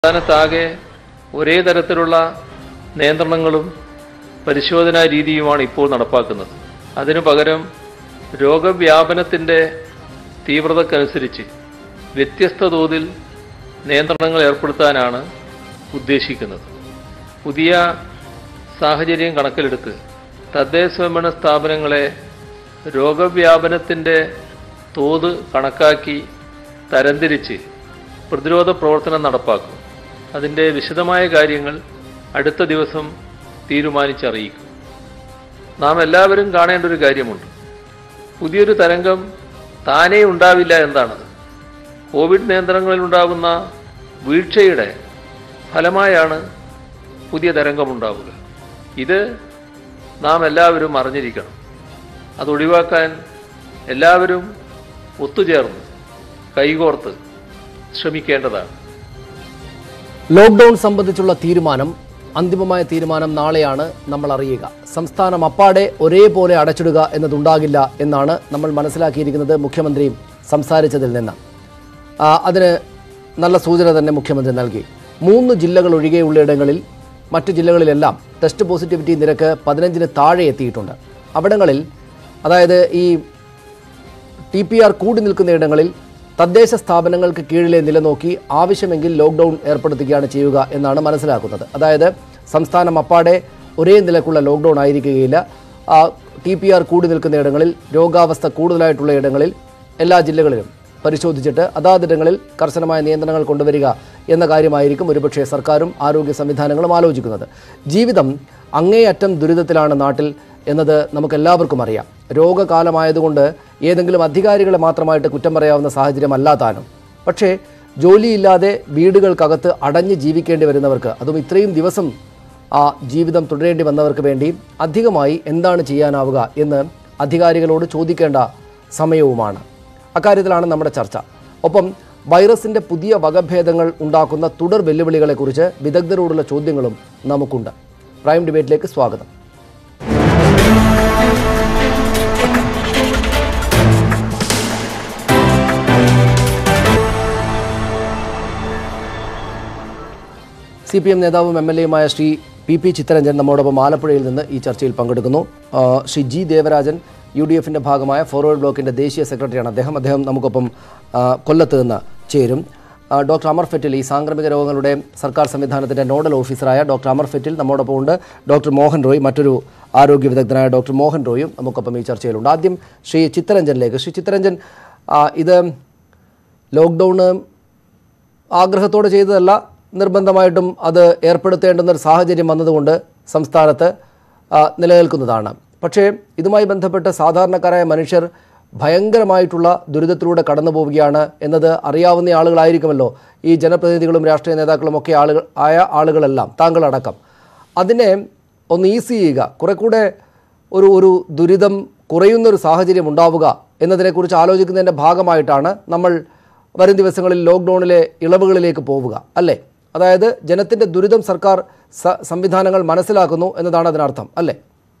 സംസ്ഥാനത്താകെ ഒരേ തരത്തിലുള്ള നിയന്ത്രണങ്ങളും പരിശോധനാ രീതിയുമാണ് ഇപ്പോൾ നടപ്പാക്കുന്നത് അതിനു പകരം രോഗവ്യാപനത്തിൻ്റെ തീവ്രതക്കനുസരിച്ച് വ്യത്യസ്ത തോതിൽ നിയന്ത്രണങ്ങൾ ഏർപ്പെടുത്താനാണ് ഉദ്ദേശിക്കുന്നത് പുതിയ സാഹചര്യം കണക്കിലെടുത്ത് തദ്ദേശ സ്വയംഭരണ സ്ഥാപനങ്ങളെ രോഗവ്യാപനത്തിൻ്റെ തോത് കണക്കാക്കി തരംതിരിച്ച് പ്രതിരോധ പ്രവർത്തനം നടപ്പാക്കും അതിൻ്റെ വിശദമായ കാര്യങ്ങൾ അടുത്ത ദിവസം തീരുമാനിച്ചറിയിക്കും നാം എല്ലാവരും കാണേണ്ട ഒരു കാര്യമുണ്ട് പുതിയൊരു തരംഗം താനേ ഉണ്ടാവില്ല എന്താണത് കോവിഡ് നിയന്ത്രണങ്ങളിൽ ഉണ്ടാകുന്ന വീഴ്ചയുടെ ഫലമായാണ് പുതിയ തരംഗമുണ്ടാവുക ഇത് നാം എല്ലാവരും അറിഞ്ഞിരിക്കണം അത് ഒഴിവാക്കാൻ എല്ലാവരും ഒത്തുചേർന്ന് കൈകോർത്ത് ശ്രമിക്കേണ്ടതാണ് ലോക്ക്ഡൌൺ സംബന്ധിച്ചുള്ള തീരുമാനം അന്തിമമായ തീരുമാനം നാളെയാണ് നമ്മൾ അറിയുക സംസ്ഥാനം അപ്പാടെ ഒരേപോലെ അടച്ചിടുക എന്നതുണ്ടാകില്ല എന്നാണ് നമ്മൾ മനസ്സിലാക്കിയിരിക്കുന്നത് മുഖ്യമന്ത്രി സംസാരിച്ചതിൽ നിന്ന് ആ, അതിന് നല്ല സൂചന തന്നെ മുഖ്യമന്ത്രി നൽകി മൂന്ന് ജില്ലകൾ ഒഴികെയുള്ള ഇടങ്ങളിൽ മറ്റു ജില്ലകളിലെല്ലാം ടെസ്റ്റ് പോസിറ്റിവിറ്റി നിരക്ക് പതിനഞ്ചിന് താഴെ എത്തിയിട്ടുണ്ട് അവിടങ്ങളിൽ അതായത് ഈ ടി പി ആർ കൂടി നിൽക്കുന്ന ഇടങ്ങളിൽ തദ്ദേശ സ്ഥാപനങ്ങൾക്ക് കീഴിലെ നിലനോക്കി ആവശ്യമെങ്കിൽ ലോക്ക്ഡൗൺ ഏർപ്പെടുത്തുകയാണ് ചെയ്യുക എന്നാണ് മനസ്സിലാക്കുന്നത് അതായത് സംസ്ഥാനം അപ്പാടെ ഒരേ നിലക്കുള്ള ലോക്ക്ഡൗൺ ആയിരിക്കുകയില്ല ടി പി ആർ കൂടി നിൽക്കുന്ന ഇടങ്ങളിൽ രോഗാവസ്ഥ കൂടുതലായിട്ടുള്ള ഇടങ്ങളിൽ എല്ലാ ജില്ലകളിലും പരിശോധിച്ചിട്ട് അതാതിടങ്ങളിൽ കർശനമായ നിയന്ത്രണങ്ങൾ കൊണ്ടുവരിക എന്ന കാര്യമായിരിക്കും ഒരുപക്ഷെ സർക്കാരും ആരോഗ്യ സംവിധാനങ്ങളും ആലോചിക്കുന്നത് ജീവിതം അങ്ങേയറ്റം ദുരിതത്തിലാണ് നാട്ടിൽ എന്നത് നമുക്കെല്ലാവർക്കും അറിയാം രോഗകാലമായതുകൊണ്ട് ഏതെങ്കിലും അധികാരികളെ മാത്രമായിട്ട് കുറ്റം പറയാവുന്ന സാഹചര്യമല്ല താനും പക്ഷേ ജോലിയില്ലാതെ വീടുകൾക്കകത്ത് അടഞ്ഞ് ജീവിക്കേണ്ടി വരുന്നവർക്ക് അതും ഇത്രയും ദിവസം ആ ജീവിതം തുടരേണ്ടി വന്നവർക്ക് വേണ്ടി അധികമായി എന്താണ് ചെയ്യാനാവുക എന്ന് അധികാരികളോട് ചോദിക്കേണ്ട സമയവുമാണ് അക്കാര്യത്തിലാണ് നമ്മുടെ ചർച്ച ഒപ്പം വൈറസിന്റെ പുതിയ വകഭേദങ്ങൾ ഉണ്ടാക്കുന്ന തുടർ വെല്ലുവിളികളെക്കുറിച്ച് വിദഗ്ധരോടുള്ള ചോദ്യങ്ങളും നമുക്കുണ്ട് പ്രൈം ഡിബേറ്റിലേക്ക് സ്വാഗതം സി പി എം നേതാവും എം എൽ എയുമായ ശ്രീ പി പി ചിത്തരഞ്ജൻ നമ്മോടൊപ്പം ആലപ്പുഴയിൽ നിന്ന് ഈ ചർച്ചയിൽ പങ്കെടുക്കുന്നു ആ, Shri G Devarajan U D എഫിൻ്റെ ഭാഗമായ ഫോർവേഡ് ബ്ലോക്കിൻ്റെ ദേശീയ സെക്രട്ടറിയാണ് അദ്ദേഹം അദ്ദേഹം നമുക്കൊപ്പം ആ, കൊല്ലത്ത് നിന്ന് ചേരും ആ, ഡോക്ടർ അമർ ഫെറ്റിൽ ഈ സാംക്രമിക രോഗങ്ങളുടെ സർക്കാർ സംവിധാനത്തിൻ്റെ നോഡൽ ഓഫീസറായ ഡോക്ടർ അമർ ഫെറ്റിൽ നമ്മോടൊപ്പം ഉണ്ട് ഡോക്ടർ മോഹൻ റോയ് മറ്റൊരു ആരോഗ്യ വിദഗ്ധനായ ഡോക്ടർ മോഹൻ റോയും നമുക്കൊപ്പം ഈ ചർച്ചയിലുണ്ട് ആദ്യം ശ്രീ ചിത്തരഞ്ജനിലേക്ക് ശ്രീ ചിത്തരഞ്ജൻ ആ, ഇത് ലോക്ക്ഡൗണ് ആഗ്രഹത്തോടെ ചെയ്തതല്ല നിർബന്ധമായിട്ടും അത് ഏർപ്പെടുത്തേണ്ടുന്ന ഒരു സാഹചര്യം വന്നതുകൊണ്ട് സംസ്ഥാനത്ത് ആ, നിലനിൽക്കുന്നതാണ് പക്ഷേ ഇതുമായി ബന്ധപ്പെട്ട് സാധാരണക്കാരായ മനുഷ്യർ ഭയങ്കരമായിട്ടുള്ള ദുരിതത്തിലൂടെ കടന്നു പോവുകയാണ് എന്നത് അറിയാവുന്ന ആളുകളായിരിക്കുമല്ലോ ഈ ജനപ്രതിനിധികളും രാഷ്ട്രീയ നേതാക്കളും ഒക്കെ ആളുകൾ ആയ ആളുകളെല്ലാം താങ്കളടക്കം അതിനെ ഒന്ന് ഈസി ചെയ്യുക കുറെ കൂടെ ഒരു ഒരു ദുരിതം കുറയുന്നൊരു സാഹചര്യം ഉണ്ടാവുക എന്നതിനെക്കുറിച്ച് ആലോചിക്കുന്നതിൻ്റെ ഭാഗമായിട്ടാണ് നമ്മൾ വരും ദിവസങ്ങളിൽ ലോക്ക്ഡൗണിലെ ഇളവുകളിലേക്ക് പോവുക അല്ലേ അതായത് ജനത്തിൻ്റെ ദുരിതം സർക്കാർ സ- സംവിധാനങ്ങൾ മനസ്സിലാക്കുന്നു എന്നതാണ് അതിനർത്ഥം അല്ലേ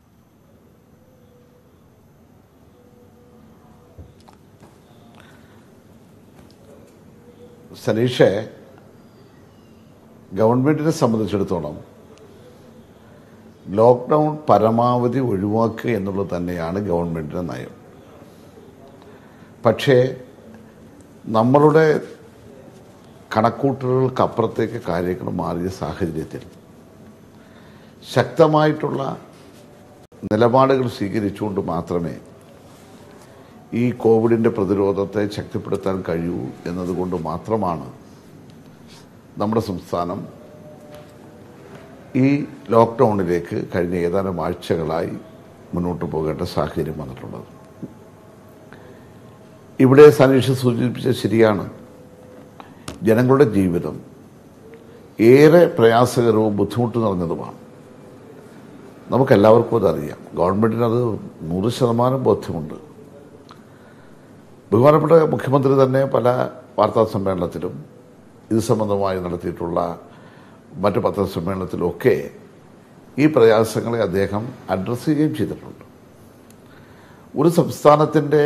സനീഷെ ഗവൺമെൻറ്റിനെ സംബന്ധിച്ചിടത്തോളം ലോക്ക്ഡൗൺ പരമാവധി ഒഴിവാക്കുക എന്നുള്ളത് തന്നെയാണ് ഗവൺമെൻറ്റിൻ്റെ നയം പക്ഷേ നമ്മളുടെ കണക്കൂട്ടലുകൾക്കപ്പുറത്തേക്ക് കാര്യങ്ങൾ മാറിയ സാഹചര്യത്തിൽ ശക്തമായിട്ടുള്ള നിലപാടുകൾ സ്വീകരിച്ചുകൊണ്ട് മാത്രമേ ഈ കോവിഡിൻ്റെ പ്രതിരോധത്തെ ശക്തിപ്പെടുത്താൻ കഴിയൂ എന്നതുകൊണ്ട് മാത്രമാണ് നമ്മുടെ സംസ്ഥാനം ഈ ലോക്ക്ഡൗണിലേക്ക് കഴിഞ്ഞ ഏതാനും ആഴ്ചകളായി മുന്നോട്ട് പോകേണ്ട സാഹചര്യം വന്നിട്ടുള്ളത് ഇവിടെ സനീഷ് സൂചിപ്പിച്ചത് ശരിയാണ് ജനങ്ങളുടെ ജീവിതം ഏറെ പ്രയാസകരവും ബുദ്ധിമുട്ട് നിറഞ്ഞതുമാണ് നമുക്കെല്ലാവർക്കും അതറിയാം ഗവൺമെൻറ്റിന് അത് നൂറ് ശതമാനം ബോധ്യമുണ്ട് ബഹുമാനപ്പെട്ട മുഖ്യമന്ത്രി തന്നെ പല വാർത്താ സമ്മേളനത്തിലും ഇത് സംബന്ധമായി നടത്തിയിട്ടുള്ള മറ്റ് പത്രസമ്മേളനത്തിലൊക്കെ ഈ പ്രയാസങ്ങളെ അദ്ദേഹം അഡ്രസ്സ് ചെയ്യുകയും ചെയ്തിട്ടുണ്ട് ഒരു സംസ്ഥാനത്തിൻ്റെ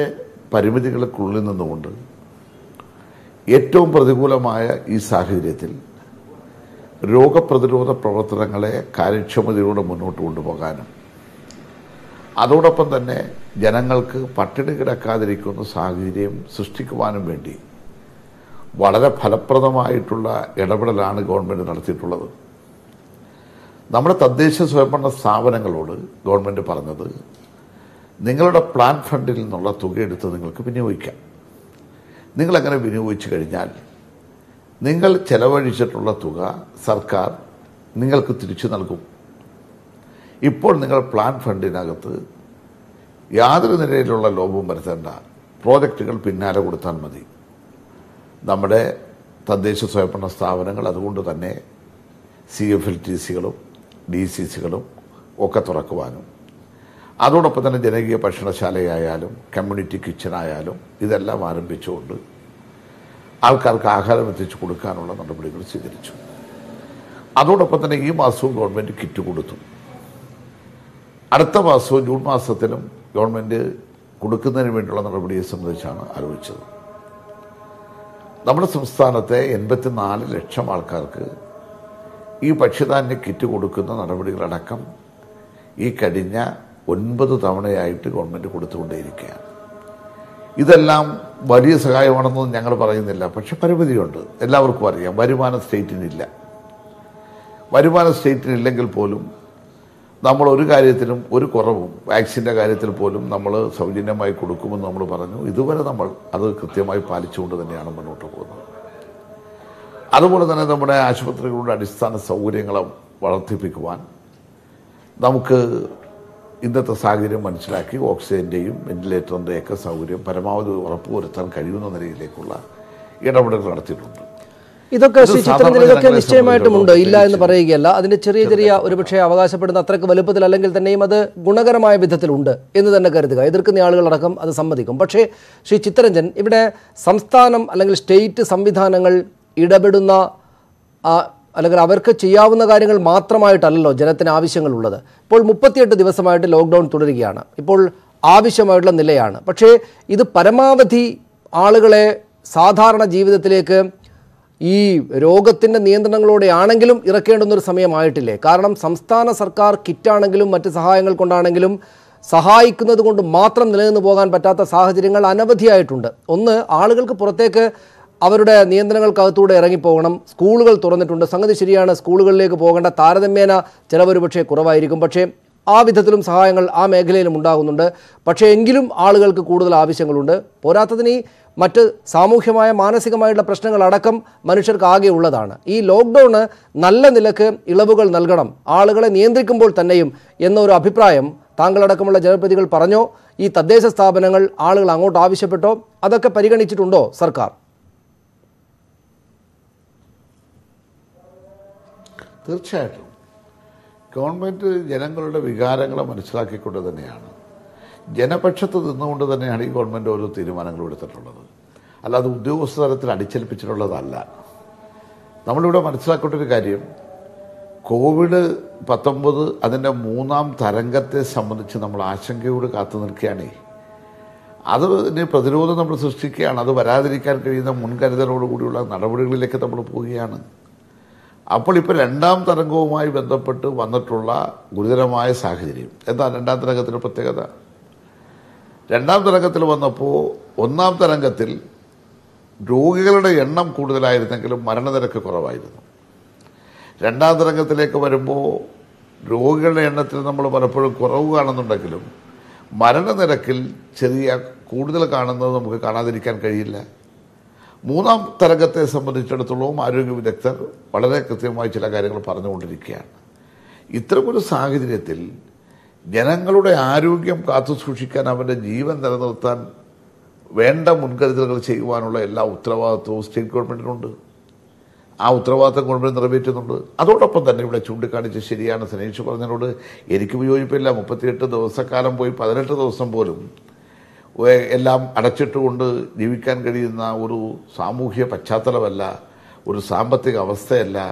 പരിമിതികൾക്കുള്ളിൽ നിന്നുകൊണ്ട് ഏറ്റവും പ്രതികൂലമായ ഈ സാഹചര്യത്തിൽ രോഗപ്രതിരോധ പ്രവർത്തനങ്ങളെ കാര്യക്ഷമതയോടെ മുന്നോട്ട് കൊണ്ടുപോകാനും അതോടൊപ്പം തന്നെ ജനങ്ങൾക്ക് പട്ടിണി കിടക്കാതിരിക്കുന്ന സാഹചര്യം സൃഷ്ടിക്കുവാനും വേണ്ടി വളരെ ഫലപ്രദമായിട്ടുള്ള ഇടപെടലാണ് ഗവൺമെൻറ് നടത്തിയിട്ടുള്ളത് നമ്മുടെ തദ്ദേശ സ്വയംഭരണ സ്ഥാപനങ്ങളോട് ഗവൺമെൻറ് പറഞ്ഞത് നിങ്ങളുടെ പ്ലാൻ ഫണ്ടിൽ നിന്നുള്ള തുക എടുത്ത് നിങ്ങൾക്ക് വിനിയോഗിക്കാം നിങ്ങളങ്ങനെ വിനിയോഗിച്ചു കഴിഞ്ഞാൽ നിങ്ങൾ ചെലവഴിച്ചിട്ടുള്ള തുക സർക്കാർ നിങ്ങൾക്ക് തിരിച്ചു നൽകും ഇപ്പോൾ നിങ്ങൾ പ്ലാൻ ഫണ്ടിനകത്ത് യാതൊരു നിലയിലുള്ള ലോപവും വരുത്തേണ്ട പ്രോജക്റ്റുകൾ പിന്നാലെ കൊടുത്താൽ മതി നമ്മുടെ തദ്ദേശ സ്വയംഭരണ സ്ഥാപനങ്ങൾ അതുകൊണ്ട് തന്നെ സി എഫ് എൽ ടി സികളും ഡി സി സികളും ഒക്കെ തുറക്കുവാനും അതോടൊപ്പം തന്നെ ജനകീയ ഭക്ഷണശാലയായാലും കമ്മ്യൂണിറ്റി കിച്ചണായാലും ഇതെല്ലാം ആരംഭിച്ചുകൊണ്ട് ആൾക്കാർക്ക് ആഹാരം എത്തിച്ചു കൊടുക്കാനുള്ള നടപടികൾ സ്വീകരിച്ചു അതോടൊപ്പം തന്നെ ഈ മാസവും ഗവൺമെൻറ് കിറ്റ് കൊടുത്തു അടുത്ത മാസവും ജൂൺ മാസത്തിലും ഗവൺമെൻറ് കൊടുക്കുന്നതിന് വേണ്ടിയുള്ള നടപടിയെ സംബന്ധിച്ചാണ് ആലോചിച്ചത് നമ്മുടെ സംസ്ഥാനത്തെ എൺപത്തിനാല് ലക്ഷം ആൾക്കാർക്ക് ഈ ഭക്ഷ്യധാന്യ കിറ്റ് കൊടുക്കുന്ന നടപടികളടക്കം ഈ കഴിഞ്ഞ ഒൻപത് തവണയായിട്ട് ഗവൺമെൻറ് കൊടുത്തുകൊണ്ടേയിരിക്കുകയാണ് ഇതെല്ലാം വലിയ സഹായമാണെന്നൊന്നും ഞങ്ങൾ പറയുന്നില്ല പക്ഷെ പരിമിതിയുണ്ട് എല്ലാവർക്കും അറിയാം വരുമാനം സ്റ്റേറ്റിനില്ല വരുമാനം സ്റ്റേറ്റിനില്ലെങ്കിൽ പോലും നമ്മൾ ഒരു കാര്യത്തിലും ഒരു കുറവും വാക്സിൻ്റെ കാര്യത്തിൽ പോലും നമ്മൾ സൗജന്യമായി കൊടുക്കുമെന്ന് നമ്മൾ പറഞ്ഞു ഇതുവരെ നമ്മൾ അത് കൃത്യമായി പാലിച്ചുകൊണ്ട് തന്നെയാണ് മുന്നോട്ട് പോകുന്നത് അതുപോലെ തന്നെ നമ്മുടെ ആശുപത്രികളുടെ അടിസ്ഥാന സൗകര്യങ്ങളെ വർദ്ധിപ്പിക്കുവാൻ നമുക്ക് ഇന്നത്തെ സാഹചര്യം മനസ്സിലാക്കി ഓക്സിജന്റെയും വെന്റിലേറ്ററിൻ്റെയൊക്കെ സൗകര്യം പരമാവധി ഉറപ്പുവരുത്താൻ കഴിയുന്ന നിലയിലേക്കുള്ള ഇടപെടലുകൾ നടത്തിയിട്ടുണ്ട് ഇതൊക്കെ ഇത് ശ്രീ സാധാരണ ചിത്രത്തിൽ ഇതൊക്കെ ജനങ്ങളെ നിശ്ചയമായിട്ടുമുണ്ട് ഇല്ല എന്ന് സംബന്ധിച്ചിടത്തോളം പറയുകയല്ല അതിന്റെ ചെറിയ ചെറിയ ഒരുപക്ഷെ അവകാശപ്പെടുന്ന അത്രക്ക് വലുപ്പത്തിൽ അല്ലെങ്കിൽ തന്നെയും അത് ഗുണകരമായ വിധത്തിലുണ്ട് എന്ന് തന്നെ കരുതുക എതിർക്കുന്ന ആളുകളടക്കം അത് സമ്മതിക്കും പക്ഷേ ശ്രീ ചിത്തരഞ്ജൻ ഇവിടെ സംസ്ഥാനം അല്ലെങ്കിൽ സ്റ്റേറ്റ് സംവിധാനങ്ങൾ ഇടപെടുന്ന ആ, അല്ലെങ്കിൽ അവർക്ക് ചെയ്യാവുന്ന കാര്യങ്ങൾ മാത്രമായിട്ടല്ലല്ലോ ജനത്തിന് ആവശ്യങ്ങളുള്ളത് ഇപ്പോൾ മുപ്പത്തിയെട്ട് ദിവസമായിട്ട് ലോക്ക്ഡൗൺ തുടരുകയാണ് ഇപ്പോൾ ആവശ്യമായിട്ടുള്ള നിലയാണ് പക്ഷേ ഇത് പരമാവധി ആളുകളെ സാധാരണ ജീവിതത്തിലേക്ക് ഈ രോഗത്തിൻ്റെ നിയന്ത്രണങ്ങളോടെ ആണെങ്കിലും ഇറക്കേണ്ടുന്ന ഒരു സമയമായിട്ടില്ലേ കാരണം സംസ്ഥാന സർക്കാർ കിറ്റാണെങ്കിലും മറ്റ് സഹായങ്ങൾ കൊണ്ടാണെങ്കിലും സഹായിക്കുന്നത് കൊണ്ട് മാത്രം നിലനിന്ന് പോകാൻ പറ്റാത്ത സാഹചര്യങ്ങൾ അനവധിയായിട്ടുണ്ട് ഒന്ന് ആളുകൾക്ക് പുറത്തേക്ക് അവരുടെ നിയന്ത്രണങ്ങൾക്കകത്തൂടെ ഇറങ്ങിപ്പോകണം സ്കൂളുകൾ തുറന്നിട്ടുണ്ട് സംഗതി ശരിയാണ് സ്കൂളുകളിലേക്ക് പോകേണ്ട താരതമ്യേന ചിലവൊരു പക്ഷേ കുറവായിരിക്കും പക്ഷേ ആ വിധത്തിലും സഹായങ്ങൾ ആ മേഖലയിലും ഉണ്ടാകുന്നുണ്ട് പക്ഷേ എങ്കിലും ആളുകൾക്ക് കൂടുതൽ ആവശ്യങ്ങളുണ്ട് പോരാത്തതിന് ഈ മറ്റ് സാമൂഹ്യമായ മാനസികമായിട്ടുള്ള പ്രശ്നങ്ങളടക്കം മനുഷ്യർക്ക് ആകെ ഉള്ളതാണ് ഈ ലോക്ക്ഡൗണ് നല്ല നിലക്ക് ഇളവുകൾ നൽകണം ആളുകളെ നിയന്ത്രിക്കുമ്പോൾ തന്നെയും എന്നൊരു അഭിപ്രായം താങ്കളടക്കമുള്ള ജനപ്രതിനിധികൾ പറഞ്ഞോ ഈ തദ്ദേശ സ്ഥാപനങ്ങൾ ആളുകൾ അങ്ങോട്ട് ആവശ്യപ്പെട്ടോ അതൊക്കെ പരിഗണിച്ചിട്ടുണ്ടോ സർക്കാർ തീർച്ചയായിട്ടും ഗവൺമെൻറ് ജനങ്ങളുടെ വികാരങ്ങളെ മനസ്സിലാക്കിക്കൊണ്ട് തന്നെയാണ് ജനപക്ഷത്ത് നിന്നുകൊണ്ട് തന്നെയാണ് ഈ ഗവൺമെൻറ് ഓരോ തീരുമാനങ്ങളും എടുത്തിട്ടുള്ളത് അല്ലാതെ ഉദ്യോഗസ്ഥ തലത്തിൽ അടിച്ചേൽപ്പിച്ചിട്ടുള്ളതല്ല നമ്മളിവിടെ മനസ്സിലാക്കേണ്ട ഒരു കാര്യം കോവിഡ് പത്തൊമ്പത് അതിൻ്റെ മൂന്നാം തരംഗത്തെ സംബന്ധിച്ച് നമ്മൾ ആശങ്കയോട് കാത്തു നിൽക്കുകയാണേ അതിന് പ്രതിരോധം നമ്മൾ സൃഷ്ടിക്കുകയാണ് അത് വരാതിരിക്കാൻ കഴിയുന്ന മുൻകരുതലോടുകൂടിയുള്ള നടപടികളിലേക്ക് നമ്മൾ പോവുകയാണ് അപ്പോൾ ഇപ്പോൾ രണ്ടാം തരംഗവുമായി ബന്ധപ്പെട്ട് വന്നിട്ടുള്ള ഗുരുതരമായ സാഹചര്യം എന്താ രണ്ടാം തരംഗത്തിൻ്റെ പ്രത്യേകത രണ്ടാം തരംഗത്തിൽ വന്നപ്പോൾ ഒന്നാം തരംഗത്തിൽ രോഗികളുടെ എണ്ണം കൂടുതലായിരുന്നെങ്കിലും മരണനിരക്ക് കുറവായിരുന്നു രണ്ടാം തരംഗത്തിലേക്ക് വരുമ്പോൾ രോഗികളുടെ എണ്ണത്തിൽ നമ്മൾ പലപ്പോഴും കുറവ് കാണുന്നുണ്ടെങ്കിലും മരണനിരക്കിൽ ചെറിയ കൂടുതൽ കാണുന്നത് നമുക്ക് കാണാതിരിക്കാൻ കഴിയില്ല മൂന്നാം തരംഗത്തെ സംബന്ധിച്ചിടത്തോളം ആരോഗ്യ വിദഗ്ധർ വളരെ കൃത്യമായി ചില കാര്യങ്ങൾ പറഞ്ഞുകൊണ്ടിരിക്കുകയാണ് ഇത്തരമൊരു സാഹചര്യത്തിൽ ജനങ്ങളുടെ ആരോഗ്യം കാത്തു സൂക്ഷിക്കാൻ അവൻ്റെ ജീവൻ നിലനിർത്താൻ വേണ്ട മുൻകരുതലുകൾ ചെയ്യുവാനുള്ള എല്ലാ ഉത്തരവാദിത്വവും സ്റ്റേറ്റ് ഗവൺമെൻറ്റിനുണ്ട് ആ ഉത്തരവാദിത്തം ഗവൺമെൻറ് നിറവേറ്റുന്നുണ്ട് അതോടൊപ്പം തന്നെ ഇവിടെ ചൂണ്ടിക്കാണിച്ച് ശരിയാണ് സനീഷ് പറഞ്ഞതിനോട് എനിക്ക് വിയോജിപ്പില്ല മുപ്പത്തിയെട്ട് ദിവസക്കാലം പോയി പതിനെട്ട് ദിവസം പോലും ഏ- എല്ലാം അടച്ചിട്ടുകൊണ്ട് ജീവിക്കാൻ കഴിയുന്ന ഒരു സാമൂഹ്യ പശ്ചാത്തലമല്ല ഒരു സാമ്പത്തിക അവസ്ഥയല്ല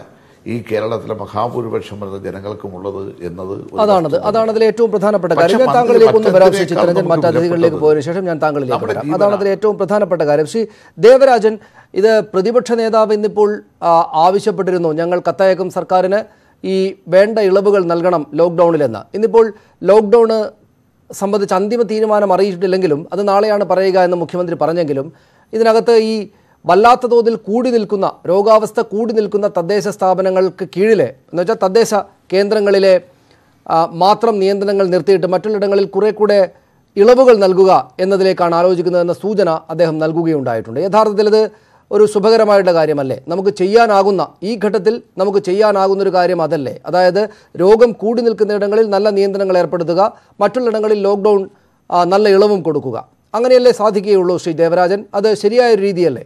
ഈ കേരളത്തിലെ മഹാഭൂരിപക്ഷം വരുന്ന ജനങ്ങൾക്കുമുള്ളത് എന്നത് ഒരു അതാണത് വസ്തുത. അതാണ് അതിലെ ഏറ്റവും പ്രധാനപ്പെട്ട പക്ഷേ കാര്യം ഞാൻ മന്ത്രി താങ്കളിലേക്ക് ഒന്ന് വരാം ശ്രീ മറ്റെന്തിനേക്കാൾ ചിത്തരഞ്ജൻ നമുക്ക് മറ്റ് അതിഥികളിലേക്ക് വിലപ്പെട്ടത് പോയതിനു ശേഷം ഞാൻ താങ്കളിലേക്ക് നമ്മുടെ വരാം ജീവനാണ്. അതാണ് അതിലെ ഏറ്റവും പ്രധാനപ്പെട്ട കാര്യം ശ്രീ ദേവരാജൻ ഇത് പ്രതിപക്ഷ നേതാവ് ഇന്നിപ്പോൾ ആ, ആവശ്യപ്പെട്ടിരുന്നു ഞങ്ങൾ കത്തയക്കും സർക്കാരിന് ഈ വേണ്ട ഇളവുകൾ നൽകണം ലോക്ക്ഡൌണിലെന്ന് ഇന്നിപ്പോൾ ലോക്ക്ഡൌണ് സംബന്ധിച്ച് അന്തിമ തീരുമാനം അറിയിച്ചിട്ടില്ലെങ്കിലും അത് നാളെയാണ് പറയുക എന്ന് മുഖ്യമന്ത്രി പറഞ്ഞെങ്കിലും ഇതിനകത്ത് ഈ വല്ലാത്ത തോതിൽ കൂടി നിൽക്കുന്ന രോഗാവസ്ഥ കൂടി നിൽക്കുന്ന തദ്ദേശ സ്ഥാപനങ്ങൾക്ക് കീഴിലെ എന്ന് വെച്ചാൽ തദ്ദേശ കേന്ദ്രങ്ങളിലെ ആ, മാത്രം നിയന്ത്രണങ്ങൾ നിർത്തിയിട്ട് മറ്റുള്ളിടങ്ങളിൽ കുറെ കൂടെ ഇളവുകൾ നൽകുക എന്നതിലേക്കാണ് ആലോചിക്കുന്നതെന്ന സൂചന അദ്ദേഹം നൽകുകയുണ്ടായിട്ടുണ്ട് യഥാർത്ഥത്തിൽ ഇത് ഒരു ശുഭകരമായിട്ടുള്ള കാര്യമല്ലേ നമുക്ക് ചെയ്യാനാകുന്ന ഈ ഘട്ടത്തിൽ നമുക്ക് ചെയ്യാനാകുന്ന ഒരു കാര്യം അതല്ലേ അതായത് രോഗം കൂടി നിൽക്കുന്നിടങ്ങളിൽ നല്ല നിയന്ത്രണങ്ങൾ ഏർപ്പെടുത്തുക മറ്റുള്ളിടങ്ങളിൽ ലോക്ക്ഡൗൺ ആ, നല്ല ഇളവും കൊടുക്കുക അങ്ങനെയല്ലേ സാധിക്കുകയുള്ളൂ ശ്രീ ദേവരാജൻ അത് ശരിയായ ഒരു രീതിയല്ലേ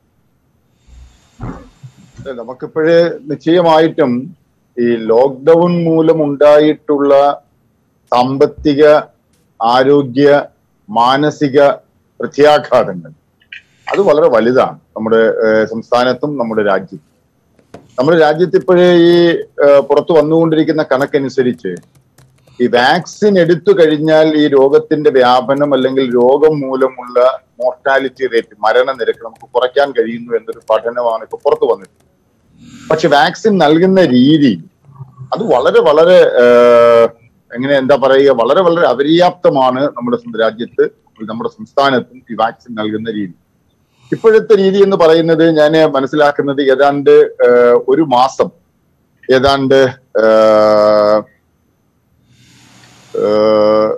അതെ, നമുക്കിപ്പോഴ് നിശ്ചയമായിട്ടും ഈ ലോക്ക്ഡൗൺ മൂലം ഉണ്ടായിട്ടുള്ള സാമ്പത്തിക ആരോഗ്യ മാനസിക പ്രത്യാഘാതങ്ങൾ അത് വളരെ വലുതാണ് നമ്മുടെ ഏഹ്, സംസ്ഥാനത്തും നമ്മുടെ രാജ്യത്തും നമ്മുടെ രാജ്യത്ത് ഇപ്പോഴേ ഈ ഏഹ്, പുറത്തു വന്നുകൊണ്ടിരിക്കുന്ന കണക്കനുസരിച്ച് ഈ വാക്സിൻ എടുത്തു കഴിഞ്ഞാൽ ഈ രോഗത്തിന്റെ വ്യാപനം അല്ലെങ്കിൽ രോഗം മൂലമുള്ള മോർട്ടാലിറ്റി റേറ്റ് മരണനിരക്ക് നമുക്ക് കുറയ്ക്കാൻ കഴിയുന്നു എന്നൊരു പഠനമാണ് ഇപ്പൊ പുറത്തു വന്നിട്ടുള്ളത് പക്ഷെ വാക്സിൻ നൽകുന്ന രീതി അത് വളരെ വളരെ ഏഹ്, എങ്ങനെ എന്താ പറയുക വളരെ വളരെ അപര്യാപ്തമാണ് നമ്മുടെ സ്വന്തം രാജ്യത്ത് നമ്മുടെ സംസ്ഥാനത്തും ഈ വാക്സിൻ നൽകുന്ന രീതി ഇപ്പോഴത്തെ രീതി എന്ന് പറയുന്നത് ഞാൻ മനസ്സിലാക്കുന്നത് ഏതാണ്ട് ഏഹ്, ഒരു മാസം ഏതാണ്ട് ഏഹ്, ഏഹ്,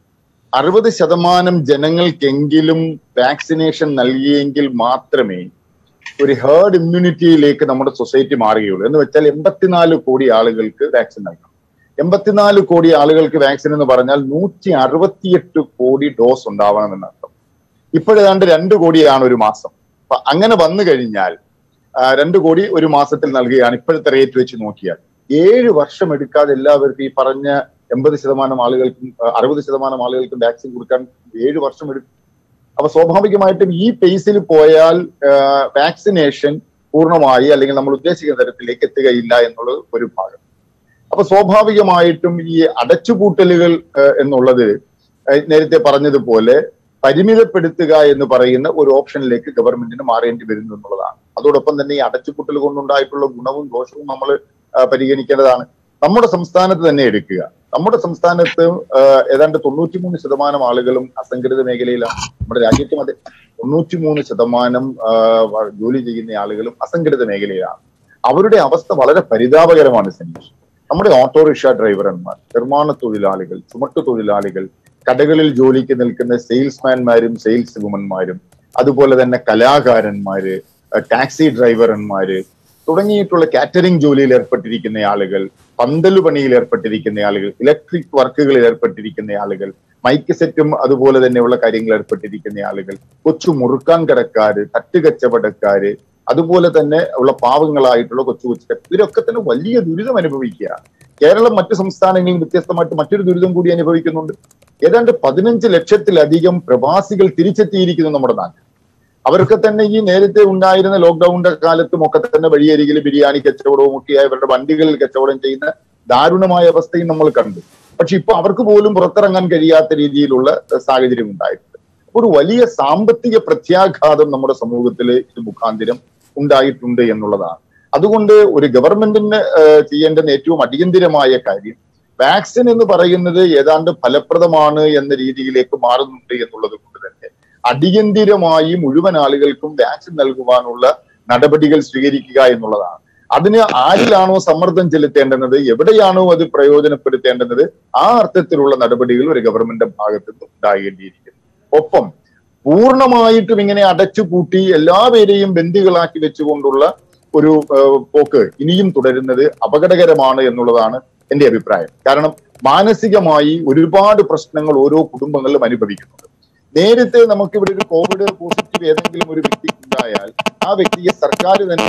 അറുപത് ശതമാനം ജനങ്ങൾക്കെങ്കിലും വാക്സിനേഷൻ നൽകിയെങ്കിൽ മാത്രമേ ഒരു ഹേർഡ് ഇമ്മ്യൂണിറ്റിയിലേക്ക് നമ്മുടെ സൊസൈറ്റി മാറുകയുള്ളൂ എന്ന് വെച്ചാൽ എൺപത്തിനാല് കോടി ആളുകൾക്ക് വാക്സിൻ നൽകണം എൺപത്തിനാല് കോടി ആളുകൾക്ക് വാക്സിൻ എന്ന് പറഞ്ഞാൽ നൂറ്റി അറുപത്തിയെട്ട് കോടി ഡോസ് ഉണ്ടാവണം എന്നർത്ഥം ഇപ്പോഴേതാണ്ട് രണ്ട് കോടിയാണ് ഒരു മാസം അപ്പൊ അങ്ങനെ വന്നു കഴിഞ്ഞാൽ ആ, രണ്ട് കോടി ഒരു മാസത്തിൽ നൽകുകയാണ് ഇപ്പോഴത്തെ റേറ്റ് വെച്ച് നോക്കിയാൽ ഏഴ് വർഷം എടുക്കാതെ എല്ലാവർക്കും ഈ പറഞ്ഞ എൺപത് ശതമാനം ആളുകൾക്കും ആ, അറുപത് ശതമാനം ആളുകൾക്കും വാക്സിൻ കൊടുക്കാൻ ഏഴ് വർഷം എടുക്കും അപ്പൊ സ്വാഭാവികമായിട്ടും ഈ പേസിൽ പോയാൽ വാക്സിനേഷൻ പൂർണ്ണമായി അല്ലെങ്കിൽ നമ്മൾ ഉദ്ദേശിക്കുന്ന തരത്തിലേക്ക് എത്തുകയില്ല എന്നുള്ളത് ഒരു ഭാഗം അപ്പൊ സ്വാഭാവികമായിട്ടും ഈ അടച്ചുപൂട്ടലുകൾ ഏഹ്, എന്നുള്ളത് ഏഹ്, നേരത്തെ പറഞ്ഞതുപോലെ പരിമിതപ്പെടുത്തുക എന്ന് പറയുന്ന ഒരു ഓപ്ഷനിലേക്ക് ഗവൺമെന്റിന് മാറേണ്ടി വരുന്നു എന്നുള്ളതാണ് അതോടൊപ്പം തന്നെ ഈ അടച്ചുപൂട്ടൽ കൊണ്ടുണ്ടായിട്ടുള്ള ഗുണവും ദോഷവും നമ്മൾ പരിഗണിക്കേണ്ടതാണ് നമ്മുടെ സംസ്ഥാനത്ത് തന്നെ എടുക്കുക നമ്മുടെ സംസ്ഥാനത്ത് ഏഹ്, ഏതാണ്ട് തൊണ്ണൂറ്റിമൂന്ന് ശതമാനം ആളുകളും അസംഘടിത മേഖലയിലാണ് നമ്മുടെ രാജ്യത്തും അതെ തൊണ്ണൂറ്റിമൂന്ന് ശതമാനം ആഹ്, വ- ജോലി ചെയ്യുന്ന ആളുകളും അസംഘടിത മേഖലയിലാണ് അവരുടെ അവസ്ഥ വളരെ പരിതാപകരമാണ് സനീഷ് നമ്മുടെ ഓട്ടോറിക്ഷ ഡ്രൈവർമാർ നിർമ്മാണ തൊഴിലാളികൾ ചുമട്ടു തൊഴിലാളികൾ കടകളിൽ ജോലിക്ക് നിൽക്കുന്ന സെയിൽസ്മാൻമാരും സെയിൽസ് വുമന്മാരും അതുപോലെ തന്നെ കലാകാരന്മാര് അഹ് ടാക്സി ഡ്രൈവർമാര് തുടങ്ങിയിട്ടുള്ള കാറ്ററിംഗ് ജോലിയിൽ ഏർപ്പെട്ടിരിക്കുന്ന ആളുകൾ പന്തലു പണിയിൽ ഏർപ്പെട്ടിരിക്കുന്ന ആളുകൾ ഇലക്ട്രിക് വർക്കുകളിൽ ഏർപ്പെട്ടിരിക്കുന്ന ആളുകൾ മൈക്ക് സെറ്റും അതുപോലെ തന്നെയുള്ള കാര്യങ്ങളിൽ ഏർപ്പെട്ടിരിക്കുന്ന ആളുകൾ കൊച്ചു മുറുക്കാൻ കടക്കാര് തട്ടുകച്ചവടക്കാര് അതുപോലെ തന്നെ ഉള്ള പാവങ്ങളായിട്ടുള്ള കൊച്ചു കൊച്ചു കച്ച- ഇവരൊക്കെ തന്നെ വലിയ ദുരിതം അനുഭവിക്കുകയാണ് കേരളം മറ്റു സംസ്ഥാനങ്ങളിൽ വ്യത്യസ്തമായിട്ട് മറ്റൊരു ദുരിതം കൂടി അനുഭവിക്കുന്നുണ്ട് ഏതാണ്ട് പതിനഞ്ച് ലക്ഷത്തിലധികം പ്രവാസികൾ തിരിച്ചെത്തിയിരിക്കുന്നു നമ്മുടെ നാട്ടിൽ അവർക്ക് തന്നെ ഈ നേരത്തെ ഉണ്ടായിരുന്ന ലോക്ക്ഡൌണിന്റെ കാലത്തും ഒക്കെ തന്നെ വഴിയരികിൽ ബിരിയാണി കച്ചവടവും ഒക്കെയായി അവരുടെ വണ്ടികളിൽ കച്ചവടം ചെയ്യുന്ന ദാരുണമായ അവസ്ഥയും നമ്മൾ കണ്ടു പക്ഷെ ഇപ്പൊ അവർക്ക് പോലും പുറത്തിറങ്ങാൻ കഴിയാത്ത രീതിയിലുള്ള സാഹചര്യം ഉണ്ടായിട്ടുണ്ട് ഒരു വലിയ സാമ്പത്തിക പ്രത്യാഘാതം നമ്മുടെ സമൂഹത്തിൽ ഇത് മുഖാന്തിരം ഉണ്ടായിട്ടുണ്ട് എന്നുള്ളതാണ് അതുകൊണ്ട് ഒരു ഗവൺമെന്റിന് ഏഹ്, ചെയ്യേണ്ടുന്ന ഏറ്റവും അടിയന്തിരമായ കാര്യം വാക്സിൻ എന്ന് പറയുന്നത് ഏതാണ്ട് ഫലപ്രദമാണ് എന്ന രീതിയിലേക്ക് മാറുന്നുണ്ട് എന്നുള്ളത് കൊണ്ട് തന്നെ അടിയന്തിരമായി മുഴുവൻ ആളുകൾക്കും വാക്സിൻ നൽകുവാനുള്ള നടപടികൾ സ്വീകരിക്കുക എന്നുള്ളതാണ് അതിന് ആരിലാണോ സമ്മർദ്ദം ചെലുത്തേണ്ടുന്നത് എവിടെയാണോ അത് പ്രയോജനപ്പെടുത്തേണ്ടുന്നത് ആ അർത്ഥത്തിലുള്ള നടപടികൾ ഒരു ഗവൺമെന്റ് ഭാഗത്ത് നിന്ന് ഉണ്ടാകേണ്ടിയിരിക്കുന്നു ഒപ്പം പൂർണ്ണമായിട്ടും ഇങ്ങനെ അടച്ചുപൂട്ടി എല്ലാവരെയും ബന്ദികളാക്കി വെച്ചുകൊണ്ടുള്ള ഒരു ഏഹ്, പോക്ക് ഇനിയും തുടരുന്നത് അപകടകരമാണ് എന്നുള്ളതാണ് എന്റെ അഭിപ്രായം കാരണം മാനസികമായി ഒരുപാട് പ്രശ്നങ്ങൾ ഓരോ കുടുംബങ്ങളിലും അനുഭവിക്കുന്നുണ്ട് നേരത്തെ നമുക്ക് ഇവിടെ ഒരു കോവിഡ് പോസിറ്റീവ് ഏതെങ്കിലും ഒരു വ്യക്തിക്ക് ഉണ്ടായാൽ ആ വ്യക്തിയെ സർക്കാർ തന്നെ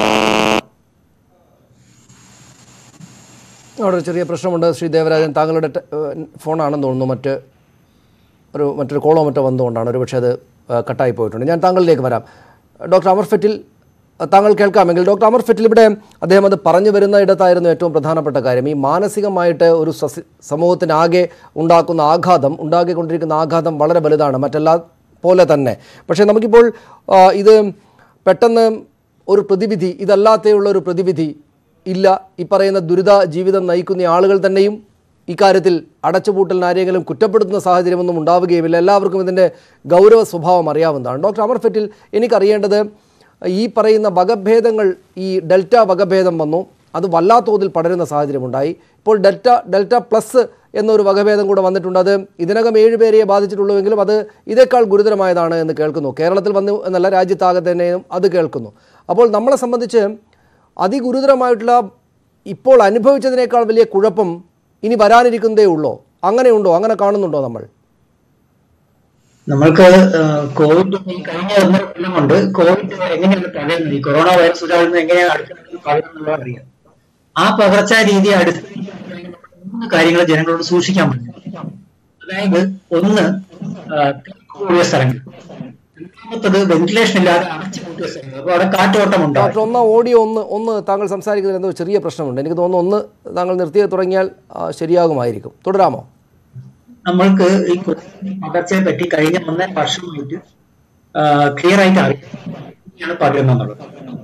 അവിടെ ഒരു ചെറിയ പ്രശ്നമുണ്ട് ശ്രീ ദേവരാജൻ താങ്കളുടെ ടെ- ഏഹ് ഫോണാണെന്ന് തോന്നുന്നു മറ്റ് ഒരു മറ്റൊരു കോളോ മറ്റോ വന്നുകൊണ്ടാണ് ഒരു പക്ഷേ അത് ഏഹ് കട്ടായി പോയിട്ടുണ്ട് ഞാൻ താങ്കളിലേക്ക് വരാം ഡോക്ടർ അമർ ഫെറ്റിൽ താങ്കൾ കേൾക്കാമെങ്കിൽ ഡോക്ടർ അമർ ഫെറ്റിൽ ഇവിടെ അദ്ദേഹം അത് പറഞ്ഞു വരുന്ന ഇടത്തായിരുന്നു ഏറ്റവും പ്രധാനപ്പെട്ട കാര്യം ഈ മാനസികമായിട്ട് ഒരു സസി സമൂഹത്തിനാകെ ഉണ്ടാക്കുന്ന ആഘാതം ഉണ്ടാക്കിക്കൊണ്ടിരിക്കുന്ന ആഘാതം വളരെ വലുതാണ് മറ്റെല്ലാ പോലെ തന്നെ പക്ഷേ നമുക്കിപ്പോൾ ആ, ഇത് പെട്ടെന്ന് ഒരു പ്രതിവിധി ഇതല്ലാതെയുള്ള ഒരു പ്രതിവിധി ഇല്ല ഈ പറയുന്ന ദുരിത ജീവിതം നയിക്കുന്ന ആളുകൾ തന്നെയും ഇക്കാര്യത്തിൽ അടച്ചുപൂട്ടലിന് ആരെങ്കിലും കുറ്റപ്പെടുത്തുന്ന സാഹചര്യമൊന്നും ഉണ്ടാവുകയുമില്ല എല്ലാവർക്കും ഇതിൻ്റെ ഗൗരവ സ്വഭാവം അറിയാവുന്നതാണ് ഡോക്ടർ അമർ ഫെറ്റിൽ എനിക്കറിയേണ്ടത് ഈ പറയുന്ന വകഭേദങ്ങൾ ഈ ഡെൽറ്റ വകഭേദം വന്നു അത് വല്ലാത്ത തോതിൽ പടരുന്ന സാഹചര്യമുണ്ടായി ഇപ്പോൾ ഡെൽറ്റ ഡെൽറ്റ പ്ലസ് എന്നൊരു വകഭേദം കൂടെ വന്നിട്ടുണ്ട് അത് ഇതിനകം ഏഴ് പേരെയെ ബാധിച്ചിട്ടുള്ളൂവെങ്കിലും അത് ഇതേക്കാൾ ഗുരുതരമായതാണ് എന്ന് കേൾക്കുന്നു കേരളത്തിൽ വന്നു എന്നല്ല രാജ്യത്താകെ തന്നെയും അത് കേൾക്കുന്നു അപ്പോൾ നമ്മളെ സംബന്ധിച്ച് അതിഗുരുതരമായിട്ടുള്ള ഇപ്പോൾ അനുഭവിച്ചതിനേക്കാൾ വലിയ കുഴപ്പം ഇനി വരാനിരിക്കുന്നതേ ഉള്ളോ അങ്ങനെയുണ്ടോ അങ്ങനെ കാണുന്നുണ്ടോ നമ്മൾ നമ്മൾക്ക് ഏഹ്, കോവിഡ് ഈ കഴിഞ്ഞ ഒന്നര കൊല്ലം കൊണ്ട് കോവിഡ് എങ്ങനെയാണ് പകരുന്നത് ഈ കൊറോണ വൈറസ് ഒരാളിൽ എങ്ങനെയാണ് അടുത്ത പകരുന്നത് അറിയാം ആ പകർച്ചാ രീതി അടിസ്ഥാനമാക്കി മൂന്ന് കാര്യങ്ങൾ ജനങ്ങളോട് സൂക്ഷിക്കാൻ പറ്റും അതായത് ഒന്ന് ആ, തിരക്കുകൂടിയ സ്ഥലങ്ങൾ രണ്ടാമത്തത് വെന്റിലേഷൻ ഇല്ലാതെ അടച്ചു പൂട്ടിയ സ്ഥലങ്ങൾ അപ്പോൾ അവിടെ കാറ്റോട്ടം ഉണ്ടാവും ഡോക്ടർ ഒന്ന് ഓഡിയോ ഒന്ന് ഒന്ന് താങ്കൾ സംസാരിക്കുന്നതിൽ എന്തോ ചെറിയ പ്രശ്നമുണ്ട് എനിക്ക് തോന്നുന്നു ഒന്ന് താങ്കൾ നിർത്തി തുടങ്ങിയാൽ ആ, ശരിയാകുമായിരിക്കും തുടരാമോ നമ്മൾക്ക് ഈ കോവിഡ് പകർച്ചയെ പറ്റി കഴിഞ്ഞ ഒന്നര വർഷമായിട്ട് ക്ലിയർ ആയിട്ട് അറിയാം പകരുന്നുള്ളത്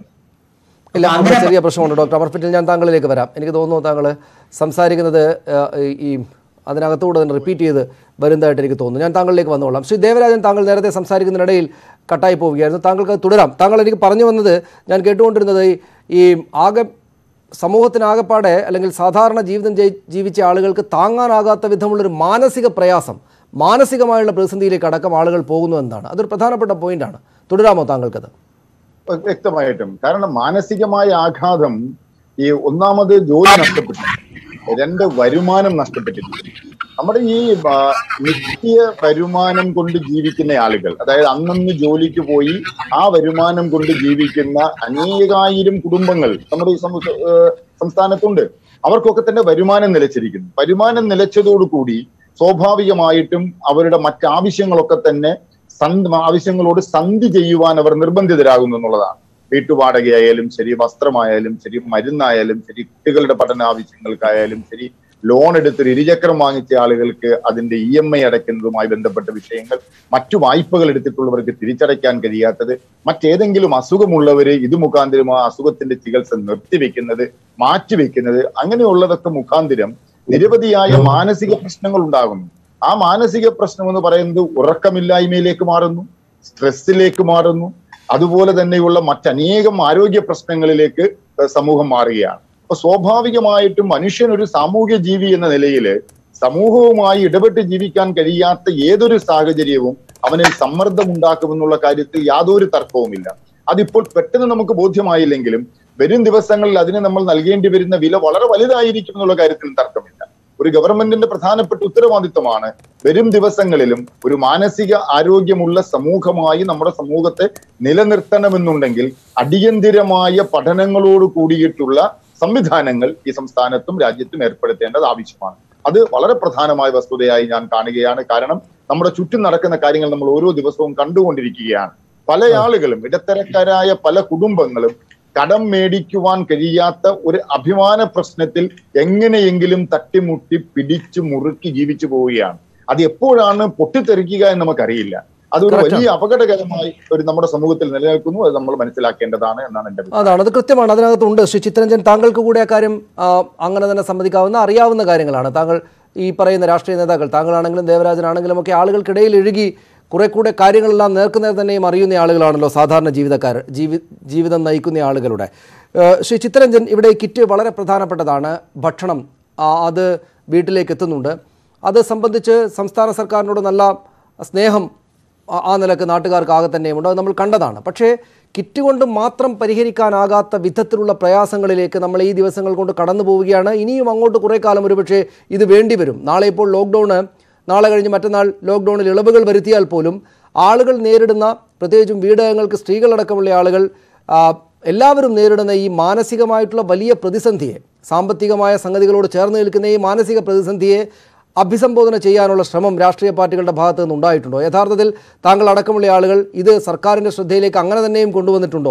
ഇല്ല അങ്ങനെ ചെറിയ പ്രശ്നമുണ്ട് ഡോക്ടർ അമർഫിറ്റിൽ ഞാൻ താങ്കളിലേക്ക് വരാം എനിക്ക് തോന്നുന്നു താങ്കൾ സംസാരിക്കുന്നത് ആ, ഈ- ഈ അതിനകത്തുകൂടെ തന്നെ റിപ്പീറ്റ് ചെയ്ത് വരുന്നതായിട്ട് എനിക്ക് തോന്നുന്നു ഞാൻ താങ്കളിലേക്ക് വന്നോളാം ശ്രീ ദേവരാജൻ താങ്കൾ നേരത്തെ സംസാരിക്കുന്നതിനിടയിൽ കട്ടായി പോവുകയായിരുന്നു താങ്കൾക്ക് അത് തുടരാം താങ്കൾ എനിക്ക് പറഞ്ഞു വന്നത് ഞാൻ കേട്ടുകൊണ്ടിരുന്നത് ഈ- ഈ ആകെ സമൂഹത്തിനാകപ്പാടെ അല്ലെങ്കിൽ സാധാരണ ജീവിതം ജയി- ജീവിച്ച ആളുകൾക്ക് താങ്ങാനാകാത്ത വിധമുള്ളൊരു മാനസിക പ്രയാസം മാനസികമായുള്ള പ്രതിസന്ധിയിലേക്ക് അടക്കം ആളുകൾ പോകുന്നു എന്നതാണ് അതൊരു പ്രധാനപ്പെട്ട പോയിന്റാണ് തുടരാമോ താങ്കൾക്കത് വ്യക്തമായിട്ടും കാരണം മാനസികമായ ആഘാതം ഈ ഒന്നാമത് ജോലി നഷ്ടപ്പെട്ടു രണ്ട് വരുമാനം നഷ്ടപ്പെട്ടിട്ടുണ്ട് നമ്മുടെ ഈ ആ, നിത്യ വരുമാനം കൊണ്ട് ജീവിക്കുന്ന ആളുകൾ അതായത് അന്നന്ന് ജോലിക്ക് പോയി ആ വരുമാനം കൊണ്ട് ജീവിക്കുന്ന അനേകായിരം കുടുംബങ്ങൾ നമ്മുടെ ഈ സമു- ഏഹ് സംസ്ഥാനത്തുണ്ട് അവർക്കൊക്കെ തന്നെ വരുമാനം നിലച്ചിരിക്കുന്നു വരുമാനം നിലച്ചതോടുകൂടി സ്വാഭാവികമായിട്ടും അവരുടെ മറ്റാവശ്യങ്ങളൊക്കെ തന്നെ സന്ധി ആവശ്യങ്ങളോട് സന്ധി ചെയ്യുവാൻ അവർ നിർബന്ധിതരാകുന്നു എന്നുള്ളതാണ് വീട്ടുവാടകയായാലും ശരി വസ്ത്രമായാലും ശരി മരുന്നായാലും ശരി കുട്ടികളുടെ പഠന ആവശ്യങ്ങൾക്കായാലും ശരി ലോൺ എടുത്ത് ഒരു ഇരുചക്രം വാങ്ങിച്ച ആളുകൾക്ക് അതിന്റെ ഇ എം ഐ അടയ്ക്കുന്നതുമായി ബന്ധപ്പെട്ട വിഷയങ്ങൾ മറ്റു വായ്പകൾ എടുത്തിട്ടുള്ളവർക്ക് തിരിച്ചടയ്ക്കാൻ കഴിയാത്തത് മറ്റേതെങ്കിലും അസുഖമുള്ളവര് ഇത് മുഖാന്തരം ആ അസുഖത്തിന്റെ ചികിത്സ നിർത്തിവെക്കുന്നത് മാറ്റിവെക്കുന്നത് അങ്ങനെയുള്ളതൊക്കെ മുഖാന്തരം നിരവധിയായ മാനസിക പ്രശ്നങ്ങൾ ഉണ്ടാകുന്നു ആ മാനസിക പ്രശ്നം എന്ന് പറയുന്നത് ഉറക്കമില്ലായ്മയിലേക്ക് മാറുന്നു സ്ട്രെസ്സിലേക്ക് മാറുന്നു അതുപോലെ തന്നെയുള്ള മറ്റനേകം ആരോഗ്യ പ്രശ്നങ്ങളിലേക്ക് ഏഹ് സമൂഹം മാറുകയാണ് അപ്പൊ സ്വാഭാവികമായിട്ടും മനുഷ്യൻ ഒരു സാമൂഹ്യ ജീവി എന്ന നിലയിൽ സമൂഹവുമായി ഇടപെട്ട് ജീവിക്കാൻ കഴിയാത്ത ഏതൊരു സാഹചര്യവും അവന് സമ്മർദ്ദം ഉണ്ടാക്കുമെന്നുള്ള കാര്യത്തിൽ യാതൊരു തർക്കവുമില്ല അതിപ്പോൾ പെട്ടെന്ന് നമുക്ക് ബോധ്യമായില്ലെങ്കിലും വരും ദിവസങ്ങളിൽ അതിന് നമ്മൾ നൽകേണ്ടി വരുന്ന വില വളരെ വലുതായിരിക്കും എന്നുള്ള കാര്യത്തിൽ തർക്കമില്ല ഒരു ഗവൺമെന്റിന്റെ പ്രധാനപ്പെട്ട ഉത്തരവാദിത്വമാണ് വരും ദിവസങ്ങളിലും ഒരു മാനസിക ആരോഗ്യമുള്ള സമൂഹമായി നമ്മുടെ സമൂഹത്തെ നിലനിർത്തണമെന്നുണ്ടെങ്കിൽ അടിയന്തിരമായ പഠനങ്ങളോട് കൂടിയിട്ടുള്ള സംവിധാനങ്ങൾ ഈ സംസ്ഥാനത്തും രാജ്യത്തും ഏർപ്പെടുത്തേണ്ടത് ആവശ്യമാണ് അത് വളരെ പ്രധാനമായ വസ്തുതയായി ഞാൻ കാണുകയാണ് കാരണം നമ്മുടെ ചുറ്റും നടക്കുന്ന കാര്യങ്ങൾ നമ്മൾ ഓരോ ദിവസവും കണ്ടുകൊണ്ടിരിക്കുകയാണ് പല ആളുകളും ഇടത്തരക്കാരായ പല കുടുംബങ്ങളും കടം മേടിക്കുവാൻ കഴിയാത്ത ഒരു അഭിമാന പ്രശ്നത്തിൽ എങ്ങനെയെങ്കിലും തട്ടിമുട്ടി പിടിച്ചു മുറുക്കി ജീവിച്ചു പോവുകയാണ് അത് എപ്പോഴാണ് പൊട്ടിത്തെറിക്കുക എന്ന് നമുക്കറിയില്ല അതൊരു Correct വലിയ അപകടകരമായി ഒരു നമ്മുടെ സമൂഹത്തിൽ നിലനിൽക്കുന്നു അത് നമ്മൾ മനസ്സിലാക്കേണ്ടതാണ് എന്നാണ് എന്റെ അഭിപ്രായം. അതാണ് അത് കൃത്യമാണ് അതിനകത്തുണ്ട് ശ്രീ ചിത്രഞ്ജൻ താങ്കൾക്ക് കൂടി ആ കാര്യം ആ, അങ്ങനെ തന്നെ സമ്മതിക്കാവുന്ന അറിയാവുന്ന കാര്യങ്ങളാണ് താങ്കൾ ഈ പറയുന്ന രാഷ്ട്രീയ നേതാക്കൾ താങ്കളാണെങ്കിലും ദേവരാജനാണെങ്കിലും ഒക്കെ ആളുകൾക്കിടയിൽ എഴുകി കുറെ കൂടെ കാര്യങ്ങളെല്ലാം നേർക്കുനേർ തന്നെയും അറിയുന്ന ആളുകളാണല്ലോ സാധാരണ ജീവിതക്കാർ ജീവി ജീവിതം നയിക്കുന്ന ആളുകളുടെ ഏഹ് ശ്രീ ചിത്രഞ്ജൻ ഇവിടെ ഈ കിറ്റ് വളരെ പ്രധാനപ്പെട്ടതാണ് ഭക്ഷണം ആ, അത് വീട്ടിലേക്ക് എത്തുന്നുണ്ട് അത് സംബന്ധിച്ച് സംസ്ഥാന സർക്കാരിനോട് നല്ല സ്നേഹം ആ- ആ നിലക്ക് നാട്ടുകാർക്ക് ആകെ തന്നെയുമുണ്ട് അത് നമ്മൾ കണ്ടതാണ് പക്ഷേ കിറ്റ് കൊണ്ട് മാത്രം പരിഹരിക്കാനാകാത്ത വിധത്തിലുള്ള പ്രയാസങ്ങളിലേക്ക് നമ്മൾ ഈ ദിവസങ്ങൾ കൊണ്ട് കടന്നു പോവുകയാണ് ഇനിയും അങ്ങോട്ട് കുറേ കാലം ഒരുപക്ഷെ ഇത് വേണ്ടി വരും നാളെ ഇപ്പോൾ ലോക്ക്ഡൗണ് നാളെ കഴിഞ്ഞ് മറ്റന്നാൾ ലോക്ക്ഡൗണിൽ ഇളവുകൾ വരുത്തിയാൽ പോലും ആളുകൾ നേരിടുന്ന പ്രത്യേകിച്ചും വീടകങ്ങൾക്ക് സ്ത്രീകളടക്കമുള്ള ആളുകൾ ആ, എല്ലാവരും നേരിടുന്ന ഈ മാനസികമായിട്ടുള്ള വലിയ പ്രതിസന്ധിയെ സാമ്പത്തികമായ സംഗതികളോട് ചേർന്ന് നിൽക്കുന്ന ഈ മാനസിക പ്രതിസന്ധിയെ അഭിസംബോധന ചെയ്യാനുള്ള ശ്രമം രാഷ്ട്രീയ പാർട്ടികളുടെ ഭാഗത്ത് നിന്നുണ്ടായിട്ടുണ്ടോ യഥാർത്ഥത്തിൽ താങ്കൾ അടക്കമുള്ള ആളുകൾ ഇത് സർക്കാരിൻ്റെ ശ്രദ്ധയിലേക്ക് അങ്ങനെ തന്നെയും കൊണ്ടുവന്നിട്ടുണ്ടോ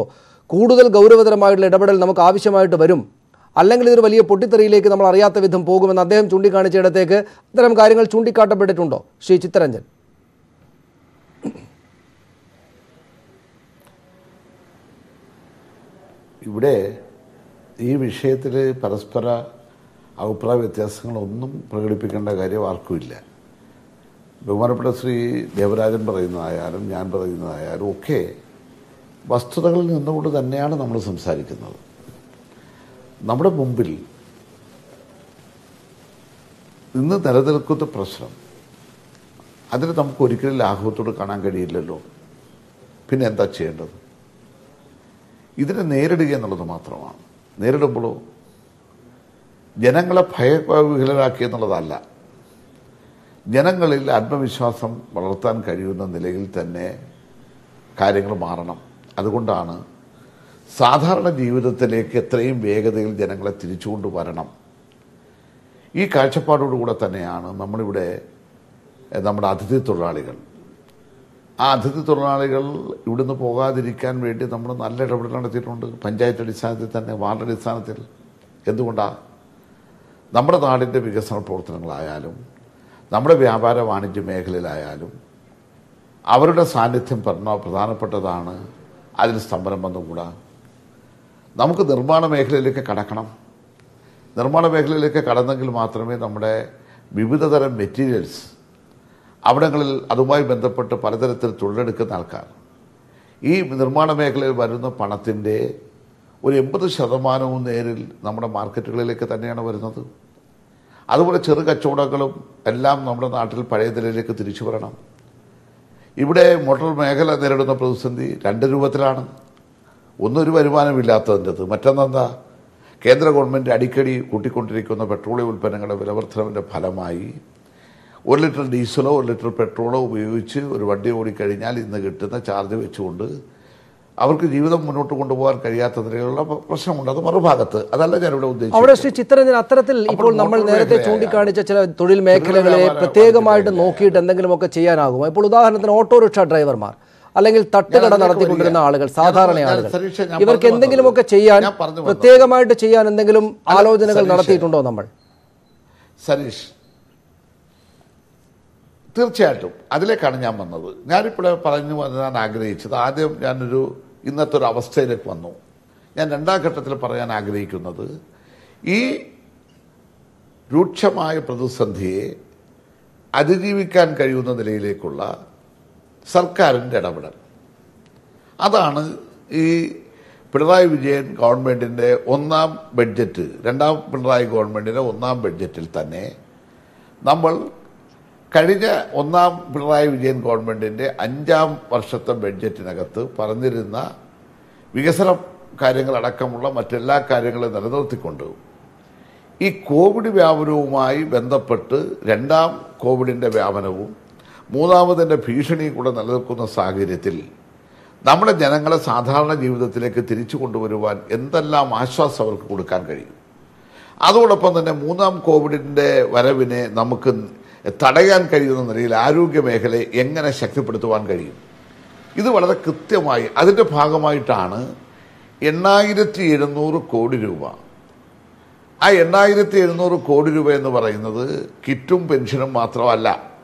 കൂടുതൽ ഗൗരവതരമായിട്ടുള്ള ഇടപെടൽ നമുക്ക് ആവശ്യമായിട്ട് വരും അല്ലെങ്കിൽ ഇതൊരു വലിയ പൊട്ടിത്തെറിയിലേക്ക് നമ്മൾ അറിയാത്ത വിധം പോകുമെന്ന് അദ്ദേഹം ചൂണ്ടിക്കാണിച്ചിടത്തേക്ക് ഇത്തരം കാര്യങ്ങൾ ചൂണ്ടിക്കാട്ടപ്പെട്ടിട്ടുണ്ടോ ശ്രീ ചിത്തരഞ്ജൻ ഇവിടെ ഈ വിഷയത്തിൽ പരസ്പര അഭിപ്രായ വ്യത്യാസങ്ങളൊന്നും പ്രകടിപ്പിക്കേണ്ട കാര്യം ആർക്കുമില്ല ബഹുമാനപ്പെട്ട ശ്രീ ദേവരാജൻ പറയുന്നതായാലും ഞാൻ പറയുന്നതായാലും ഒക്കെ വസ്തുതകളിൽ നിന്നുകൊണ്ട് തന്നെയാണ് നമ്മൾ സംസാരിക്കുന്നത് നമ്മുടെ മുമ്പിൽ ഇന്ന് നിലനിൽക്കുന്ന പ്രശ്നം അതിന് നമുക്ക് ഒരിക്കലും ലാഘവത്തോട് കാണാൻ കഴിയില്ലല്ലോ പിന്നെ എന്താ ചെയ്യേണ്ടത് ഇതിനെ നേരിടുക എന്നുള്ളത് മാത്രമാണ് നേരിടുമ്പോഴോ ജനങ്ങളെ ഭയവിഹലരാക്കുക എന്നുള്ളതല്ല ജനങ്ങളിൽ ആത്മവിശ്വാസം വളർത്താൻ കഴിയുന്ന നിലയിൽ തന്നെ കാര്യങ്ങൾ മാറണം അതുകൊണ്ടാണ് സാധാരണ ജീവിതത്തിലേക്ക് എത്രയും വേഗതയിൽ ജനങ്ങളെ തിരിച്ചുകൊണ്ട് വരണം ഈ കാഴ്ചപ്പാടോടുകൂടെ തന്നെയാണ് നമ്മളിവിടെ എഹ്, നമ്മുടെ അതിഥി തൊഴിലാളികൾ ആ അതിഥി തൊഴിലാളികൾ ഇവിടുന്ന് പോകാതിരിക്കാൻ വേണ്ടി നമ്മൾ നല്ല ഇടപെടൽ നടത്തിയിട്ടുണ്ട് പഞ്ചായത്ത് അടിസ്ഥാനത്തിൽ തന്നെ വാർഡ് അടിസ്ഥാനത്തിൽ എന്തുകൊണ്ടാണ് നമ്മുടെ നാടിൻ്റെ വികസന പ്രവർത്തനങ്ങളായാലും നമ്മുടെ വ്യാപാര വാണിജ്യ മേഖലയിലായാലും അവരുടെ സാന്നിധ്യം പറഞ്ഞ പ്രധാനപ്പെട്ടതാണ് അതിൽ സ്തംഭനം വന്നുകൂടാ നമുക്ക് നിർമ്മാണ മേഖലയിലേക്ക് കടക്കണം നിർമ്മാണ മേഖലയിലേക്ക് കടന്നെങ്കിൽ മാത്രമേ നമ്മുടെ വിവിധതരം മെറ്റീരിയൽസ് അവിടങ്ങളിൽ അതുമായി ബന്ധപ്പെട്ട് പലതരത്തിൽ തൊഴിലെടുക്കുന്ന ആൾക്കാർ ഈ നിർമ്മാണ മേഖലയിൽ വരുന്ന പണത്തിൻ്റെ ഒരു എൺപത് ശതമാനവും നേരിൽ നമ്മുടെ മാർക്കറ്റുകളിലേക്ക് തന്നെയാണ് വരുന്നത് അതുപോലെ ചെറു കച്ചവടങ്ങളും എല്ലാം നമ്മുടെ നാട്ടിൽ പഴയ നിലയിലേക്ക് തിരിച്ചു വരണം ഇവിടെ മോട്ടോർ മേഖല നേരിടുന്ന പ്രതിസന്ധി രണ്ട് രൂപത്തിലാണ് ഒന്നൊരു വരുമാനമില്ലാത്തതിൻ്റെത് മറ്റൊന്നെന്താ കേന്ദ്ര ഗവൺമെൻറ് അടിക്കടി കൂട്ടിക്കൊണ്ടിരിക്കുന്ന പെട്രോളിയം ഉൽപ്പന്നങ്ങളുടെ വിലവർദ്ധനവിൻ്റെ ഫലമായി ഒരു ലിറ്റർ ഡീസലോ ഒരു ലിറ്റർ പെട്രോളോ ഉപയോഗിച്ച് ഒരു വണ്ടി ഓടിക്കഴിഞ്ഞാൽ ഇന്ന് കിട്ടുന്ന ചാർജ് വെച്ചുകൊണ്ട് അവർക്ക് ജീവിതം മുന്നോട്ട് കൊണ്ടുപോകാൻ കഴിയാത്ത നിലയിലുള്ള പ്ര- പ്രശ്നമുണ്ട് അത് മറുഭാഗത്ത് അതല്ല ഞാനിവിടെ അവിടെ ഉദ്ദേശിച്ചത് ശ്രീ ചിത്തരഞ്ജൻ അത്തരത്തിൽ ഇപ്പോൾ നമ്മൾ മോട്ടോർ നേരത്തെ മേഖലയായ ചൂണ്ടിക്കാണിച്ച ചില തൊഴിൽ മേഖലകളെ വ്യാപാര പ്രത്യേകമായിട്ട് വാണിജ്യ നോക്കിയിട്ട് എന്തെങ്കിലുമൊക്കെ ചെയ്യാനാകുമോ ഇപ്പോൾ ഉദാഹരണത്തിന് ഓട്ടോറിക്ഷ ഡ്രൈവർമാർ അല്ലെങ്കിൽ തട്ടുകട അതിലേക്ക് നടത്തിക്കൊണ്ടിരുന്ന വരിക. ആളുകൾ ഞാൻ- സാധാരണ ഞാൻ- ആളുകൾ സതീഷേ, ഞാൻ ഇവർക്ക് പറഞ്ഞു എന്തെങ്കിലുമൊക്കെ വന്നത്. ചെയ്യാൻ ഞാൻ പറഞ്ഞു വന്നത്. പ്രത്യേകമായിട്ട് ചെയ്യാൻ എന്തെങ്കിലും ആലോചനകൾ സതീഷേ. നടത്തിയിട്ടുണ്ടോ നമ്മൾ സരീഷ് തീർച്ചയായിട്ടും അതിലേക്കാണ് ഞാൻ വന്നത് ഞാനിപ്പോൾ പറഞ്ഞു വരാൻ ആഗ്രഹിച്ചത് ആദ്യം ഞാനൊരു ഇന്നത്തെ ഒരു അവസ്ഥയിലേക്ക് വന്നു ഞാൻ രണ്ടാം ഘട്ടത്തിൽ പറയാൻ ആഗ്രഹിക്കുന്നത് ഈ രൂക്ഷമായ പ്രതിസന്ധിയെ അതിജീവിക്കാൻ കഴിയുന്ന നിലയിലേക്കുള്ള സർക്കാരിൻ്റെ ഇടപെടൽ അതാണ് ഈ പിണറായി വിജയൻ ഗവൺമെന്റിന്റെ ഒന്നാം ബഡ്ജറ്റ് രണ്ടാം പിണറായി ഗവൺമെന്റിന്റെ ഒന്നാം ബഡ്ജറ്റിൽ തന്നെ നമ്മൾ കഴിഞ്ഞ ഒന്നാം പിണറായി വിജയൻ ഗവൺമെന്റിന്റെ അഞ്ചാം വർഷത്തെ ബഡ്ജറ്റിനകത്ത് പറഞ്ഞിരുന്ന വികസന കാര്യങ്ങളടക്കമുള്ള മറ്റെല്ലാ കാര്യങ്ങളും നിലനിർത്തിക്കൊണ്ട് ഈ കോവിഡ് വ്യാപനവുമായി ബന്ധപ്പെട്ട് രണ്ടാം കോവിഡിന്റെ വ്യാപനവും മൂന്നാമതിന്റെ ഭീഷണിയും കൂടെ നിലനിൽക്കുന്ന സാഹചര്യത്തിൽ നമ്മുടെ ജനങ്ങളെ സാധാരണ ജീവിതത്തിലേക്ക് തിരിച്ചു കൊണ്ടുവരുവാൻ എന്തെല്ലാം ആശ്വാസം അവർക്ക് കൊടുക്കാൻ കഴിയും അതോടൊപ്പം തന്നെ മൂന്നാം കോവിഡിന്റെ വരവിനെ നമുക്ക് തടയാൻ കഴിയുന്ന നിലയിൽ ആരോഗ്യ മേഖലയെ എങ്ങനെ ശക്തിപ്പെടുത്തുവാൻ കഴിയും ഇത് വളരെ കൃത്യമായി അതിന്റെ ഭാഗമായിട്ടാണ് എണ്ണായിരത്തി എഴുന്നൂറ് കോടി രൂപ ആ എണ്ണായിരത്തി എഴുന്നൂറ് കോടി രൂപ എന്ന് പറയുന്നത് കിറ്റും പെൻഷനും മാത്രമല്ല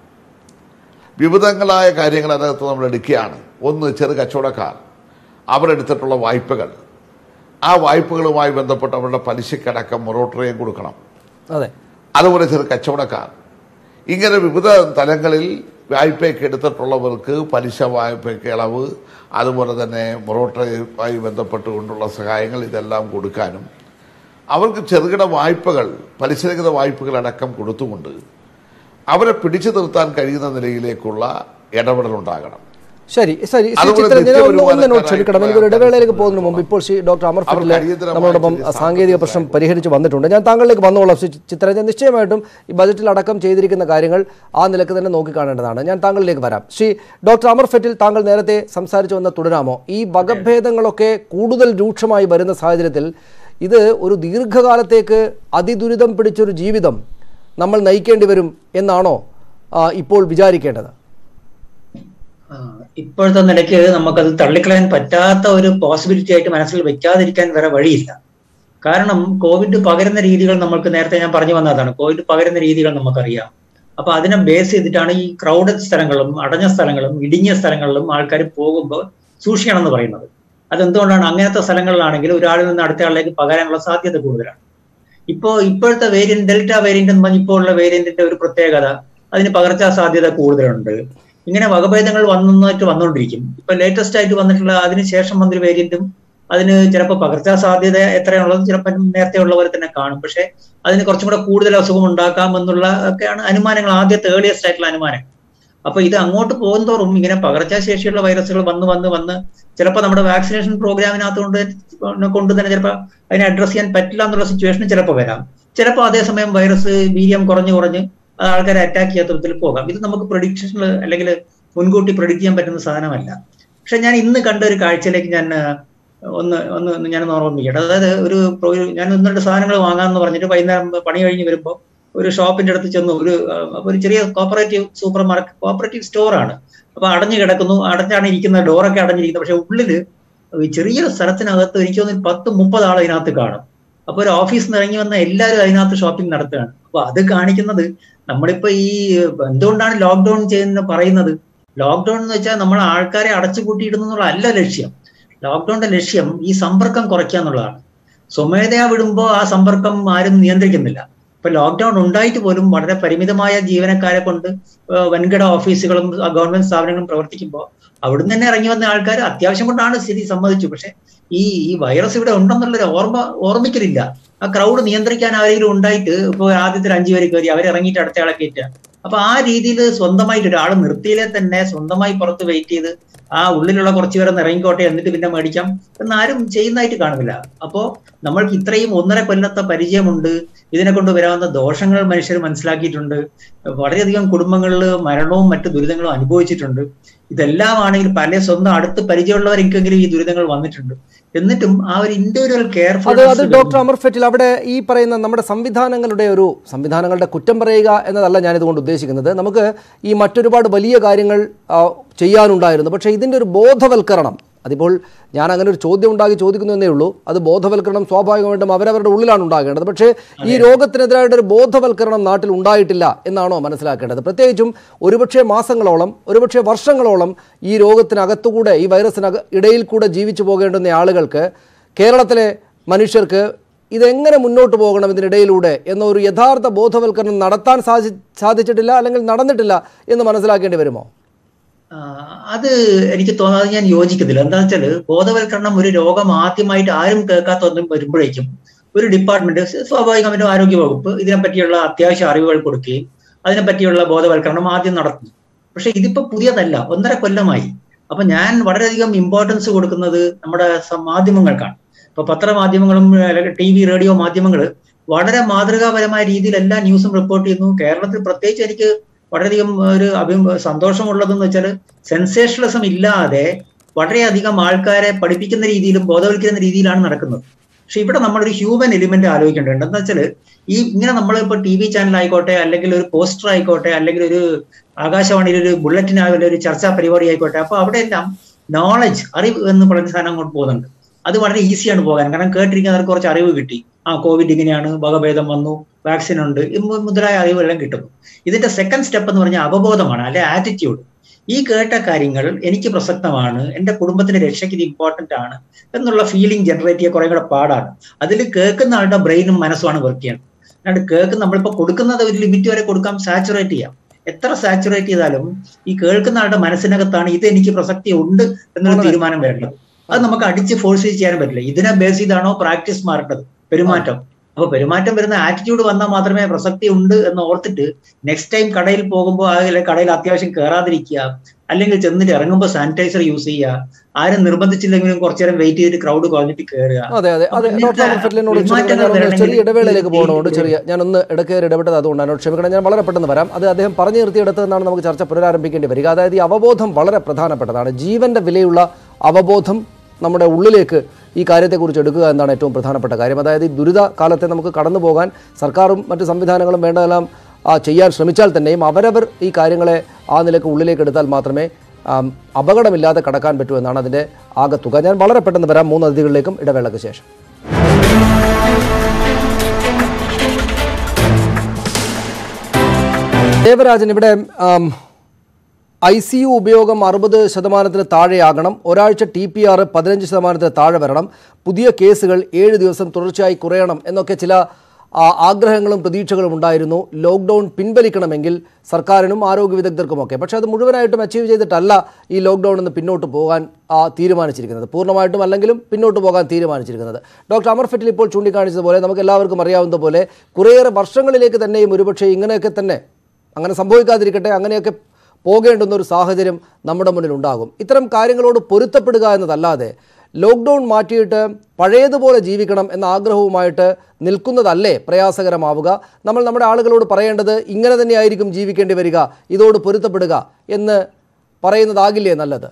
വിവിധങ്ങളായ കാര്യങ്ങൾ അതിനകത്ത് നമ്മൾ എടുക്കുകയാണ് ഒന്ന് ചെറു കച്ചവടക്കാർ അവരെടുത്തിട്ടുള്ള വായ്പകൾ ആ വായ്പകളുമായി ബന്ധപ്പെട്ട് അവരുടെ പലിശക്കടക്കം മൊറോട്ടറിയും കൊടുക്കണം അതെ അതുപോലെ ചെറു കച്ചവടക്കാർ ഇങ്ങനെ വിവിധ തലങ്ങളിൽ വായ്പയൊക്കെ എടുത്തിട്ടുള്ളവർക്ക് പലിശ വായ്പയ്ക്ക് ഇളവ് അതുപോലെ തന്നെ മൊറോട്ടയുമായി ബന്ധപ്പെട്ടുകൊണ്ടുള്ള സഹായങ്ങൾ ഇതെല്ലാം കൊടുക്കാനും അവർക്ക് ചെറുകിട വായ്പകൾ പലിശരഹിത വായ്പകൾ അടക്കം കൊടുത്തുകൊണ്ട് അവരെ പിടിച്ചു നിർത്താൻ കഴിയുന്ന നിലയിലേക്കുള്ള ഇടപെടലുണ്ടാകണം ശരി ശരി ശ്രീ അതുപോലെ ചിത്തരഞ്ജൻ ഒന്ന് നിത്യവരുമാനക്കാരായ ഒന്നിനോട് ക്ഷമിക്കണം എനിക്കൊരു ഇടവേളയിലേക്ക് പോകുന്നതിന് മുമ്പ് ഇപ്പോൾ ശ്രീ ഡോക്ടർ അമർ അവർ ഫട്ടില് അടിയന്തരമായി നമ്മളോടൊപ്പം ചില സാങ്കേതിക പ്രശ്നം പരിഹരിച്ച് വന്നിട്ടുണ്ട് ഞാൻ താങ്കളിലേക്ക് വന്നോളാം ശ്രീ ചിത്തരഞ്ജൻ നിശ്ചയമായിട്ടും ഈ ബജറ്റിൽ അടക്കം ചെയ്തിരിക്കുന്ന കാര്യങ്ങൾ ആ നിലക്ക് തന്നെ നോക്കിക്കാണേണ്ടതാണ് ഞാൻ താങ്കളിലേക്ക് വരാം ശ്രീ ഡോക്ടർ അമർ ഫെറ്റിൽ താങ്കൾ നേരത്തെ സംസാരിച്ചു വന്ന തുടരാമോ ഈ വകഭേദങ്ങളൊക്കെ കൂടുതൽ രൂക്ഷമായി വരുന്ന സാഹചര്യത്തിൽ ഇത് ഒരു ദീർഘകാലത്തേക്ക് അതിദുരിതം പിടിച്ചൊരു ജീവിതം നമ്മൾ നയിക്കേണ്ടി വരും എന്നാണോ ആ, ഇപ്പോൾ വിചാരിക്കേണ്ടത് ആ, ഇപ്പോഴത്തെ നിലയ്ക്ക് നമുക്കത് തള്ളിക്കളയാൻ പറ്റാത്ത ഒരു പോസിബിലിറ്റി ആയിട്ട് മനസ്സിൽ വെക്കാതിരിക്കാൻ വേറെ വഴിയില്ല കാരണം കോവിഡ് പകരുന്ന രീതികൾ നമ്മൾക്ക് നേരത്തെ ഞാൻ പറഞ്ഞു വന്നതാണ് കോവിഡ് പകരുന്ന രീതികൾ നമുക്കറിയാം അപ്പൊ അതിനെ ബേസ് ചെയ്തിട്ടാണ് ഈ ക്രൗഡഡ് സ്ഥലങ്ങളും അടഞ്ഞ സ്ഥലങ്ങളും ഇടുങ്ങിയ സ്ഥലങ്ങളിലും ആൾക്കാർ പോകുമ്പോൾ സൂക്ഷിക്കണം എന്ന് പറയുന്നത് അതെന്തുകൊണ്ടാണ് അങ്ങനത്തെ സ്ഥലങ്ങളിലാണെങ്കിൽ ഒരാളിൽ നിന്ന് അടുത്ത ആളിലേക്ക് പകരാനുള്ള സാധ്യത കൂടുതലാണ് ഇപ്പോ ഇപ്പോഴത്തെ വേരിയന്റ് ഡെൽറ്റ വേരിയന്റ് എന്ന് പറഞ്ഞ ഇപ്പോൾ ഉള്ള വേരിയന്റിന്റെ ഒരു പ്രത്യേകത അതിന് പകർച്ചാ സാധ്യത കൂടുതലുണ്ട് ഇങ്ങനെ വകഭേദങ്ങൾ വന്നതായിട്ട് വന്നുകൊണ്ടിരിക്കും ഇപ്പൊ ലേറ്റസ്റ്റ് ആയിട്ട് വന്നിട്ടുള്ള അതിന് ശേഷം വന്നൊരു വേരിയന്റും അതിന് ചിലപ്പോൾ പകർച്ചാ സാധ്യത എത്രയാണുള്ളത് ചിലപ്പോൾ നേരത്തെ ഉള്ളവരെ തന്നെ കാണും പക്ഷെ അതിന് കുറച്ചും കൂടെ കൂടുതൽ അസുഖം ഉണ്ടാക്കാം എന്നുള്ള ഒക്കെയാണ് അനുമാനങ്ങൾ ആദ്യത്തെ ഏർലിയസ്റ്റ് ആയിട്ടുള്ള അനുമാനം അപ്പൊ ഇത് അങ്ങോട്ട് പോകുന്തോറും ഇങ്ങനെ പകർച്ചാശേഷിയുള്ള വൈറസുകൾ വന്ന് വന്ന് വന്ന് ചിലപ്പോൾ നമ്മുടെ വാക്സിനേഷൻ പ്രോഗ്രാമിനകത്ത് കൊണ്ട് കൊണ്ട് തന്നെ ചിലപ്പോൾ അതിനെ അഡ്രസ് ചെയ്യാൻ പറ്റില്ല എന്നുള്ള സിറ്റുവേഷൻ ചിലപ്പോൾ വരാം ചിലപ്പോൾ അതേസമയം വൈറസ് വീര്യം കുറഞ്ഞു കുറഞ്ഞ് അത് ആൾക്കാരെ അറ്റാക്ക് ചെയ്യാത്ത വിധത്തിൽ പോകാം ഇത് നമുക്ക് പ്രൊഡിക്ഷനിൽ അല്ലെങ്കിൽ മുൻകൂട്ടി പ്രൊഡിക്റ്റ് ചെയ്യാൻ പറ്റുന്ന സാധനമല്ല പക്ഷെ ഞാൻ ഇന്ന് കണ്ട ഒരു കാഴ്ചയിലേക്ക് ഞാൻ ആ, ഒന്ന് ഒന്ന് ഒന്ന് ഞാനൊന്ന് ഓർമ്മിക്കട്ടെ അതായത് ഒരു pro- ഞാൻ ഒന്ന് രണ്ട് സാധനങ്ങൾ വാങ്ങാമെന്ന് പറഞ്ഞിട്ട് വൈകുന്നേരം പണി കഴിഞ്ഞ് വരുമ്പോൾ ഒരു ഷോപ്പിന്റെ അടുത്ത് ചെന്നു ഒരു ആ, അപ്പൊ ഒരു ചെറിയ cooperative super market cooperative store ആണ് അപ്പൊ അടഞ്ഞു കിടക്കുന്നു അടച്ചാണ് ഇരിക്കുന്നത് ഡോറൊക്കെ അടഞ്ഞിരിക്കുന്നത് പക്ഷെ ഉള്ളില് ഈ ചെറിയൊരു സ്ഥലത്തിനകത്ത് എനിക്ക് തോന്നുന്നു ഒരു പത്ത് മുപ്പത് ആൾ അതിനകത്ത് കാണും അപ്പൊ ഒരു ഓഫീസിൽ നിന്ന് ഇറങ്ങി വന്ന എല്ലാവരും അതിനകത്ത് ഷോപ്പിംഗ് നടത്തുകയാണ് അപ്പൊ അത് കാണിക്കുന്നത് നമ്മളിപ്പോ ഈ എന്തുകൊണ്ടാണ് ലോക്ക്ഡൌൺ ചെയ്യുന്ന പറയുന്നത് ലോക്ക്ഡൌൺ എന്ന് വെച്ചാൽ നമ്മൾ ആൾക്കാരെ അടച്ചു കൂട്ടിയിടുന്നുള്ള അല്ല ലക്ഷ്യം ലോക്ക്ഡൌണിന്റെ ലക്ഷ്യം ഈ സമ്പർക്കം കുറയ്ക്കുക എന്നുള്ളതാണ് സ്വമേധയാ വിടുമ്പോൾ ആ സമ്പർക്കം ആരും നിയന്ത്രിക്കുന്നില്ല ഇപ്പൊ ലോക്ക്ഡൌൺ ഉണ്ടായിട്ട് പോലും വളരെ പരിമിതമായ ജീവനക്കാരെ കൊണ്ട് ഏഹ് വൻകിട ഓഫീസുകളും ആ ഗവൺമെന്റ് സ്ഥാപനങ്ങളും പ്രവർത്തിക്കുമ്പോൾ അവിടുന്ന് തന്നെ ഇറങ്ങി വന്ന ആൾക്കാർ അത്യാവശ്യം കൊണ്ടാണ് സ്ഥിതി സമ്മതിച്ചു പക്ഷെ ഈ ഈ വൈറസ് ഇവിടെ ഉണ്ടെന്നുള്ളൊരു ഓർമ്മ ഓർമ്മിക്കലില്ല ആ ക്രൗഡ് നിയന്ത്രിക്കാൻ ആരെങ്കിലും ഉണ്ടായിട്ട് ഇപ്പോൾ ആദ്യത്തെ ഒരു അഞ്ചു പേര് കയറി അവരെ ഇറങ്ങിയിട്ട് അടുത്ത ആളെ കയറ്റുക അപ്പൊ ആ രീതിയിൽ സ്വന്തമായിട്ട് ഒരാൾ നിർത്തിയിലെ തന്നെ സ്വന്തമായി പുറത്ത് വെയിറ്റ് ചെയ്ത് ആ ഉള്ളിലുള്ള കുറച്ചു പേരെ ഒന്ന് ഇറങ്ങിക്കോട്ടെ എന്നിട്ട് പിന്നെ മേടിക്കാം എന്നാരും ചെയ്യുന്നതായിട്ട് കാണുന്നില്ല അപ്പോ നമ്മൾക്ക് ഇത്രയും ഒന്നര കൊല്ലത്തെ പരിചയമുണ്ട് ഇതിനെ കൊണ്ട് വരാവുന്ന ദോഷങ്ങൾ മനുഷ്യർ മനസ്സിലാക്കിയിട്ടുണ്ട് വളരെയധികം കുടുംബങ്ങളിൽ മരണവും മറ്റു ദുരിതങ്ങളും അനുഭവിച്ചിട്ടുണ്ട് ഇതെല്ലാം ആണെങ്കിൽ പല സ്വന്തം അടുത്ത് പരിചയമുള്ളവരെങ്കിലും ഈ ദുരിതങ്ങൾ വന്നിട്ടുണ്ട് എന്നിട്ടും ആ ഒരു ഇൻഡിവിജ്വൽ അത് അത് ഡോക്ടർ കെയർഫുൾ അമർ ഫെറ്റിൽ അവിടെ ഈ പറയുന്ന നമ്മുടെ സംവിധാനങ്ങളുടെ ഒരു സംവിധാനങ്ങളുടെ കുറ്റം പറയുക എന്നതല്ല ഞാനിതുകൊണ്ട് ഉദ്ദേശിക്കുന്നത് നമുക്ക് ഈ മറ്റൊരുപാട് വലിയ കാര്യങ്ങൾ ആ, ചെയ്യാനുണ്ടായിരുന്നു പക്ഷേ ഇതിൻ്റെ ഒരു ബോധവൽക്കരണം അതിപ്പോൾ ഞാൻ അങ്ങനെ ഒരു ചോദ്യം ഉണ്ടാക്കി ചോദിക്കുന്നു എന്നേ ഉള്ളൂ അത് ബോധവൽക്കരണം സ്വാഭാവികമായിട്ടും അവരവരുടെ ഉള്ളിലാണ് ഉണ്ടാകേണ്ടത് പക്ഷേ ഈ രോഗത്തിനെതിരായിട്ട് ഒരു ബോധവൽക്കരണം നാട്ടിൽ ഉണ്ടായിട്ടില്ല എന്നാണോ മനസ്സിലാക്കേണ്ടത് പ്രത്യേകിച്ചും ഒരുപക്ഷെ മാസങ്ങളോളം ഒരുപക്ഷെ വർഷങ്ങളോളം ഈ രോഗത്തിനകത്തുകൂടെ ഈ വൈറസിനക ഇടയിൽ കൂടെ ജീവിച്ചു പോകേണ്ടുന്ന ആളുകൾക്ക് കേരളത്തിലെ മനുഷ്യർക്ക് ഇതെങ്ങനെ മുന്നോട്ട് പോകണം ഇതിനിടയിലൂടെ എന്നൊരു യഥാർത്ഥ ബോധവൽക്കരണം നടത്താൻ സാധി സാധിച്ചിട്ടില്ല അല്ലെങ്കിൽ നടന്നിട്ടില്ല എന്ന് മനസ്സിലാക്കേണ്ടി വരുമോ ആ, അത് എനിക്ക് തോന്നാതെ ഞാൻ യോജിക്കുന്നില്ല എന്താ വെച്ചാല് ബോധവൽക്കരണം ഒരു രോഗം ആദ്യമായിട്ട് ആരും കേൾക്കാത്ത ഒന്നും വരുമ്പോഴേക്കും ഒരു ഡിപ്പാർട്ട്മെന്റ് സ്വാഭാവികമായിട്ടും ആരോഗ്യ വകുപ്പ് ഇതിനെപ്പറ്റിയുള്ള അത്യാവശ്യ അറിവുകൾ കൊടുക്കുകയും അതിനെപ്പറ്റിയുള്ള ബോധവൽക്കരണം ആദ്യം നടത്തുന്നു പക്ഷെ ഇതിപ്പോ പുതിയതല്ല ഒന്നര കൊല്ലമായി അപ്പൊ ഞാൻ വളരെയധികം ഇമ്പോർട്ടൻസ് കൊടുക്കുന്നത് നമ്മുടെ സ- മാധ്യമങ്ങൾക്കാണ് ഇപ്പൊ പത്രമാധ്യമങ്ങളും ടി വി റേഡിയോ മാധ്യമങ്ങൾ വളരെ മാതൃകാപരമായ രീതിയിൽ എല്ലാ ന്യൂസും റിപ്പോർട്ട് ചെയ്യുന്നു കേരളത്തിൽ പ്രത്യേകിച്ച് എനിക്ക് വളരെയധികം ഒരു അഭി സന്തോഷമുള്ളതെന്ന് വെച്ചാൽ സെൻസേഷണലിസം ഇല്ലാതെ വളരെയധികം ആൾക്കാരെ പഠിപ്പിക്കുന്ന രീതിയിലും ബോധവൽക്കരിക്കുന്ന രീതിയിലാണ് നടക്കുന്നത് പക്ഷെ ഇവിടെ നമ്മളൊരു ഹ്യൂമൻ എലിമെന്റ് ആലോചിക്കേണ്ടതുണ്ട് എന്താ വെച്ചാൽ ഈ ഇങ്ങനെ നമ്മളിപ്പോൾ ടി വി ചാനൽ ആയിക്കോട്ടെ അല്ലെങ്കിൽ ഒരു പോസ്റ്റർ ആയിക്കോട്ടെ അല്ലെങ്കിൽ ഒരു ആകാശവാണിയിൽ ഒരു ബുള്ളറ്റിൻ ആകട്ടെ ഒരു ചർച്ചാ പരിപാടി ആയിക്കോട്ടെ അപ്പൊ അവിടെ എല്ലാം നോളജ് അറിവ് എന്ന് പറയുന്ന സാധനം അങ്ങോട്ട് പോകുന്നുണ്ട് അത് വളരെ ഈസിയാണ് പോകാൻ കാരണം കേട്ടിരിക്കുന്നവർക്ക് കുറച്ച് അറിവ് കിട്ടി ആ കോവിഡ് ഇങ്ങനെയാണ് വകഭേദം വന്നു വാക്സിൻ ഉണ്ട് ഇത് മു- മുതലായ അറിവുകളെല്ലാം കിട്ടുന്നു ഇതിന്റെ സെക്കൻഡ് സ്റ്റെപ്പ് എന്ന് പറഞ്ഞാൽ അവബോധമാണ് അല്ലെ ആറ്റിറ്റ്യൂഡ് ഈ കേട്ട കാര്യങ്ങൾ എനിക്ക് പ്രസക്തമാണ് എന്റെ കുടുംബത്തിന്റെ രക്ഷയ്ക്ക് ഇത് ഇമ്പോർട്ടന്റ് ആണ് എന്നുള്ള ഫീലിംഗ് ജനറേറ്റ് ചെയ്യാൻ കുറെ കൂടെ പാടാണ് അതിൽ കേൾക്കുന്ന ആളുടെ ബ്രെയിനും മനസ്സുമാണ് വർക്ക് ചെയ്യണം അല്ലാണ്ട് കേൾക്കുന്ന നമ്മളിപ്പോ കൊടുക്കുന്നത് ഒരു ലിമിറ്റ് വരെ കൊടുക്കാം സാച്ചുറേറ്റ് ചെയ്യാം എത്ര സാച്ചുറേറ്റ് ചെയ്താലും ഈ കേൾക്കുന്ന ആളുടെ മനസ്സിനകത്താണ് ഇത് എനിക്ക് പ്രസക്തി ഉണ്ട് എന്നൊരു തീരുമാനം വരേണ്ടത് അത് നമുക്ക് അടിച്ച് ഫോഴ്സ് ചെയ്യാൻ പറ്റില്ല ഇതിനെ ബേസ് ചെയ്താണോ പ്രാക്ടീസ് മാറേണ്ടത് പെരുമാറ്റം അപ്പൊ പെരുമാറ്റം വരുന്ന ആറ്റിറ്റ്യൂഡ് വന്നാൽ മാത്രമേ പ്രസക്തി ഉണ്ട് എന്ന് ഓർത്തിട്ട് നെക്സ്റ്റ് ടൈം കടയിൽ പോകുമ്പോൾ അതിലെ കടയിൽ അത്യാവശ്യം കയറാതിരിക്കുക അല്ലെങ്കിൽ ചെന്നിട്ട് ഇറങ്ങുമ്പോൾ സാനിറ്റൈസർ യൂസ് ചെയ്യുക ആരും നിർബന്ധിച്ചില്ലെങ്കിലും കുറച്ചു നേരം വെയിറ്റ് ചെയ്തിട്ട് ക്രൗഡ് കുറഞ്ഞിട്ട് കയറുക അതെ അതെ അതെ അപ്പൊ ഡോക്ടർ അമർ ഫെറ്റിലിനോട് പെരുമാറ്റങ്ങൾ ഞാനൊന്ന് വരണമെങ്കിൽ ചെറിയ ഇടവേളയിലേക്ക് ഈ- പോകണമുണ്ട് ചെറിയ ഞാനൊന്ന് ഇടയ്ക്കേറി ഇടപെട്ടത് അതുകൊണ്ടാണ് ക്ഷമിക്കണം ഞാൻ വളരെ പെട്ടെന്ന് വരാം അത് അദ്ദേഹം പറഞ്ഞു നിർത്തിയെടുത്ത് നിന്നാണ് നമുക്ക് ചർച്ച പുനരാരംഭിക്കേണ്ടി വരിക അതായത് ഈ അവബോധം വളരെ പ്രധാനപ്പെട്ടതാണ് ജീവന്റെ വിലയുള്ള അവബോധം നമ്മുടെ ഉള്ളിലേക്ക് ഈ കാര്യത്തെക്കുറിച്ച് എടുക്കുക എന്നാണ് ഏറ്റവും പ്രധാനപ്പെട്ട കാര്യം അതായത് ഈ ദുരിത കാലത്തെ നമുക്ക് കടന്നു പോകാൻ സർക്കാരും മറ്റ് സംവിധാനങ്ങളും വേണ്ടതെല്ലാം ആ, ചെയ്യാൻ ശ്രമിച്ചാൽ തന്നെയും അവരവർ ഈ കാര്യങ്ങളെ ആ നിലക്ക് ഉള്ളിലേക്ക് എടുത്താൽ മാത്രമേ ആം, അപകടമില്ലാതെ കടക്കാൻ പറ്റുമെന്നാണ് അതിൻ്റെ ആകെ തുക ഞാൻ വളരെ പെട്ടെന്ന് വരാം മൂന്ന് അതിഥികളിലേക്കും ഇടവേളയ്ക്ക് ശേഷം ദേവരാജൻ ഇവിടെ ഐ സി യു ഉപയോഗം അറുപത് ശതമാനത്തിന് താഴെയാകണം ഒരാഴ്ച ടി പി ആർ പതിനഞ്ച് ശതമാനത്തിന് താഴെ വരണം പുതിയ കേസുകൾ ഏഴ് ദിവസം തുടർച്ചയായി കുറയണം എന്നൊക്കെ ചില ആ, ആഗ്രഹങ്ങളും പ്രതീക്ഷകളും ഉണ്ടായിരുന്നു ലോക്ക്ഡൗൺ പിൻവലിക്കണമെങ്കിൽ സർക്കാരിനും ആരോഗ്യ വിദഗ്ധർക്കുമൊക്കെ പക്ഷേ അത് മുഴുവനായിട്ടും അച്ചീവ് ചെയ്തിട്ടല്ല ഈ ലോക്ക്ഡൗൺ നിന്ന് പിന്നോട്ട് പോകാൻ ആ, തീരുമാനിച്ചിരിക്കുന്നത് പൂർണ്ണമായിട്ടും അല്ലെങ്കിലും പിന്നോട്ട് പോകാൻ തീരുമാനിച്ചിരിക്കുന്നത് ഡോക്ടർ അമർ ഫെറ്റിൽ ഇപ്പോൾ ചൂണ്ടിക്കാണിച്ചതുപോലെ നമുക്ക് എല്ലാവർക്കും അറിയാവുന്ന പോലെ കുറേയേറെ വർഷങ്ങളിലേക്ക് തന്നെയും ഒരുപക്ഷെ ഇങ്ങനെയൊക്കെ തന്നെ അങ്ങനെ സംഭവിക്കാതിരിക്കട്ടെ അങ്ങനെയൊക്കെ പോകേണ്ടുന്ന ഒരു സാഹചര്യം നമ്മുടെ മുന്നിൽ ഉണ്ടാകും ഇത്തരം കാര്യങ്ങളോട് പൊരുത്തപ്പെടുക എന്നതല്ലാതെ ലോക്ക്ഡൗൺ മാറ്റിയിട്ട് പഴയതുപോലെ ജീവിക്കണം എന്ന ആഗ്രഹവുമായിട്ട് നിൽക്കുന്നതല്ലേ പ്രയാസകരമാവുക നമ്മൾ നമ്മുടെ ആളുകളോട് പറയേണ്ടത് ഇങ്ങനെ തന്നെയായിരിക്കും ജീവിക്കേണ്ടി വരിക ഇതോട് പൊരുത്തപ്പെടുക എന്ന് പറയുന്നതാകില്ലേ നല്ലത്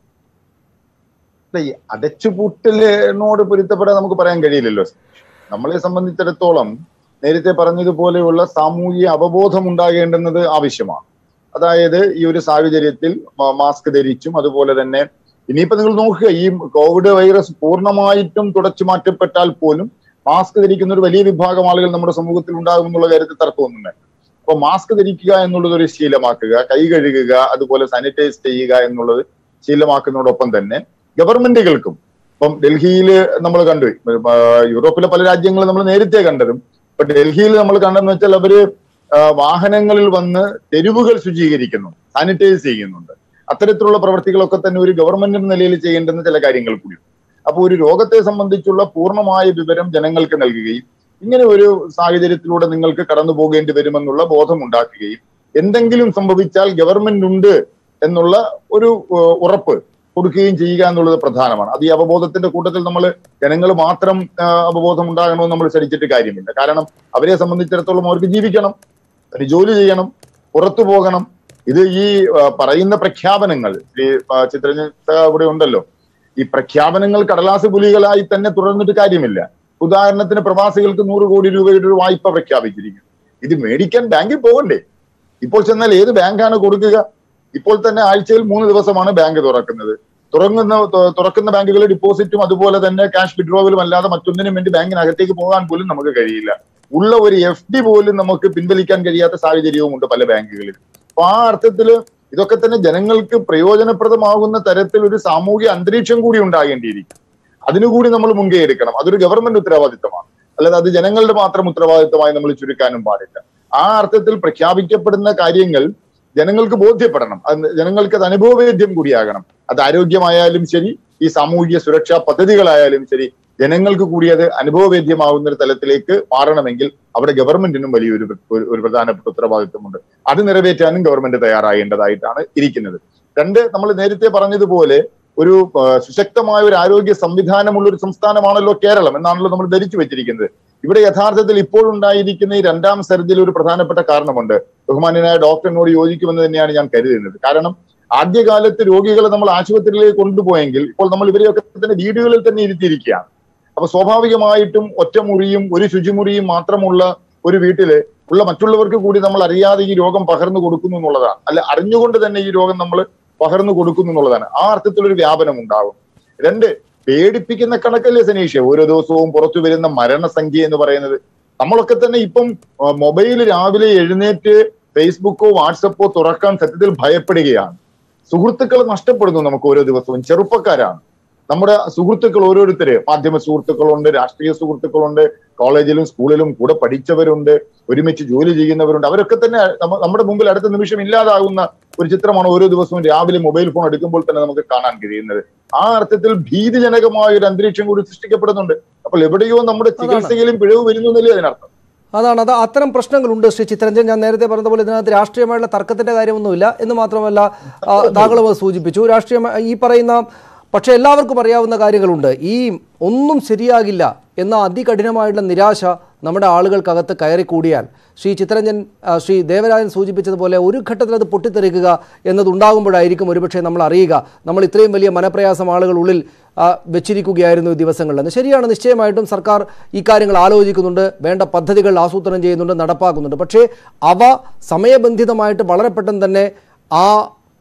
അല്ല, ഈ അടച്ചുപൂട്ടലിനോട് പൊരുത്തപ്പെടാൻ നമുക്ക് പറയാൻ കഴിയില്ലല്ലോ നമ്മളെ സംബന്ധിച്ചിടത്തോളം നേരത്തെ പറഞ്ഞതുപോലെയുള്ള സാമൂഹിക അവബോധം ഉണ്ടാകേണ്ടുന്നത് ആവശ്യമാണ് അതായത് ഈ ഒരു സാഹചര്യത്തിൽ മ- മാസ്ക് ധരിച്ചും അതുപോലെ തന്നെ ഇനിയിപ്പോ നിങ്ങൾ നോക്കുക ഈ കോവിഡ് വൈറസ് പൂർണ്ണമായിട്ടും തുടച്ചു മാറ്റപ്പെട്ടാൽ പോലും മാസ്ക് ധരിക്കുന്ന ഒരു വലിയ വിഭാഗം ആളുകൾ നമ്മുടെ സമൂഹത്തിൽ ഉണ്ടാകും എന്നുള്ള കാര്യത്തിൽ തർക്കമൊന്നും വേണ്ട അപ്പൊ മാസ്ക് ധരിക്കുക എന്നുള്ളത് ഒരു ശീലമാക്കുക കൈ കഴുകുക അതുപോലെ സാനിറ്റൈസ് ചെയ്യുക എന്നുള്ളത് ശീലമാക്കുന്നതോടൊപ്പം തന്നെ ഗവൺമെന്റുകൾക്കും ഇപ്പം ഡൽഹിയിൽ നമ്മൾ കണ്ടു ആ, യൂറോപ്പിലെ പല രാജ്യങ്ങളും നമ്മൾ നേരത്തെ കണ്ടതും ഇപ്പൊ ഡൽഹിയിൽ നമ്മൾ കണ്ടെന്ന് വെച്ചാൽ അവര് ആ, വാഹനങ്ങളിൽ വന്ന് തെരുവുകൾ ശുചീകരിക്കുന്നു സാനിറ്റൈസ് ചെയ്യുന്നുണ്ട് അത്തരത്തിലുള്ള പ്രവർത്തികളൊക്കെ തന്നെ ഒരു ഗവൺമെന്റ് എന്ന നിലയിൽ ചെയ്യേണ്ടുന്ന ചില കാര്യങ്ങൾ കൂടി അപ്പൊ ഒരു രോഗത്തെ സംബന്ധിച്ചുള്ള പൂർണ്ണമായ വിവരം ജനങ്ങൾക്ക് നൽകുകയും ഇങ്ങനെ ഒരു സാഹചര്യത്തിലൂടെ നിങ്ങൾക്ക് കടന്നു പോകേണ്ടി വരുമെന്നുള്ള ബോധം ഉണ്ടാക്കുകയും എന്തെങ്കിലും സംഭവിച്ചാൽ ഗവൺമെന്റ് ഉണ്ട് എന്നുള്ള ഒരു ഏഹ്, ഉറപ്പ് കൊടുക്കുകയും ചെയ്യുക എന്നുള്ളത് പ്രധാനമാണ് അത് ഈ അവബോധത്തിന്റെ കൂട്ടത്തിൽ നമ്മൾ ജനങ്ങൾ മാത്രം ആ, അവബോധം ഉണ്ടാകണമെന്ന് നമ്മൾ ശ്രമിച്ചിട്ട് കാര്യമില്ല കാരണം അവരെ സംബന്ധിച്ചിടത്തോളം അവർക്ക് ജീവിക്കണം ഒരു ജോലി ചെയ്യണം പുറത്തു പോകണം ഇത് ഈ ആ, പറയുന്ന പ്രഖ്യാപനങ്ങൾ ഈ ആ, ചിത്രരഞ്ജൻ ഇവിടെ ഉണ്ടല്ലോ ഈ പ്രഖ്യാപനങ്ങൾ കടലാസ് പുലികളായി തന്നെ തുടർന്നിട്ട് കാര്യമില്ല ഉദാഹരണത്തിന് പ്രവാസികൾക്ക് നൂറ് കോടി രൂപയുടെ ഒരു വായ്പ പ്രഖ്യാപിച്ചിരിക്കുന്നു ഇത് മേടിക്കാൻ ബാങ്കിൽ പോകണ്ടേ ഇപ്പോൾ ചെന്നാൽ ഏത് ബാങ്കാണ് കൊടുക്കുക ഇപ്പോൾ തന്നെ ആഴ്ചയിൽ മൂന്ന് ദിവസമാണ് ബാങ്ക് തുറക്കുന്നത് തുറങ്ങുന്ന തു- തുറക്കുന്ന ബാങ്കുകളിൽ ഡിപ്പോസിറ്റും അതുപോലെ തന്നെ ക്യാഷ് വിഡ്രോവലും അല്ലാതെ മറ്റൊന്നിനും വേണ്ടി ബാങ്കിനകത്തേക്ക് പോകാൻ പോലും നമുക്ക് കഴിയില്ല ഉള്ള ഒരു എഫ് ഡി പോലും നമുക്ക് പിൻവലിക്കാൻ കഴിയാത്ത സാഹചര്യവും ഉണ്ട് പല ബാങ്കുകളിൽ അപ്പൊ ആ അർത്ഥത്തില് ഇതൊക്കെ തന്നെ ജനങ്ങൾക്ക് പ്രയോജനപ്രദമാകുന്ന തരത്തിൽ ഒരു സാമൂഹിക അന്തരീക്ഷം കൂടി ഉണ്ടാകേണ്ടിയിരിക്കും അതിനുകൂടി നമ്മൾ മുൻകൈ എടുക്കണം അതൊരു ഗവൺമെന്റ് ഉത്തരവാദിത്തമാണ് അല്ലാതെ അത് ജനങ്ങളുടെ മാത്രം ഉത്തരവാദിത്തമായി നമ്മൾ ചുരുക്കാനും പാടില്ല ആ അർത്ഥത്തിൽ പ്രഖ്യാപിക്കപ്പെടുന്ന കാര്യങ്ങൾ ജനങ്ങൾക്ക് ബോധ്യപ്പെടണം അത് ജനങ്ങൾക്ക് അത് അനുഭവവേദ്യം കൂടിയാകണം അത് ആരോഗ്യമായാലും ശരി ഈ സാമൂഹിക സുരക്ഷാ പദ്ധതികളായാലും ശരി ജനങ്ങൾക്ക് കൂടി അത് അനുഭവവേദ്യമാവുന്ന ഒരു തലത്തിലേക്ക് മാറണമെങ്കിൽ അവിടെ ഗവൺമെന്റിനും വലിയൊരു ഒരു- ഒരു പ്രധാനപ്പെട്ട ഉത്തരവാദിത്വമുണ്ട് അത് നിറവേറ്റാനും ഗവൺമെന്റ് തയ്യാറാകേണ്ടതായിട്ടാണ് ഇരിക്കുന്നത് രണ്ട് നമ്മൾ നേരത്തെ പറഞ്ഞതുപോലെ ഒരു ആ, സുശക്തമായ ഒരു ആരോഗ്യ സംവിധാനമുള്ള ഒരു സംസ്ഥാനമാണല്ലോ കേരളം എന്നാണല്ലോ നമ്മൾ ധരിച്ചു വെച്ചിരിക്കുന്നത് ഇവിടെ യഥാർത്ഥത്തിൽ ഇപ്പോഴുണ്ടായിരിക്കുന്ന ഈ രണ്ടാം സർജിൽ ഒരു പ്രധാനപ്പെട്ട കാരണമുണ്ട് ബഹുമാന്യനായ ഡോക്ടറിനോട് യോജിക്കുമെന്ന് തന്നെയാണ് ഞാൻ കരുതുന്നത് കാരണം ആദ്യകാലത്ത് രോഗികളെ നമ്മൾ ആശുപത്രിയിലേക്ക് കൊണ്ടുപോയെങ്കിൽ ഇപ്പോൾ നമ്മൾ ഇവരെയൊക്കെ തന്നെ വീടുകളിൽ തന്നെ ഇരുത്തിയിരിക്കുകയാണ് അപ്പൊ സ്വാഭാവികമായിട്ടും ഒറ്റമുറിയും ഒരു ശുചിമുറിയും മാത്രമുള്ള ഒരു വീട്ടില് ഉള്ള മറ്റുള്ളവർക്ക് കൂടി നമ്മൾ അറിയാതെ ഈ രോഗം പകർന്നു കൊടുക്കുന്നു എന്നുള്ളതാണ് അല്ല അറിഞ്ഞുകൊണ്ട് തന്നെ ഈ രോഗം നമ്മൾ പകർന്നു കൊടുക്കുന്നു എന്നുള്ളതാണ് ആ അർത്ഥത്തിലൊരു വ്യാപനം ഉണ്ടാകും രണ്ട് പേടിപ്പിക്കുന്ന കണക്കല്ലേ സനീഷ് ഓരോ ദിവസവും പുറത്തു വരുന്ന മരണസംഖ്യ എന്ന് പറയുന്നത് നമ്മളൊക്കെ തന്നെ ഇപ്പം മൊബൈൽ രാവിലെ എഴുന്നേറ്റ് ഫേസ്ബുക്കോ വാട്സപ്പോ തുറക്കാൻ സത്യത്തിൽ ഭയപ്പെടുകയാണ് സുഹൃത്തുക്കൾ നഷ്ടപ്പെടുന്നു നമുക്ക് ഓരോ ദിവസവും ചെറുപ്പക്കാരാണ് നമ്മുടെ സുഹൃത്തുക്കൾ ഓരോരുത്തര് മാധ്യമ സുഹൃത്തുക്കളുണ്ട് രാഷ്ട്രീയ സുഹൃത്തുക്കളുണ്ട് കോളേജിലും സ്കൂളിലും കൂടെ പഠിച്ചവരുണ്ട് ഒരുമിച്ച് ജോലി ചെയ്യുന്നവരുണ്ട് അവരൊക്കെ തന്നെ നമ്മ- നമ്മുടെ മുമ്പിൽ അടുത്ത നിമിഷം ഇല്ലാതാകുന്ന ഒരു ചിത്രമാണ് ഓരോ ദിവസവും രാവിലെ മൊബൈൽ ഫോൺ എടുക്കുമ്പോൾ തന്നെ നമുക്ക് കാണാൻ കഴിയുന്നത് ആ അർത്ഥത്തിൽ ഭീതിജനകമായ ഒരു അന്തരീക്ഷം കൂടി സൃഷ്ടിക്കപ്പെടുന്നുണ്ട് അപ്പോൾ എവിടെയോ നമ്മുടെ ചികിത്സയിലും പിഴവ് വരുന്നു എന്നല്ലേ അതിനർത്ഥം അതാണ് അത് അത്തരം പ്രശ്നങ്ങളുണ്ട് ശ്രീ ചിത്രഞ്ജൻ ഞാൻ നേരത്തെ പറഞ്ഞതുപോലെ ഇതിനകത്ത് രാഷ്ട്രീയമായിട്ടുള്ള തർക്കത്തിന്റെ കാര്യമൊന്നുമില്ല എന്ന് മാത്രമല്ല ആ, താങ്കളും അത് സൂചിപ്പിച്ചു രാഷ്ട്രീയ ഈ പറയുന്ന പക്ഷേ എല്ലാവർക്കും അറിയാവുന്ന കാര്യങ്ങളുണ്ട് ഈ ഒന്നും ശരിയാകില്ല എന്ന അതികഠിനമായിട്ടുള്ള നിരാശ നമ്മുടെ ആളുകൾക്കകത്ത് കയറിക്കൂടിയാൽ ശ്രീ ചിത്രഞ്ജൻ ആ, ശ്രീ ദേവരാജൻ സൂചിപ്പിച്ചതുപോലെ ഒരു ഘട്ടത്തിൽ അത് പൊട്ടിത്തെറിക്കുക എന്നതുണ്ടാകുമ്പോഴായിരിക്കും ഒരുപക്ഷെ നമ്മൾ അറിയുക നമ്മൾ ഇത്രയും വലിയ മനപ്രയാസം ആളുകൾ ഉള്ളിൽ ആ, വെച്ചിരിക്കുകയായിരുന്നു ഈ ദിവസങ്ങളിലെന്ന് ശരിയാണ് നിശ്ചയമായിട്ടും സർക്കാർ ഈ കാര്യങ്ങൾ ആലോചിക്കുന്നുണ്ട് വേണ്ട പദ്ധതികൾ ആസൂത്രണം ചെയ്യുന്നുണ്ട് നടപ്പാക്കുന്നുണ്ട് പക്ഷേ അവ സമയബന്ധിതമായിട്ട് വളരെ പെട്ടെന്ന് തന്നെ ആ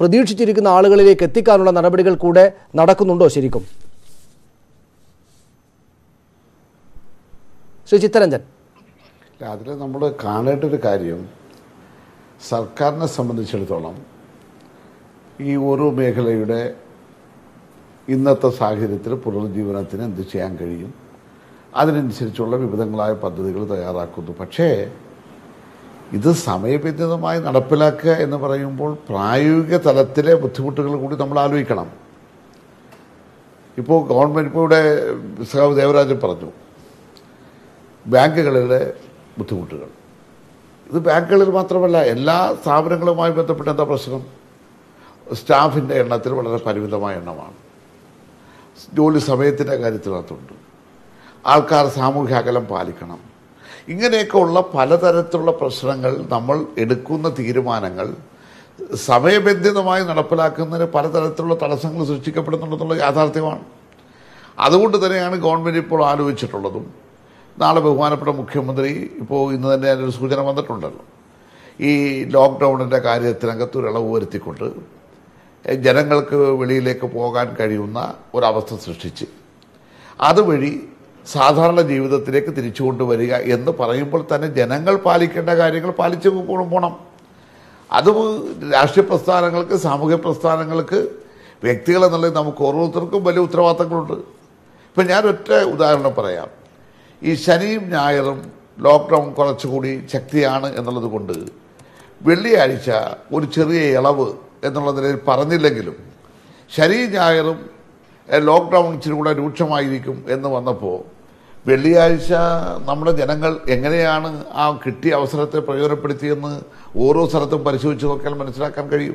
പ്രതീക്ഷിച്ചിരിക്കുന്ന ആളുകളിലേക്ക് എത്തിക്കാനുള്ള നടപടികൾ കൂടെ നടക്കുന്നുണ്ടോ ശരിക്കും ശ്രീ ചിത്തരഞ്ജൻ അതിൽ നമ്മൾ കാണേണ്ട ഒരു കാര്യം സർക്കാരിനെ സംബന്ധിച്ചിടത്തോളം ഈ ഓരോ മേഖലയുടെ ഇന്നത്തെ സാഹചര്യത്തിൽ പുനരുജ്ജീവനത്തിന് എന്ത് ചെയ്യാൻ കഴിയും അതിനനുസരിച്ചുള്ള വിവിധങ്ങളായ പദ്ധതികൾ തയ്യാറാക്കുന്നു പക്ഷേ ഇത് സമയബന്ധിതമായി നടപ്പിലാക്കുക എന്ന് പറയുമ്പോൾ പ്രായോഗിക തലത്തിലെ ബുദ്ധിമുട്ടുകൾ കൂടി നമ്മൾ ആലോചിക്കണം ഇപ്പോൾ ഗവൺമെൻറ് ഇപ്പോൾ ഇവിടെ സഖാവ് ദേവരാജൻ പറഞ്ഞു ബാങ്കുകളിലെ ബുദ്ധിമുട്ടുകൾ ഇത് ബാങ്കുകളിൽ മാത്രമല്ല എല്ലാ സ്ഥാപനങ്ങളുമായി ബന്ധപ്പെട്ട് എന്താ പ്രശ്നം സ്റ്റാഫിൻ്റെ എണ്ണത്തിൽ വളരെ പരിമിതമായ എണ്ണമാണ് ജോലി സമയത്തിൻ്റെ കാര്യത്തിനകത്തുണ്ട് ആൾക്കാർ സാമൂഹ്യ അകലം പാലിക്കണം ഇങ്ങനെയൊക്കെ ഉള്ള പലതരത്തിലുള്ള പ്രശ്നങ്ങൾ നമ്മൾ എടുക്കുന്ന തീരുമാനങ്ങൾ സമയബന്ധിതമായി നടപ്പിലാക്കുന്നതിന് പലതരത്തിലുള്ള തടസ്സങ്ങൾ സൃഷ്ടിക്കപ്പെടുന്നുണ്ടെന്നുള്ള യാഥാർത്ഥ്യമാണ് അതുകൊണ്ട് തന്നെയാണ് ഗവൺമെൻറ് ഇപ്പോൾ ആലോചിച്ചിട്ടുള്ളതും നാളെ ബഹുമാനപ്പെട്ട മുഖ്യമന്ത്രി ഇപ്പോൾ ഇന്ന് തന്നെ അതിനൊരു സൂചന വന്നിട്ടുണ്ടല്ലോ ഈ ലോക്ക്ഡൗണിൻ്റെ കാര്യത്തിനകത്ത് ഒരു ഇളവ് വരുത്തിക്കൊണ്ട് ജനങ്ങൾക്ക് വെളിയിലേക്ക് പോകാൻ കഴിയുന്ന ഒരവസ്ഥ സൃഷ്ടിച്ച് അതുവഴി സാധാരണ ജീവിതത്തിലേക്ക് തിരിച്ചു കൊണ്ടുവരിക എന്ന് പറയുമ്പോൾ തന്നെ ജനങ്ങൾ പാലിക്കേണ്ട കാര്യങ്ങൾ പാലിച്ചു പോകണം പോണം അത് രാഷ്ട്രീയ പ്രസ്ഥാനങ്ങൾക്ക് സാമൂഹ്യ പ്രസ്ഥാനങ്ങൾക്ക് വ്യക്തികൾ എന്നുള്ളത് നമുക്ക് ഓരോരുത്തർക്കും വലിയ ഉത്തരവാദിത്തങ്ങളുണ്ട് ഇപ്പം ഞാനൊറ്റ ഉദാഹരണം പറയാം ഈ ശനിയും ഞായറും ലോക്ക്ഡൗൺ കുറച്ചുകൂടി ശക്തിയാണ് എന്നുള്ളത് കൊണ്ട് വെള്ളിയാഴ്ച ഒരു ചെറിയ ഇളവ് എന്നുള്ള നിലയിൽ പറഞ്ഞില്ലെങ്കിലും ശനിയും ഞായറും എഹ്, ലോക്ക്ഡൗൺ ഇച്ചിരി കൂടെ രൂക്ഷമായിരിക്കും എന്ന് വന്നപ്പോൾ വെള്ളിയാഴ്ച നമ്മുടെ ജനങ്ങൾ എങ്ങനെയാണ് ആ കിട്ടിയ അവസരത്തെ പ്രയോജനപ്പെടുത്തിയെന്ന് ഓരോ സ്ഥലത്തും പരിശോധിച്ച് നോക്കിയാൽ മനസ്സിലാക്കാൻ കഴിയും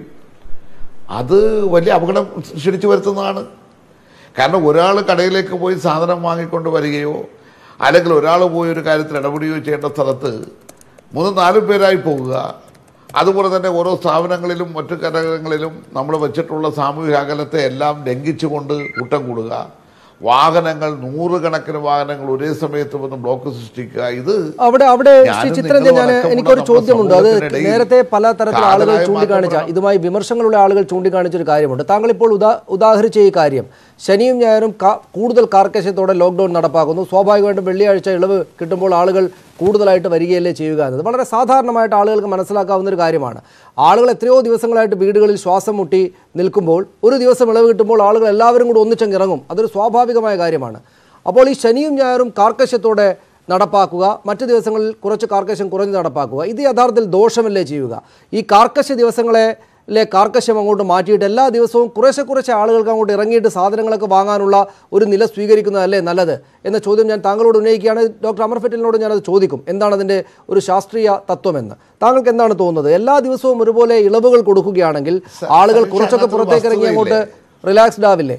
അത് വലിയ അപകടം ക്ഷണിച്ചു വരുത്തുന്നതാണ് കാരണം ഒരാൾ കടയിലേക്ക് പോയി സാധനം വാങ്ങിക്കൊണ്ട് വരികയോ അല്ലെങ്കിൽ ഒരാൾ പോയി ഒരു കാര്യത്തിൽ ഇടപെടുകയോ ചെയ്യേണ്ട സ്ഥലത്ത് മൂന്ന് നാലും പേരായി പോകുക അതുപോലെ തന്നെ ഓരോ സ്ഥാപനങ്ങളിലും മറ്റു ഘടകങ്ങളിലും നമ്മൾ വെച്ചിട്ടുള്ള സാമൂഹിക അകലത്തെ എല്ലാം ലംഘിച്ചുകൊണ്ട് കൂട്ടം കൂടുക വാഹനങ്ങൾ നൂറുകണക്കിന് വാഹനങ്ങൾ ഒരേ സമയത്ത് വന്ന് ബ്ലോക്ക് സൃഷ്ടിക്കുക ഇത് അവിടെ അവിടെ ശ്രീ ഞാനും ചിത്രരഞ്ജൻ ഞാൻ നിങ്ങളും എനിക്കൊരു അടക്കമുള്ള ചോദ്യമുണ്ട് അത് സമൂഹത്തിനിടയിൽ നേരത്തെ പല തരത്തിലുള്ള ആളുകൾ കാതലായ ചൂണ്ടിക്കാണിച്ച മാറ്റം ഇതുമായി വിമർശനങ്ങളുള്ള ആളുകൾ ചൂണ്ടിക്കാണിച്ച ഒരു കാര്യമുണ്ട് താങ്കൾ ഇപ്പോൾ ഉദാ ഉദാഹരിച്ച ഈ കാര്യം ശനിയും ഞായറും കാ- കൂടുതൽ കാർക്കശ്യത്തോടെ ലോക്ക്ഡൌൺ നടപ്പാക്കുന്നു സ്വാഭാവികമായിട്ടും വെള്ളിയാഴ്ച ഇളവ് കിട്ടുമ്പോൾ ആളുകൾ കൂടുതലായിട്ട് വരികയല്ലേ ചെയ്യുക എന്നത് വളരെ സാധാരണമായിട്ട് ആളുകൾക്ക് മനസ്സിലാക്കാവുന്ന ഒരു കാര്യമാണ് ആളുകൾ എത്രയോ ദിവസങ്ങളായിട്ട് വീടുകളിൽ ശ്വാസം മുട്ടി നിൽക്കുമ്പോൾ ഒരു ദിവസം ഇളവ് കിട്ടുമ്പോൾ ആളുകൾ എല്ലാവരും കൂടി ഒന്നിച്ചങ്ങ് ഇറങ്ങും അതൊരു സ്വാഭാവികമായ കാര്യമാണ് അപ്പോൾ ഈ ശനിയും ഞായറും കാർക്കശ്യത്തോടെ നടപ്പാക്കുക മറ്റ് ദിവസങ്ങളിൽ കുറച്ച് കാർക്കശ്യം കുറഞ്ഞ് നടപ്പാക്കുക ഇത് യഥാർത്ഥത്തിൽ ദോഷമല്ലേ ചെയ്യുക ഈ കാർക്കശ്യ ദിവസങ്ങളെ ലെ കാർക്കശ്യം അങ്ങോട്ട് മാറ്റിയിട്ട് എല്ലാ ദിവസവും കുറേശ്ശെ കുറച്ച് ആളുകൾക്ക് അങ്ങോട്ട് ഇറങ്ങിയിട്ട് സാധനങ്ങളൊക്കെ വാങ്ങാനുള്ള ഒരു നില സ്വീകരിക്കുന്നതല്ലേ നല്ലത് എന്ന ചോദ്യം ഞാൻ താങ്കളോട് ഉന്നയിക്കുകയാണ് ഡോക്ടർ അമർ ഫെറ്റലിനോട് ഞാനത് ചോദിക്കും എന്താണ് അതിൻ്റെ ഒരു ശാസ്ത്രീയ തത്വമെന്ന് താങ്കൾക്ക് എന്താണ് തോന്നുന്നത് എല്ലാ ദിവസവും ഒരുപോലെ ഇളവുകൾ കൊടുക്കുകയാണെങ്കിൽ ആളുകൾ പക്ഷേ കുറച്ചൊക്കെ അതിനകത്തൊരു പുറത്തേക്ക് ഇറങ്ങി അങ്ങോട്ട് വസ്തുതയില്ലേ? റിലാക്സ്ഡ് ആവില്ലേ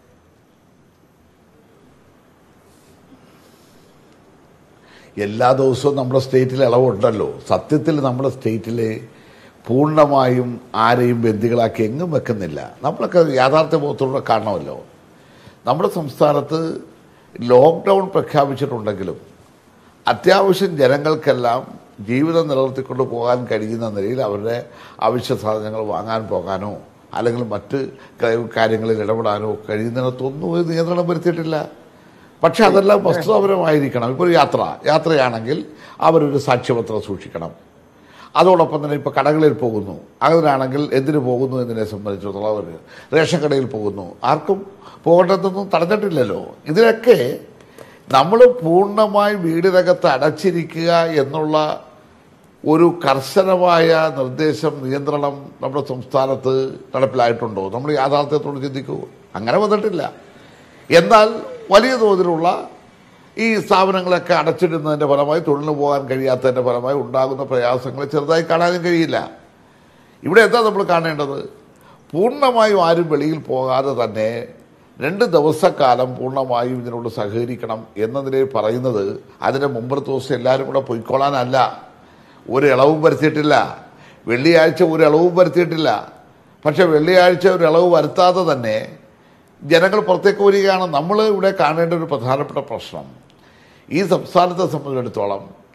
എല്ലാ ദിവസവും നമ്മുടെ സ്റ്റേറ്റിൽ ഇളവുണ്ടല്ലോ സത്യത്തിൽ നമ്മുടെ സ്റ്റേറ്റിൽ പൂർണ്ണമായും ആരെയും ബന്ദികളാക്കി എങ്ങും വെക്കുന്നില്ല നമ്മളൊക്കെ യാഥാർത്ഥ്യബോധത്തോടെ കാണണമല്ലോ നമ്മുടെ സംസ്ഥാനത്ത് ലോക്ക്ഡൗൺ പ്രഖ്യാപിച്ചിട്ടുണ്ടെങ്കിലും അത്യാവശ്യം ജനങ്ങൾക്കെല്ലാം ജീവിതം നിലനിർത്തിക്കൊണ്ട് പോകാൻ കഴിയുന്ന നിലയിൽ അവരുടെ അവശ്യ സാധനങ്ങൾ വാങ്ങാൻ പോകാനോ അല്ലെങ്കിൽ മറ്റ് ക- കാര്യങ്ങളിൽ ഇടപെടാനോ കഴിയുന്നിടത്തൊന്നും ഒരു നിയന്ത്രണം വരുത്തിയിട്ടില്ല പക്ഷെ അതെല്ലാം വസ്തുതാപരമായിരിക്കണം ഇപ്പോൾ ഒരു യാത്ര യാത്രയാണെങ്കിൽ അവരൊരു സാക്ഷ്യപത്രം സൂക്ഷിക്കണം അതോടൊപ്പം തന്നെ ഇപ്പോൾ കടകളിൽ പോകുന്നു അതിനാണെങ്കിൽ എന്തിനു പോകുന്നു എന്നതിനെ സംബന്ധിച്ചിടത്തോളം അവർ റേഷൻ കടയിൽ പോകുന്നു ആർക്കും പോകേണ്ടതൊന്നും തടഞ്ഞിട്ടില്ലല്ലോ ഇതിനൊക്കെ നമ്മൾ പൂർണ്ണമായി വീടിനകത്ത് അടച്ചിരിക്കുക എന്നുള്ള ഒരു കർശനമായ നിർദ്ദേശം നിയന്ത്രണം നമ്മുടെ സംസ്ഥാനത്ത് നടപ്പിലായിട്ടുണ്ടോ നമ്മൾ യാഥാർത്ഥ്യത്തോട് ചിന്തിക്കൂ അങ്ങനെ വന്നിട്ടില്ല എന്നാൽ വലിയ തോതിലുള്ള ഈ സ്ഥാപനങ്ങളൊക്കെ അടച്ചിടുന്നതിൻ്റെ ഫലമായി തൊഴിലിന് പോകാൻ കഴിയാത്തതിൻ്റെ ഫലമായി ഉണ്ടാകുന്ന പ്രയാസങ്ങൾ ചെറുതായി കാണാനും കഴിയില്ല ഇവിടെ എന്താ നമ്മൾ കാണേണ്ടത് പൂർണ്ണമായും ആരും വെളിയിൽ പോകാതെ തന്നെ രണ്ട് ദിവസക്കാലം പൂർണ്ണമായും ഇതിനോട് സഹകരിക്കണം എന്ന നിലയിൽ പറയുന്നത് അതിൻ്റെ മുമ്പത്തെ ദിവസം എല്ലാവരും കൂടെ പൊയ്ക്കൊള്ളാനല്ല ഒരു ഇളവും വരുത്തിയിട്ടില്ല വെള്ളിയാഴ്ച ഒരു ഇളവും വരുത്തിയിട്ടില്ല പക്ഷെ വെള്ളിയാഴ്ച ഒരു ഇളവ് വരുത്താതെ തന്നെ ജനങ്ങൾ പുറത്തേക്ക് വരികയാണ് നമ്മൾ ഇവിടെ കാണേണ്ട ഒരു പ്രധാനപ്പെട്ട പ്രശ്നം ഈ സംസ്ഥാനത്തെ സംബന്ധിച്ചിടത്തോളം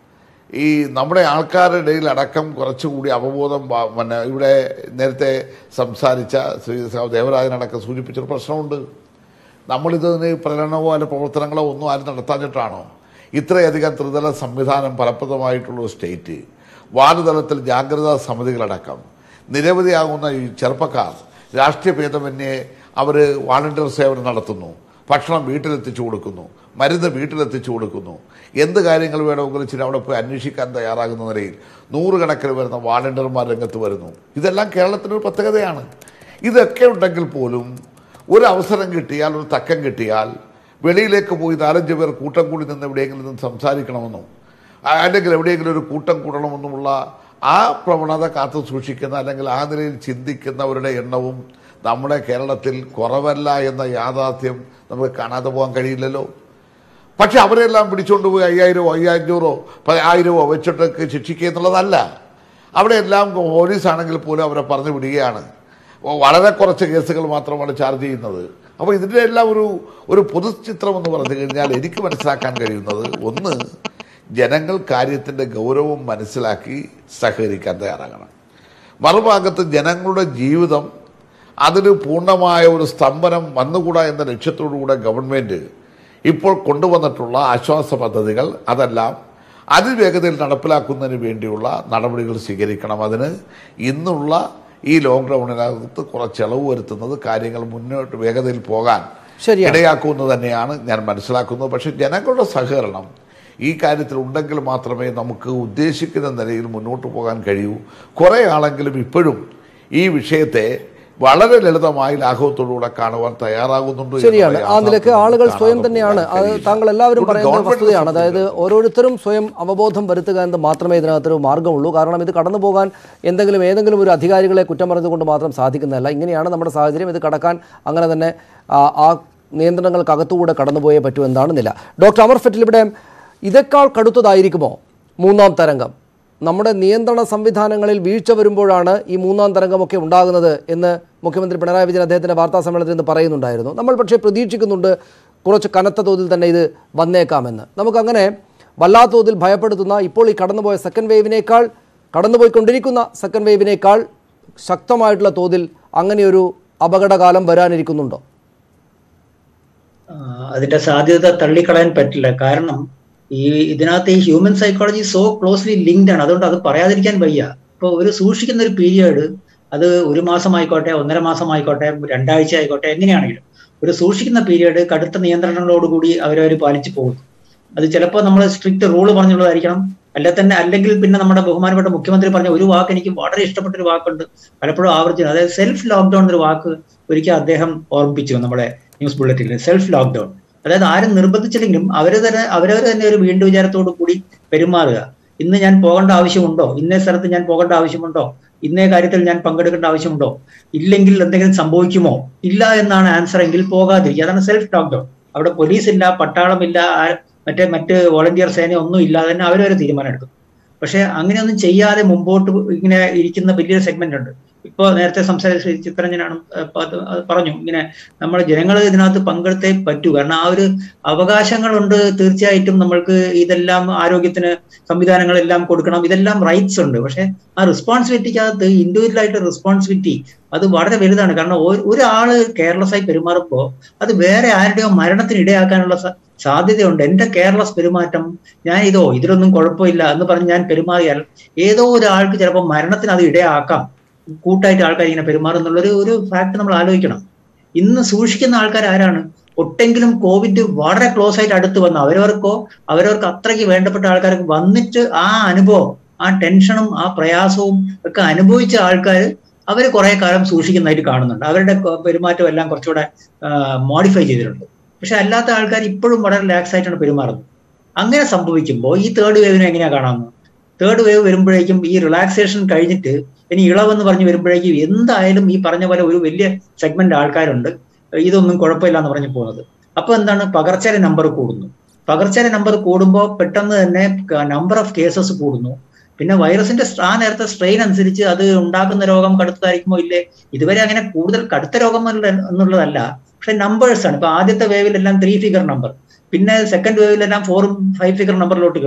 ഈ നമ്മുടെ ആൾക്കാരുടെ ഇടയിൽ അടക്കം കുറച്ചുകൂടി അവബോധം വ- പിന്നെ ഇവിടെ നേരത്തെ സംസാരിച്ച ശ്രീ സ- ദേവരാജനടക്കം സൂചിപ്പിച്ചൊരു പ്രശ്നമുണ്ട് നമ്മളിതിന് പ്രകടനമോ അല്ല പ്രവർത്തനങ്ങളോ ഒന്നും ആരും നടത്താഞ്ഞിട്ടാണോ ഇത്രയധികം ത്രിതല സംവിധാനം ഫലപ്രദമായിട്ടുള്ള ഒരു സ്റ്റേറ്റ് വാർഡുതലത്തിൽ ജാഗ്രതാ സമിതികളടക്കം നിരവധിയാകുന്ന ഈ ചെറുപ്പക്കാർ രാഷ്ട്രീയ ഭേദമന്യേ അവർ വാളണ്ടിയർ സേവനം നടത്തുന്നു ഭക്ഷണം വീട്ടിലെത്തിച്ചു കൊടുക്കുന്നു മരുന്ന് വീട്ടിലെത്തിച്ചു കൊടുക്കുന്നു എന്ത് കാര്യങ്ങൾ വേണമെങ്കിലും ഇച്ചിരി അവിടെ പോയി അന്വേഷിക്കാൻ തയ്യാറാകുന്ന നിലയിൽ നൂറുകണക്കിന് വരുന്ന വാളണ്ടിയർമാർ രംഗത്ത് വരുന്നു ഇതെല്ലാം കേരളത്തിനൊരു പ്രത്യേകതയാണ് ഇതൊക്കെ ഉണ്ടെങ്കിൽ പോലും ഒരു അവസരം കിട്ടിയാൽ ഒരു തക്കം കിട്ടിയാൽ വെളിയിലേക്ക് പോയി നാലഞ്ച് പേർ കൂട്ടം കൂടി നിന്ന് എവിടെയെങ്കിലും നിന്ന് സംസാരിക്കണമെന്നും ആ- അല്ലെങ്കിൽ എവിടെയെങ്കിലും ഒരു കൂട്ടം കൂടണമെന്നുമുള്ള ആ പ്രവണത കാത്തു സൂക്ഷിക്കുന്ന അല്ലെങ്കിൽ ആ നിലയിൽ ചിന്തിക്കുന്നവരുടെ എണ്ണവും നമ്മുടെ കേരളത്തിൽ കുറവല്ല എന്ന യാഥാർത്ഥ്യം നമുക്ക് കാണാതെ പോകാൻ കഴിയില്ലല്ലോ പക്ഷെ അവരെല്ലാം പിടിച്ചുകൊണ്ട് പോയി അയ്യായിരമോ അയ്യായിരോ ആയിരമോ വെച്ചിട്ടൊക്കെ ശിക്ഷിക്കുക എന്നുള്ളതല്ല അവിടെ എല്ലാം പോലീസ് ആണെങ്കിൽ പോലും അവരെ പറഞ്ഞു വിടുകയാണ് വളരെ കുറച്ച് കേസുകൾ മാത്രമാണ് ചാർജ് ചെയ്യുന്നത് അപ്പോൾ ഇതിൻ്റെ എല്ലാം ഒരു ഒരു പൊതുചിത്രം എന്ന് പറഞ്ഞു കഴിഞ്ഞാൽ എനിക്ക് മനസ്സിലാക്കാൻ കഴിയുന്നത് ഒന്ന് ജനങ്ങൾ കാര്യത്തിൻ്റെ ഗൗരവം മനസ്സിലാക്കി സഹകരിക്കാൻ തയ്യാറാകണം മറുഭാഗത്ത് ജനങ്ങളുടെ ജീവിതം അതിന് പൂർണ്ണമായ ഒരു സ്തംഭനം വന്നുകൂടാ എന്ന ലക്ഷ്യത്തോടുകൂടെ ഗവൺമെൻറ് ഇപ്പോൾ കൊണ്ടുവന്നിട്ടുള്ള ആശ്വാസ പദ്ധതികൾ അതെല്ലാം അതിവേഗതയിൽ നടപ്പിലാക്കുന്നതിന് വേണ്ടിയുള്ള നടപടികൾ സ്വീകരിക്കണം അതിന് ഇന്നുള്ള ഈ ലോക്ക്ഡൌണിനകത്ത് കുറച്ച് ഇളവ് വരുത്തുന്നത് കാര്യങ്ങൾ മുന്നോട്ട് വേഗതയിൽ പോകാൻ ശരിയാണ്. ഇടയാക്കുമെന്ന് തന്നെയാണ് ഞാൻ മനസ്സിലാക്കുന്നത് പക്ഷേ ജനങ്ങളുടെ സഹകരണം ഈ കാര്യത്തിൽ ഉണ്ടെങ്കിൽ മാത്രമേ നമുക്ക് ഉദ്ദേശിക്കുന്ന നിലയിൽ മുന്നോട്ട് പോകാൻ കഴിയൂ കുറേ ആളെങ്കിലും ഇപ്പോഴും ഈ വിഷയത്തെ വളരെ ലളിതമായി ലാഘവത്തോടുകൂടെ കാണുവാൻ തയ്യാറാകുന്നുണ്ട് ശരിയാണ് എന്നുള്ള ആ നിലക്ക് യാഥാർത്ഥ്യം ആളുകൾ കാണാതെ സ്വയം പോകാൻ തന്നെയാണ് അത് കഴിയില്ല. താങ്കൾ എല്ലാവരും ഇവിടെ പറയുന്ന ഗവൺമെന്റ് വസ്തുതയാണ് അതായത് ശ്രദ്ധിക്കണം. ഓരോരുത്തരും സ്വയം അവബോധം വരുത്തുക എന്ന് മാത്രമേ ഇതിനകത്തൊരു മാർഗ്ഗമുള്ളൂ കാരണം ഇത് കടന്നു പോകാൻ എന്തെങ്കിലും ഏതെങ്കിലും ഒരു അധികാരികളെ കുറ്റം പറഞ്ഞുകൊണ്ട് മാത്രം സാധിക്കുന്നതല്ല ഇങ്ങനെയാണ് നമ്മുടെ സാഹചര്യം ഇത് കടക്കാൻ അങ്ങനെ തന്നെ ആ, ആ നിയന്ത്രണങ്ങൾക്കകത്തുകൂടെ കടന്നുപോയേ പറ്റൂ എന്നാണ് നില ഡോക്ടർ അമർ ഫെറ്റിൽ ഇവിടെ ഇതേക്കാൾ കടുത്തതായിരിക്കുമോ മൂന്നാം തരംഗം നമ്മുടെ നിയന്ത്രണ സംവിധാനങ്ങളിൽ വീഴ്ച വരുമ്പോഴാണ് ഈ മൂന്നാം തരംഗമൊക്കെ ഉണ്ടാകുന്നത് എന്ന് മുഖ്യമന്ത്രി പിണറായി വിജയൻ അദ്ദേഹത്തിൻ്റെ വാർത്താ സമ്മേളനത്തിൽ നിന്ന് പറയുന്നുണ്ടായിരുന്നു നമ്മൾ പക്ഷേ പ്രതീക്ഷിക്കുന്നുണ്ട് കുറച്ച് കനത്ത തോതിൽ തന്നെ ഇത് വന്നേക്കാമെന്ന് നമുക്കങ്ങനെ വല്ലാത്ത തോതിൽ ഭയപ്പെടുത്തുന്ന ഇപ്പോൾ ഈ കടന്നുപോയ സെക്കൻഡ് വേവിനേക്കാൾ കടന്നുപോയിക്കൊണ്ടിരിക്കുന്ന സെക്കൻഡ് വേവിനേക്കാൾ ശക്തമായിട്ടുള്ള തോതിൽ അങ്ങനെയൊരു അപകടകാലം വരാനിരിക്കുന്നുണ്ടോ ആ, അതിന്റെ സാധ്യത തള്ളിക്കളയാൻ പറ്റില്ല കാരണം ഈ ഇതിനകത്ത് ഈ human psychology so closely linked ആണ് അതുകൊണ്ട് അത് പറയാതിരിക്കാൻ വയ്യ ഇപ്പൊ ഒരു സൂക്ഷിക്കുന്ന ഒരു പീരിയഡ് അത് ഒരു മാസം ആയിക്കോട്ടെ ഒന്നര മാസം ആയിക്കോട്ടെ രണ്ടാഴ്ച ആയിക്കോട്ടെ എങ്ങനെയാണെങ്കിലും ഒരു സൂക്ഷിക്കുന്ന പീരിയഡ് കടുത്ത നിയന്ത്രണങ്ങളോടുകൂടി അവരവർ പാലിച്ചു പോകുന്നു അത് ചിലപ്പോൾ നമ്മൾ സ്ട്രിക്റ്റ് റൂൾ പറഞ്ഞുള്ളതായിരിക്കണം അല്ലെ തന്നെ അല്ലെങ്കിൽ പിന്നെ നമ്മുടെ ബഹുമാനപ്പെട്ട മുഖ്യമന്ത്രി പറഞ്ഞ ഒരു വാക്ക് എനിക്ക് വളരെ ഇഷ്ടപ്പെട്ട ഒരു വാക്കുണ്ട് പലപ്പോഴും ആവർത്തിച്ചു അതായത് സെൽഫ് ലോക്ക്ഡൌൺ എന്നൊരു വാക്ക് ഒരിക്കൽ അദ്ദേഹം ഓർമ്മിപ്പിച്ചു നമ്മുടെ ന്യൂസ് ബുള്ളറ്റിനിൽ സെൽഫ് ലോക്ക്ഡൌൺ അതായത് ആരും നിർബന്ധിച്ചില്ലെങ്കിലും അവര് തന്നെ അവരവർ തന്നെ ഒരു വീണ്ടും വിചാരത്തോടു കൂടി പെരുമാറുക ഇന്ന് ഞാൻ പോകേണ്ട ആവശ്യമുണ്ടോ ഇന്നേ സ്ഥലത്ത് ഞാൻ പോകേണ്ട ആവശ്യമുണ്ടോ ഇന്നേ കാര്യത്തിൽ ഞാൻ പങ്കെടുക്കേണ്ട ആവശ്യമുണ്ടോ ഇല്ലെങ്കിൽ എന്തെങ്കിലും സംഭവിക്കുമോ ഇല്ല എന്നാണ് ആൻസർ എങ്കിൽ പോകാതിരിക്കുക അതാണ് സെൽഫ് ലോക്ക്ഡൌൺ അവിടെ പോലീസ് ഇല്ല പട്ടാളമില്ല ആ- മറ്റേ മറ്റ് വോളണ്ടിയർ സേന ഒന്നും ഇല്ലാതെ തന്നെ അവരൊരു തീരുമാനം എടുക്കും പക്ഷെ അങ്ങനെയൊന്നും ചെയ്യാതെ മുമ്പോട്ട് ഇങ്ങനെ ഇരിക്കുന്ന വലിയൊരു സെഗ്മെന്റ് ഉണ്ട് ഇപ്പൊ നേരത്തെ സംസാരിച്ച ശ്രീ ചിത്രഞ്ജനാണ് അപ്പൊ അത് അത് പറഞ്ഞു ഇങ്ങനെ നമ്മൾ ജനങ്ങൾ ഇതിനകത്ത് പങ്കെടുത്തേ പറ്റൂ കാരണം ആ ഒരു അവകാശങ്ങളുണ്ട് തീർച്ചയായിട്ടും നമ്മൾക്ക് ഇതെല്ലാം ആരോഗ്യത്തിന് സംവിധാനങ്ങളെല്ലാം കൊടുക്കണം ഇതെല്ലാം റൈറ്റ്സ് ഉണ്ട് പക്ഷെ ആ റെസ്പോൺസിബിലിറ്റിക്കകത്ത് ഇൻഡിവിജ്വൽ ആയിട്ട് റെസ്പോൺസിബിലിറ്റി അത് വളരെ വലുതാണ് കാരണം ഒ- ഒരാള് കെയർലെസ് ആയി പെരുമാറുമ്പോൾ അത് വേറെ ആരുടെയോ മരണത്തിന് ഇടയാക്കാനുള്ള സ- സാധ്യതയുണ്ട് എന്റെ കെയർലെസ് പെരുമാറ്റം ഞാൻ ഇതോ ഇതിലൊന്നും കുഴപ്പമില്ല എന്ന് പറഞ്ഞ് ഞാൻ പെരുമാറിയാൽ ഏതോ ഒരാൾക്ക് ചിലപ്പോൾ മരണത്തിന് അത് ഇടയാക്കാം കൂട്ടായിട്ട് ആൾക്കാർ ഇങ്ങനെ പെരുമാറുന്നുള്ളൊരു ഒരു ഫാക്ട് നമ്മൾ ആലോചിക്കണം ഇന്ന് സൂക്ഷിക്കുന്ന ആൾക്കാർ ആരാണ് ഒട്ടെങ്കിലും കോവിഡ് വളരെ ക്ലോസ് ആയിട്ട് അടുത്ത് വന്ന അവരവർക്കോ അവരവർക്ക് അത്രയ്ക്ക് വേണ്ടപ്പെട്ട ആൾക്കാർക്ക് വന്നിട്ട് ആ അനുഭവം ആ ടെൻഷനും ആ പ്രയാസവും ഒക്കെ അനുഭവിച്ച ആൾക്കാർ അവർ കുറെ കാലം സൂക്ഷിക്കുന്നതായിട്ട് കാണുന്നുണ്ട് അവരുടെ കൊ- പെരുമാറ്റം എല്ലാം കുറച്ചുകൂടെ മോഡിഫൈ ചെയ്തിട്ടുണ്ട് പക്ഷെ അല്ലാത്ത ആൾക്കാർ ഇപ്പോഴും വളരെ റിലാക്സ് ആയിട്ടാണ് പെരുമാറുന്നത് അങ്ങനെ സംഭവിക്കുമ്പോൾ ഈ തേർഡ് വേവിനെ എങ്ങനെയാ കാണാമെന്ന് തേർഡ് വേവ് വരുമ്പോഴേക്കും ഈ റിലാക്സേഷൻ കഴിഞ്ഞിട്ട് ഇനി ഇളവെന്ന് പറഞ്ഞ് വരുമ്പോഴേക്കും എന്തായാലും ഈ പറഞ്ഞ പോലെ ഒരു വലിയ സെഗ്മെന്റ് ആൾക്കാരുണ്ട് ഇതൊന്നും കുഴപ്പമില്ല എന്ന് പറഞ്ഞ് പോകുന്നത് അപ്പൊ എന്താണ് പകർച്ചയുടെ നമ്പർ കൂടുന്നു പകർച്ചയുടെ നമ്പർ കൂടുമ്പോൾ പെട്ടെന്ന് തന്നെ നമ്പർ ഓഫ് കേസസ് കൂടുന്നു പിന്നെ വൈറസിന്റെ ആ നേരത്തെ സ്ട്രെയിൻ അനുസരിച്ച് അത് ഉണ്ടാക്കുന്ന രോഗം കടുത്തതായിരിക്കുമോ ഇല്ലേ ഇതുവരെ അങ്ങനെ കൂടുതൽ കടുത്ത രോഗം എന്നുള്ള- എന്നുള്ളതല്ല പക്ഷെ നമ്പേഴ്സ് ആണ് ഇപ്പൊ ആദ്യത്തെ വേവിലെല്ലാം ത്രീ ഫിഗർ നമ്പർ പിന്നെ സെക്കൻഡ് വേവിലെല്ലാം ഫോറും ഫൈവ് ഫിഗർ നമ്പറിലോട്ട് കയറി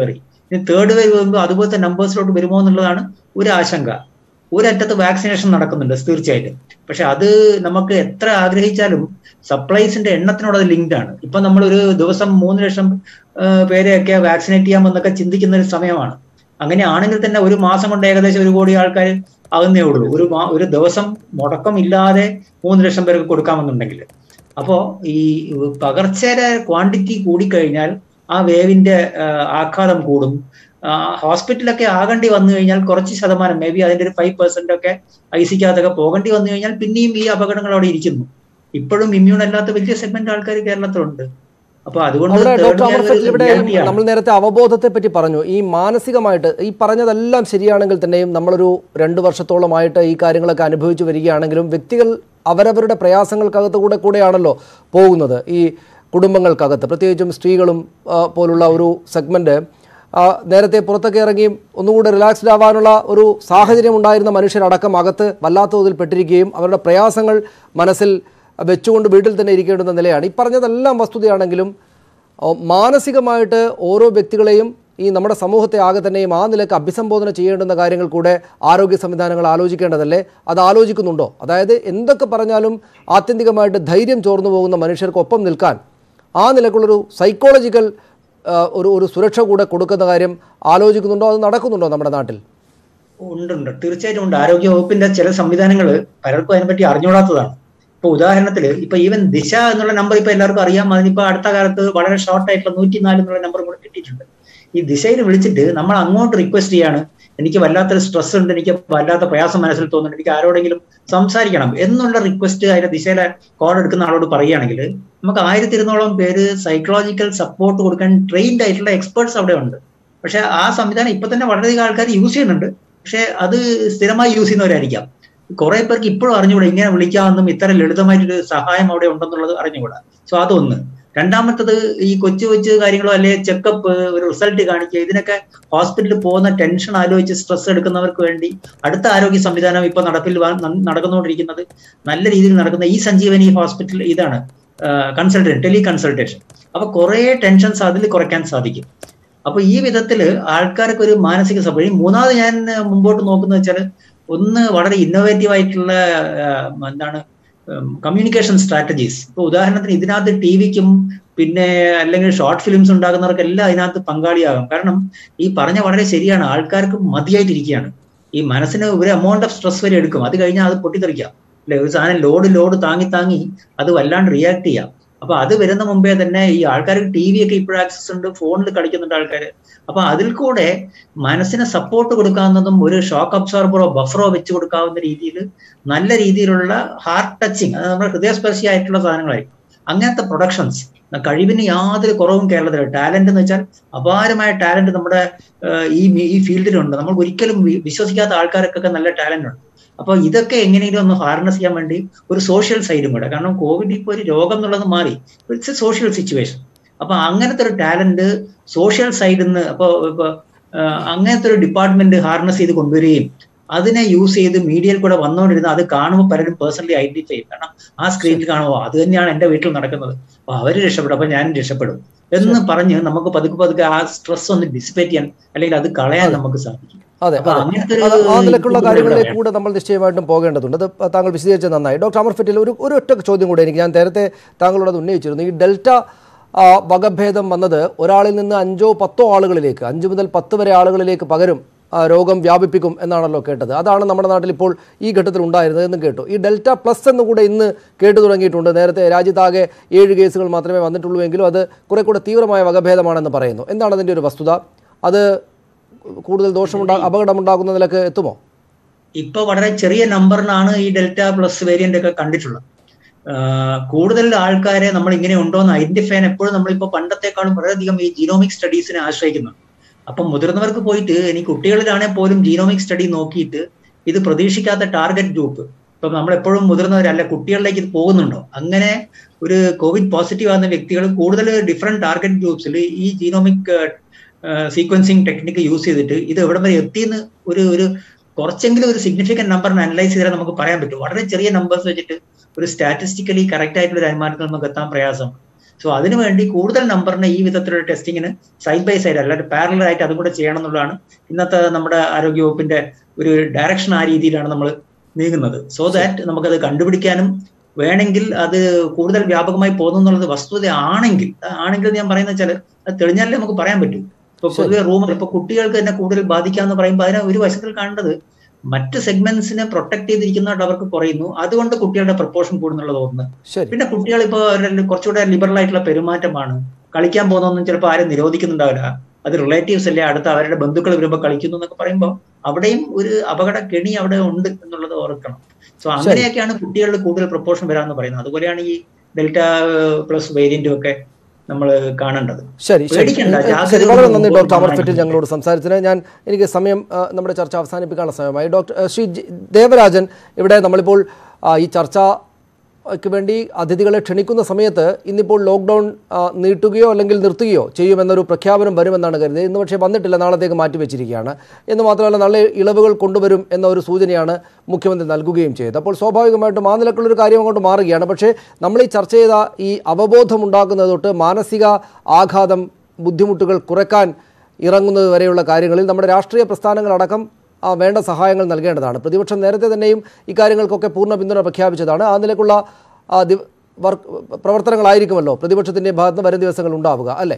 ഇനി തേർഡ് വേവ് വരുമ്പോൾ അതുപോലത്തെ നമ്പേഴ്സിലോട്ട് വരുമോ എന്നുള്ളതാണ് ഒരു ആശങ്ക ഒരറ്റത്ത് വാക്സിനേഷൻ നടക്കുന്നുണ്ട് തീർച്ചയായിട്ടും പക്ഷെ അത് നമുക്ക് എത്ര ആഗ്രഹിച്ചാലും സപ്ലൈസിന്റെ എണ്ണത്തിനോട് അത് ലിങ്ക്ഡ് ആണ് ഇപ്പൊ നമ്മൾ ഒരു ദിവസം മൂന്ന് ലക്ഷം ആ, പേരെയൊക്കെ വാക്സിനേറ്റ് ചെയ്യാമെന്നൊക്കെ ചിന്തിക്കുന്ന ഒരു സമയമാണ് അങ്ങനെയാണെങ്കിൽ തന്നെ ഒരു മാസം കൊണ്ട് ഏകദേശം ഒരു കോടി ആൾക്കാർ ആകുന്നേ ഉള്ളൂ ഒരു മാ- ഒരു ദിവസം മുടക്കം ഇല്ലാതെ മൂന്ന് ലക്ഷം പേർക്ക് കൊടുക്കാമെന്നുണ്ടെങ്കിൽ അപ്പോ ഈ പകർച്ചയുടെ ക്വാണ്ടിറ്റി കൂടിക്കഴിഞ്ഞാൽ ആ വേവിന്റെ ആ, ആഘാതം കൂടും ആ, ഹോസ്പിറ്റലൊക്കെ ആകേണ്ടി വന്നു കഴിഞ്ഞാൽ കുറച്ച് ശതമാനം മേ ബി അതിന്റെ ഒരു ഫൈവ് പെർസെന്റ് ഒക്കെ ഐ സിക്കകത്തൊക്കെ പോകേണ്ടി വന്നു കഴിഞ്ഞാൽ പിന്നെയും ഈ അപകടങ്ങൾ അവിടെ ഇരിക്കുന്നു ഇപ്പോഴും ഇമ്മ്യൂൺ അല്ലാത്ത വലിയ സെഗ്മെന്റ് ആൾക്കാർ കേരളത്തിലുണ്ട് അപ്പൊ അതുകൊണ്ട് അവിടെ third doctor wave Amar Fettle ഇവിടെ reality ആണ്. നമ്മൾ നേരത്തെ അവബോധത്തെ പറ്റി പറഞ്ഞു ഈ മാനസികമായിട്ട് ഈ പറഞ്ഞതെല്ലാം ശരിയാണെങ്കിൽ തന്നെയും നമ്മളൊരു രണ്ട് വർഷത്തോളമായിട്ട് ഈ കാര്യങ്ങളൊക്കെ അനുഭവിച്ചു വരികയാണെങ്കിലും വ്യക്തികൾ അവരവരുടെ പ്രയാസങ്ങൾക്കകത്ത് കൂടെ കൂടെയാണല്ലോ പോകുന്നത് ഈ കുടുംബങ്ങൾക്കകത്ത് പ്രത്യേകിച്ചും സ്ത്രീകളും ആ, പോലുള്ള ഒരു സെഗ്മെന്റ് ആ, നേരത്തെ പുറത്തൊക്കെ ഇറങ്ങിയും ഒന്നുകൂടെ റിലാക്സ്ഡ് ആവാനുള്ള ഒരു സാഹചര്യം ഉണ്ടായിരുന്ന മനുഷ്യരടക്കം അകത്ത് വല്ലാത്ത തോതിൽ പെട്ടിരിക്കുകയും അവരുടെ പ്രയാസങ്ങൾ മനസ്സിൽ വെച്ചുകൊണ്ട് വീട്ടിൽ തന്നെ ഇരിക്കേണ്ടുന്ന നിലയാണ് ഈ പറഞ്ഞതെല്ലാം വസ്തുതയാണെങ്കിലും ഓ, മാനസികമായിട്ട് ഓരോ വ്യക്തികളെയും ഈ നമ്മുടെ സമൂഹത്തെ ആകെ തന്നെയും ആ നിലക്ക് അഭിസംബോധന ചെയ്യേണ്ടുന്ന കാര്യങ്ങൾ കൂടെ ആരോഗ്യ സംവിധാനങ്ങൾ ആലോചിക്കേണ്ടതല്ലേ അത് ആലോചിക്കുന്നുണ്ടോ അതായത് എന്തൊക്കെ പറഞ്ഞാലും ആത്യന്തികമായിട്ട് ധൈര്യം ചോർന്നു പോകുന്ന മനുഷ്യർക്കൊപ്പം നിൽക്കാൻ ആ നിലക്കുള്ളൊരു സൈക്കോളജിക്കൽ ആ, ഒരു ഒരു സുരക്ഷ കൂടെ കൊടുക്കുന്ന കാര്യം ആലോചിക്കുന്നുണ്ടോ അത് നടക്കുന്നുണ്ടോ നമ്മുടെ നാട്ടിൽ ഉണ്ട് ഉണ്ട് തീർച്ചയായിട്ടും ഉണ്ട് ആരോഗ്യ വകുപ്പിന്റെ ചില സംവിധാനങ്ങൾ പലർക്കും അതിനെപ്പറ്റി അറിഞ്ഞുകൂടാത്തതാണ് ഇപ്പൊ ഉദാഹരണത്തിന് ഇപ്പൊ ഈവൻ ദിശ എന്നുള്ള നമ്പർ ഇപ്പൊ എല്ലാവർക്കും അറിയാം അതിനിപ്പോ അടുത്ത കാലത്ത് വളരെ ഷോർട്ട് ആയിട്ടുള്ള നൂറ്റി നാല് എന്നുള്ള നമ്പർ കൂടെ കിട്ടിയിട്ടുണ്ട് ഈ ദിശയിൽ വിളിച്ചിട്ട് നമ്മൾ അങ്ങോട്ട് റിക്വസ്റ്റ് ചെയ്യാണ് എനിക്ക് വല്ലാത്തൊരു സ്ട്രെസ് ഉണ്ട് എനിക്ക് വല്ലാത്ത പ്രയാസം മനസ്സിൽ തോന്നുന്നുണ്ട് എനിക്ക് ആരോടെങ്കിലും സംസാരിക്കണം എന്നുള്ള റിക്വസ്റ്റ് അതിന്റെ ദിശയിലെ കോൾ എടുക്കുന്ന ആളോട് പറയുകയാണെങ്കിൽ നമുക്ക് ആയിരത്തി ഇരുന്നോളം പേര് സൈക്കോളജിക്കൽ സപ്പോർട്ട് കൊടുക്കാൻ ട്രെയിൻഡ് ആയിട്ടുള്ള എക്സ്പേർട്സ് അവിടെ ഉണ്ട് പക്ഷെ ആ സംവിധാനം ഇപ്പൊ തന്നെ വളരെയധികം ആൾക്കാർ യൂസ് ചെയ്യുന്നുണ്ട് പക്ഷെ അത് സ്ഥിരമായി യൂസ് ചെയ്യുന്നവരായിരിക്കാം കുറെ പേർക്ക് ഇപ്പോഴും അറിഞ്ഞുകൂടാ ഇങ്ങനെ വിളിക്കാമെന്നും ഇത്തരം ലളിതമായിട്ടൊരു സഹായം അവിടെ ഉണ്ടെന്നുള്ളത് അറിഞ്ഞുകൂടാ സോ അതൊന്ന് രണ്ടാമത്തത് ഈ കൊച്ചു കൊച്ചു കാര്യങ്ങളോ അല്ലെ ചെക്കപ്പ് ഒരു റിസൾട്ട് കാണിക്കുക ഇതിനൊക്കെ ഹോസ്പിറ്റലിൽ പോകുന്ന ടെൻഷൻ ആലോചിച്ച് സ്ട്രെസ് എടുക്കുന്നവർക്ക് വേണ്ടി അടുത്ത ആരോഗ്യ സംവിധാനം ഇപ്പൊ നടപ്പിൽ വ- ന- നടന്നുകൊണ്ടിരിക്കുന്നത് നല്ല രീതിയിൽ നടക്കുന്ന ഈ സഞ്ജീവനി ഹോസ്പിറ്റൽ ഇതാണ് കൺസൾട്ടേഷൻ ടെലി കൺസൾട്ടേഷൻ അപ്പൊ കുറെ ടെൻഷൻസ് അതിൽ കുറയ്ക്കാൻ സാധിക്കും അപ്പൊ ഈ വിധത്തില് ആൾക്കാർക്ക് ഒരു മാനസിക സപ്പോർട്ട് ഈ മൂന്നാമത് ഞാൻ മുമ്പോട്ട് നോക്കുന്നത് വെച്ചാൽ ഒന്ന് വളരെ ഇന്നോവേറ്റീവ് ആയിട്ടുള്ള ആ, എന്താണ് കമ്മ്യൂണിക്കേഷൻ സ്ട്രാറ്റജീസ് ഇപ്പൊ ഉദാഹരണത്തിന് ഇതിനകത്ത് ടി വിക്കും പിന്നെ അല്ലെങ്കിൽ ഷോർട്ട് ഫിലിംസ് ഉണ്ടാക്കുന്നവർക്കെല്ലാം അതിനകത്ത് പങ്കാളിയാകാം കാരണം ഈ പറഞ്ഞ വളരെ ശരിയാണ് ആൾക്കാർക്ക് മതിയായിട്ടിരിക്കുകയാണ് ഈ മനസ്സിന് ഒരു എമൗണ്ട് ഓഫ് സ്ട്രെസ് വരെ എടുക്കും അത് കഴിഞ്ഞാൽ അത് പൊട്ടിത്തെറിക്കാം അല്ലെ ഒരു സാധനം ലോഡ് ലോഡ് താങ്ങി താങ്ങി അത് വല്ലാണ്ട് റിയാക്ട് ചെയ്യാം അപ്പൊ അത് വരുന്ന മുമ്പേ തന്നെ ഈ ആൾക്കാർക്ക് ടി വി ഒക്കെ ഇപ്പോഴും ആക്സസ് ഉണ്ട് ഫോണിൽ കളിക്കുന്നുണ്ട് ആൾക്കാർ അപ്പൊ അതിൽ കൂടെ മനസ്സിന് സപ്പോർട്ട് കൊടുക്കാവുന്നതും ഒരു ഷോക്ക് അബ്സോർബറോ ബഫറോ വെച്ച് കൊടുക്കാവുന്ന രീതിയിൽ നല്ല രീതിയിലുള്ള ഹാർട്ട് ടച്ചിങ് അത് നമ്മുടെ ഹൃദയസ്പർശിയായിട്ടുള്ള സാധനങ്ങളായിരിക്കും അങ്ങനത്തെ പ്രൊഡക്ഷൻസ് കഴിവിന് യാതൊരു കുറവും കേരളത്തിൽ ടാലന്റ് എന്ന് വെച്ചാൽ അപാരമായ ടാലന്റ് നമ്മുടെ ഏഹ്, ഈ ഈ ഫീൽഡിലുണ്ട് നമ്മൾ ഒരിക്കലും വി- വിശ്വസിക്കാത്ത ആൾക്കാർക്കൊക്കെ നല്ല ടാലന്റ് ഉണ്ട് അപ്പൊ ഇതൊക്കെ എങ്ങനെയെങ്കിലും ഒന്ന് ഹാർനസ് ചെയ്യാൻ വേണ്ടി ഒരു സോഷ്യൽ സൈഡും കൂടെ കാരണം കോവിഡ് ഇപ്പോൾ ഒരു രോഗം എന്നുള്ളത് മാറി ഇറ്റ്സ് എ സോഷ്യൽ സിറ്റുവേഷൻ അപ്പൊ അങ്ങനത്തെ ഒരു ടാലന്റ് സോഷ്യൽ സൈഡിൽ നിന്ന് അപ്പൊ ഇപ്പൊ ആ, അങ്ങനത്തെ ഒരു ഡിപ്പാർട്ട്മെന്റ് ഹാർനസ് ചെയ്ത് കൊണ്ടുവരികയും അതിനെ യൂസ് ചെയ്ത് മീഡിയയിൽ കൂടെ വന്നുകൊണ്ടിരുന്ന അത് കാണുമ്പോൾ പലരും പേഴ്സണലി ഐഡന്റിഫൈ ചെയ്യും കാരണം ആ സ്ക്രീനിൽ കാണുമ്പോൾ അത് തന്നെയാണ് എന്റെ വീട്ടിൽ നടക്കുന്നത് അപ്പൊ അവര് രക്ഷപ്പെടും അപ്പൊ ഞാനും രക്ഷപ്പെടും എന്ന് പറഞ്ഞ് നമുക്ക് പതുക്കെ പതുക്കെ ആ സ്ട്രെസ് ഒന്ന് ഡിസിപ്പേറ്റ് ചെയ്യാൻ അല്ലെങ്കിൽ അത് കളയാൻ നമുക്ക് സാധിക്കും അതെ അപ്പൊ അതെ അങ്ങനത്തെ ഒരു അത് ആ നിലക്കുള്ള ഇത് കാര്യങ്ങളിലേക്ക് കൂടെ നമ്മൾ നിശ്ചയമായിട്ടും പോകേണ്ടതുണ്ട് അത് താങ്കൾ വിശദീകരിച്ചത് നന്നായി ഡോക്ടർ അമർ ഫെറ്റിൽ ഒരു ഒരു ഒറ്റ ചോദ്യം കൂടെ എനിക്ക് ഞാൻ നേരത്തെ താങ്കളോട് അത് ഉന്നയിച്ചിരുന്നു ഈ ഡെൽറ്റ ആ, വകഭേദം വന്നത് ഒരാളിൽ നിന്ന് അഞ്ചോ പത്തോ ആളുകളിലേക്ക് അഞ്ച് മുതൽ പത്ത് വരെ ആളുകളിലേക്ക് പകരും ആ, രോഗം വ്യാപിപ്പിക്കും എന്നാണല്ലോ കേട്ടത് അതാണ് നമ്മുടെ നാട്ടിൽ ഇപ്പോൾ ഈ ഘട്ടത്തിൽ ഉണ്ടായിരുന്നത് എന്ന് കേട്ടു ഈ ഡെൽറ്റ പ്ലസ് എന്ന് കൂടെ ഇന്ന് കേട്ടു തുടങ്ങിയിട്ടുണ്ട് നേരത്തെ രാജ്യത്താകെ ഏഴ് കേസുകൾ മാത്രമേ വന്നിട്ടുള്ളൂ എങ്കിലും അത് കുറെ കൂടെ തീവ്രമായ വകഭേദമാണെന്ന് പറയുന്നു എന്താണ് അതിൻ്റെ ഒരു വസ്തുത അത് കൂടുതൽ ദോഷമുണ്ടാ അപകടമുണ്ടാക്കുന്ന നിലക്ക് എത്തുമോ ഇപ്പൊ വളരെ ചെറിയ നമ്പറിനാണ് ഈ ഡെൽറ്റ പ്ലസ് വേരിയന്റ് ഒക്കെ കണ്ടിട്ടുള്ളത് ആഹ് കൂടുതൽ ആൾക്കാരെ നമ്മൾ ഇങ്ങനെ ഉണ്ടോ എന്ന് ഐഡന്റിഫൈ ചെയ്യാൻ എപ്പോഴും നമ്മളിപ്പോ പണ്ടത്തെക്കാളും വളരെയധികം ഈ ജീനോമിക് സ്റ്റഡീസിനെ ആശ്രയിക്കുന്നുണ്ട് അപ്പം മുതിർന്നവർക്ക് പോയിട്ട് ഇനി കുട്ടികളിലാണെങ്കിൽ പോലും ജീനോമിക് സ്റ്റഡി നോക്കിയിട്ട് ഇത് പ്രതീക്ഷിക്കാത്ത ടാർഗറ്റ് ഗ്രൂപ്പ് ഇപ്പം നമ്മളെപ്പോഴും മുതിർന്നവരല്ല കുട്ടികളിലേക്ക് ഇത് പോകുന്നുണ്ടോ അങ്ങനെ ഒരു കോവിഡ് പോസിറ്റീവ് ആകുന്ന വ്യക്തികൾ കൂടുതൽ ഡിഫറെന്റ് ടാർഗറ്റ് ഗ്രൂപ്പ്സിൽ ഈ ജീനോമിക് സീക്വൻസിങ് ടെക്നിക്ക് യൂസ് ചെയ്തിട്ട് ഇത് എവിടെ വരെ എത്തിയെന്ന് ഒരു ഒരു കുറച്ചെങ്കിലും ഒരു സിഗ്നിഫിക്കന്റ് നമ്പറിന് അനലൈസ് ചെയ്താൽ നമുക്ക് പറയാൻ പറ്റും വളരെ ചെറിയ നമ്പേഴ്സ് വെച്ചിട്ട് ഒരു സ്റ്റാറ്റിസ്റ്റിക്കലി കറക്റ്റ് ആയിട്ടുള്ള ഒരു അനുമാനത്തിൽ നമുക്ക് എത്താൻ പ്രയാസം സോ അതിനുവേണ്ടി കൂടുതൽ നമ്പറിന് ഈ വിധത്തിലുള്ള ടെസ്റ്റിങ്ങിന് സൈഡ് ബൈ സൈഡ് അല്ലാതെ പാരലൽ ആയിട്ട് അതും കൂടെ ചെയ്യണം എന്നുള്ളതാണ് ഇന്നത്തെ നമ്മുടെ ആരോഗ്യവകുപ്പിന്റെ ഒരു ഡയറക്ഷൻ ആ രീതിയിലാണ് നമ്മൾ നീങ്ങുന്നത് സോ ദാറ്റ് നമുക്കത് കണ്ടുപിടിക്കാനും വേണമെങ്കിൽ അത് കൂടുതൽ വ്യാപകമായി പോകുന്നു എന്നുള്ളത് വസ്തുത ആണെങ്കിൽ ആണെങ്കിൽ ഞാൻ പറയുന്നത് വെച്ചാൽ അത് തെളിഞ്ഞാലേ നമുക്ക് പറയാൻ പറ്റൂ ഇപ്പൊ പൊതുവെ റൂമർ ഇപ്പൊ കുട്ടികൾക്ക് തന്നെ കൂടുതൽ ബാധിക്കാന്ന് പറയുമ്പോൾ അതിനെ ഒരു വശത്തിൽ കാണേണ്ടത് മറ്റ് സെഗ്മെന്റ്സിനെ പ്രൊട്ടക്ട് ചെയ്തിരിക്കുന്നതായിട്ട് അവർക്ക് കുറയുന്നു അതുകൊണ്ട് കുട്ടികളുടെ പ്രപ്പോർഷൻ കൂടുന്നുള്ളത് ഒന്ന് ശരി പിന്നെ കുട്ടികൾ ഇപ്പോൾ കുറച്ചുകൂടെ ലിബറൽ ആയിട്ടുള്ള പെരുമാറ്റമാണ് കളിക്കാൻ പോകുന്നൊന്നും ചിലപ്പോൾ ആരും നിരോധിക്കുന്നുണ്ടാവില്ല അത് റിലേറ്റീവ്സ് അല്ലേ അടുത്ത അവരുടെ ബന്ധുക്കൾ വരുമ്പോൾ കളിക്കുന്നു എന്നൊക്കെ പറയുമ്പോൾ അവിടെയും ഒരു അപകട കെണി അവിടെ ഉണ്ട് എന്നുള്ളത് ഓർക്കണം സോ അങ്ങനെയൊക്കെയാണ് കുട്ടികളുടെ കൂടുതൽ പ്രപ്പോർഷൻ വരാമെന്ന് പറയുന്നത് അതുപോലെയാണ് ഈ ഡെൽറ്റ പ്ലസ് വേരിയന്റും ഒക്കെ നമ്മൾ കാണേണ്ടത് ശരി ശരി പേടിക്കണ്ട, ഏ, ശരി ജാഗ്രത വളരെ നന്ദി മുമ്പോട്ട് ഡോക്ടർ അമർ പോകാൻ ഫെറ്റിൽ ഞങ്ങളോട് സംസാരിച്ചതിന് ഞാൻ എനിക്ക് സമയം ആ, നമ്മുടെ ചർച്ച അവസാനിപ്പിക്കാനുള്ള സമയമായി ഡോക്ടർ ആ, ശ്രീ ജി- ദേവരാജൻ ഇവിടെ നമ്മളിപ്പോൾ ആ, ഈ ചർച്ചയ്ക്ക് വേണ്ടി അതിഥികളെ ക്ഷണിക്കുന്ന സമയത്ത് ഇന്നിപ്പോൾ ലോക്ക്ഡൗൺ ആ, നീട്ടുകയോ അല്ലെങ്കിൽ നിർത്തുകയോ ചെയ്യുമെന്നൊരു പ്രഖ്യാപനം വരുമെന്നാണ് കരുതിയത് ഇന്ന് പക്ഷേ വന്നിട്ടില്ല നാളത്തേക്ക് മാറ്റിവെച്ചിരിക്കുകയാണ് എന്ന് മാത്രമല്ല നല്ല ഇളവുകൾ കൊണ്ടുവരും എന്ന ഒരു സൂചനയാണ് മുഖ്യമന്ത്രി നൽകുകയും ചെയ്തത് അപ്പോൾ സ്വാഭാവികമായിട്ടും ആ നിലക്കുള്ളൊരു കാര്യം അങ്ങോട്ട് മാറുകയാണ് പക്ഷേ നമ്മൾ ഈ ചർച്ച ചെയ്ത ഈ അവബോധം ഉണ്ടാക്കുന്നത് തൊട്ട് മാനസിക ആഘാതം ബുദ്ധിമുട്ടുകൾ കുറയ്ക്കാൻ ഇറങ്ങുന്നത് വരെയുള്ള കാര്യങ്ങളിൽ നമ്മുടെ രാഷ്ട്രീയ പ്രസ്ഥാനങ്ങളടക്കം ആ, വേണ്ട സഹായങ്ങൾ നൽകേണ്ടതാണ് പ്രതിപക്ഷം നേരത്തെ തന്നെയും ഇക്കാര്യങ്ങൾക്കൊക്കെ പൂർണ്ണ പിന്തുണ പ്രഖ്യാപിച്ചതാണ് ആ നിലക്കുള്ള ആ, ദി- വർക്ക് പ്രവർത്തനങ്ങളായിരിക്കുമല്ലോ പ്രതിപക്ഷത്തിൻ്റെ ഭാഗത്ത് നിന്ന് വരും ദിവസങ്ങൾ ഉണ്ടാവുക അല്ലേ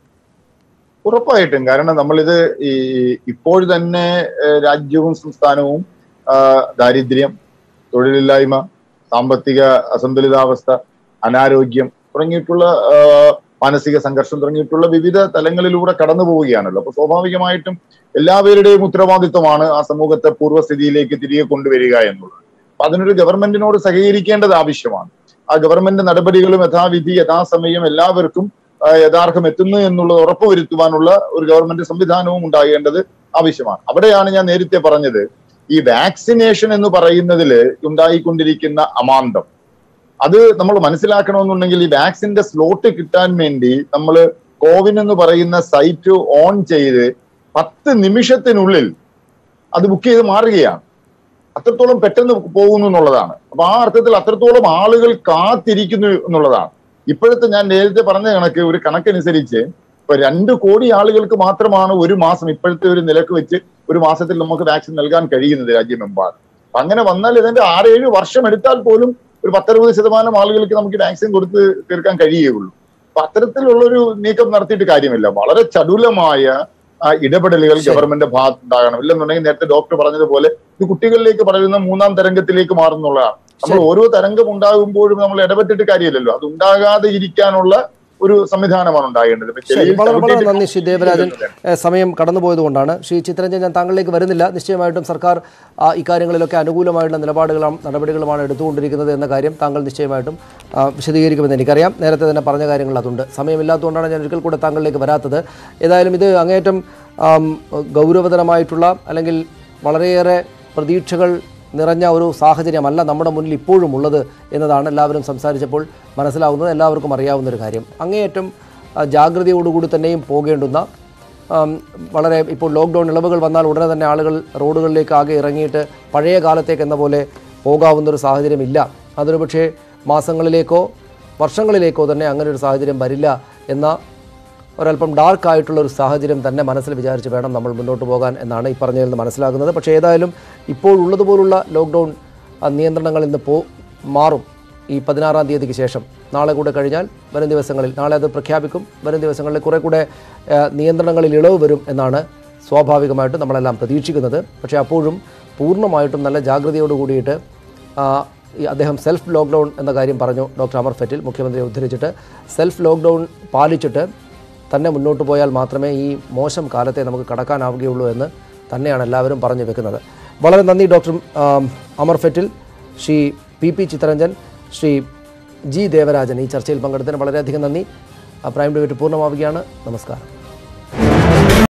ഉറപ്പായിട്ടും കാരണം നമ്മളിത് ഈ ഇപ്പോൾ തന്നെ ഏഹ്, രാജ്യവും സംസ്ഥാനവും ആ, ദാരിദ്ര്യം തൊഴിലില്ലായ്മ സാമ്പത്തിക അസന്തുലിതാവസ്ഥ അനാരോഗ്യം തുടങ്ങിയിട്ടുള്ള ആ, മാനസിക സംഘർഷം തുടങ്ങിയിട്ടുള്ള വിവിധ തലങ്ങളിലൂടെ കടന്നു പോവുകയാണല്ലോ അപ്പൊ സ്വാഭാവികമായിട്ടും എല്ലാവരുടെയും ഉത്തരവാദിത്വമാണ് ആ സമൂഹത്തെ പൂർവ്വസ്ഥിതിയിലേക്ക് തിരികെ കൊണ്ടുവരിക എന്നുള്ളത് അപ്പൊ അതിനൊരു ഗവൺമെന്റിനോട് സഹകരിക്കേണ്ടത് ആവശ്യമാണ് ആ ഗവൺമെന്റ് നടപടികളും യഥാവിധി യഥാസമയം എല്ലാവർക്കും ആ, യഥാർത്ഥം എത്തുന്നു എന്നുള്ളത് ഉറപ്പുവരുത്തുവാനുള്ള ഒരു ഗവൺമെന്റ് സംവിധാനവും ഉണ്ടാകേണ്ടത് ആവശ്യമാണ് അവിടെയാണ് ഞാൻ നേരത്തെ പറഞ്ഞത് ഈ വാക്സിനേഷൻ എന്ന് പറയുന്നതിൽ ഉണ്ടായിക്കൊണ്ടിരിക്കുന്ന അമാന്തം അത് നമ്മൾ മനസ്സിലാക്കണമെന്നുണ്ടെങ്കിൽ ഈ വാക്സിന്റെ സ്ലോട്ട് കിട്ടാൻ വേണ്ടി നമ്മൾ കോവിൻ എന്ന് പറയുന്ന സൈറ്റ് ഓൺ ചെയ്ത് പത്ത് നിമിഷത്തിനുള്ളിൽ അത് ബുക്ക് ചെയ്ത് മാറുകയാണ് അത്രത്തോളം പെട്ടെന്ന് പോകുന്നു എന്നുള്ളതാണ് അപ്പൊ ആ അർത്ഥത്തിൽ അത്രത്തോളം ആളുകൾ കാത്തിരിക്കുന്നു എന്നുള്ളതാണ് ഇപ്പോഴത്തെ ഞാൻ നേരത്തെ പറഞ്ഞ കണക്ക് ഒരു കണക്കനുസരിച്ച് ഇപ്പൊ രണ്ട് കോടി ആളുകൾക്ക് മാത്രമാണ് ഒരു മാസം ഇപ്പോഴത്തെ ഒരു നിലക്ക് വെച്ച് ഒരു മാസത്തിൽ നമുക്ക് വാക്സിൻ നൽകാൻ കഴിയുന്നത് രാജ്യമെമ്പാടും അപ്പൊ അങ്ങനെ വന്നാൽ ഇതിന്റെ ആറേഴ് വർഷം എടുത്താൽ പോലും ഒരു പത്തറുപത് ശതമാനം ആളുകൾക്ക് നമുക്ക് വാക്സിൻ കൊടുത്ത് തീർക്കാൻ കഴിയുകയുള്ളൂ അപ്പൊ അത്തരത്തിലുള്ള ഒരു നീക്കം നടത്തിയിട്ട് കാര്യമില്ല വളരെ ചടുലമായ ആ, ഇടപെടലുകൾ ഗവൺമെന്റ് ഭാഗത്ത് ഉണ്ടാകണം ഇല്ലെന്നുണ്ടെങ്കിൽ നേരത്തെ ഡോക്ടർ പറഞ്ഞതുപോലെ ഇത് കുട്ടികളിലേക്ക് പടരുന്ന മൂന്നാം തരംഗത്തിലേക്ക് മാറുന്നുള്ളതാണ് നമ്മൾ ഓരോ തരംഗം ഉണ്ടാകുമ്പോഴും നമ്മൾ ഇടപെട്ടിട്ട് കാര്യമില്ലല്ലോ അത് ഉണ്ടാകാതെ ഇരിക്കാനുള്ള ഒരു സംവിധാനമാണ് ഉണ്ടാകേണ്ടത് ഇപ്പൊ ശരി ചെളിയിൽ വളരെ വളരെ ചവിട്ടിയിട്ട് നന്ദി ശ്രീ ദേവരാജൻ ഏഹ് സമയം കടന്നുപോയതുകൊണ്ടാണ് ശ്രീ ചിത്രരഞ്ജൻ ഞാൻ താങ്കളിലേക്ക് വരുന്നില്ല നിശ്ചയമായിട്ടും സർക്കാർ ആ, ഇക്കാര്യങ്ങളിലൊക്കെ അനുകൂലമായിട്ടുള്ള നിലപാടുകളും നടപടികളുമാണ് എടുത്തുകൊണ്ടിരിക്കുന്നത് എന്ന കാര്യം താങ്കൾ നിശ്ചയമായിട്ടും ആ, വിശദീകരിക്കുമെന്ന് എനിക്കറിയാം നേരത്തെ തന്നെ പറഞ്ഞ കാര്യങ്ങൾ അതുണ്ട് സമയമില്ലാത്തതുകൊണ്ടാണ് ഞാൻ ഒരിക്കൽ കൂടെ താങ്കളിലേക്ക് വരാത്തത് ഏതായാലും ഇത് അങ്ങേയറ്റം ആം, ഗൗരവതരമായിട്ടുള്ള അല്ലെങ്കിൽ വളരെയേറെ പ്രതീക്ഷകൾ നിറഞ്ഞ ഒരു സാഹചര്യമല്ല നമ്മുടെ മുന്നിൽ ഇപ്പോഴും ഉള്ളത് എന്നതാണ് എല്ലാവരും സംസാരിച്ചപ്പോൾ മനസ്സിലാവുന്നത് എല്ലാവർക്കും അറിയാവുന്ന ഒരു കാര്യം അങ്ങേയറ്റം ആ, ജാഗ്രതയോടുകൂടി തന്നെയും പോകേണ്ടുന്ന ആം, വളരെ ഇപ്പോൾ ലോക്ക്ഡൗൺ ഇളവുകൾ വന്നാൽ ഉടനെ തന്നെ ആളുകൾ റോഡുകളിലേക്ക് ആകെ ഇറങ്ങിയിട്ട് പഴയ കാലത്തേക്ക് എന്ന പോലെ പോകാവുന്ന ഒരു സാഹചര്യമില്ല അതൊരു പക്ഷേ മാസങ്ങളിലേക്കോ വർഷങ്ങളിലേക്കോ തന്നെ അങ്ങനെ ഒരു സാഹചര്യം വരില്ല എന്ന ഒരല്പം ഡാർക്ക് ആയിട്ടുള്ള ഒരു സാഹചര്യം തന്നെ മനസ്സിൽ വിചാരിച്ച് വേണം നമ്മൾ മുന്നോട്ട് പോകാൻ എന്നാണ് ഈ പറഞ്ഞതിൽ നിന്ന് മനസ്സിലാക്കുന്നത് പക്ഷേ ഏതായാലും ഇപ്പോൾ ഉള്ളതുപോലുള്ള ലോക്ക്ഡൗൺ ആ, നിയന്ത്രണങ്ങൾ ഇന്ന് പോ മാറും ഈ പതിനാറാം തീയതിക്ക് ശേഷം നാളെ കൂടെ കഴിഞ്ഞാൽ വരും ദിവസങ്ങളിൽ നാളെ അത് പ്രഖ്യാപിക്കും വരും ദിവസങ്ങളിൽ കുറെ കൂടെ ആ, നിയന്ത്രണങ്ങളിൽ ഇളവ് വരും എന്നാണ് സ്വാഭാവികമായിട്ടും നമ്മളെല്ലാം പ്രതീക്ഷിക്കുന്നത് പക്ഷേ അപ്പോഴും പൂർണ്ണമായിട്ടും നല്ല ജാഗ്രതയോട് കൂടിയിട്ട് ആ, ഈ അദ്ദേഹം സെൽഫ് ലോക്ക്ഡൗൺ എന്ന കാര്യം പറഞ്ഞു ഡോക്ടർ അമർ ഫെറ്റിൽ മുഖ്യമന്ത്രിയെ ഉദ്ധരിച്ചിട്ട് സെൽഫ് ലോക്ക്ഡൗൺ പാലിച്ചിട്ട് തന്നെ മുന്നോട്ട് പോയാൽ മാത്രമേ ഈ മോശം കാലത്തെ നമുക്ക് കടക്കാനാവുകയുള്ളൂ എന്ന് തന്നെയാണ് എല്ലാവരും പറഞ്ഞു വെക്കുന്നത് വളരെ നന്ദി ഡോക്ടർ ആം, Amar Fettle Shri P P Chittaranjan Shri G Devarajan ഈ ചർച്ചയിൽ പങ്കെടുത്തതിന് വളരെയധികം നന്ദി ആ, പ്രൈം ഡിബേറ്റ് പൂർണ്ണമാവുകയാണ് നമസ്കാരം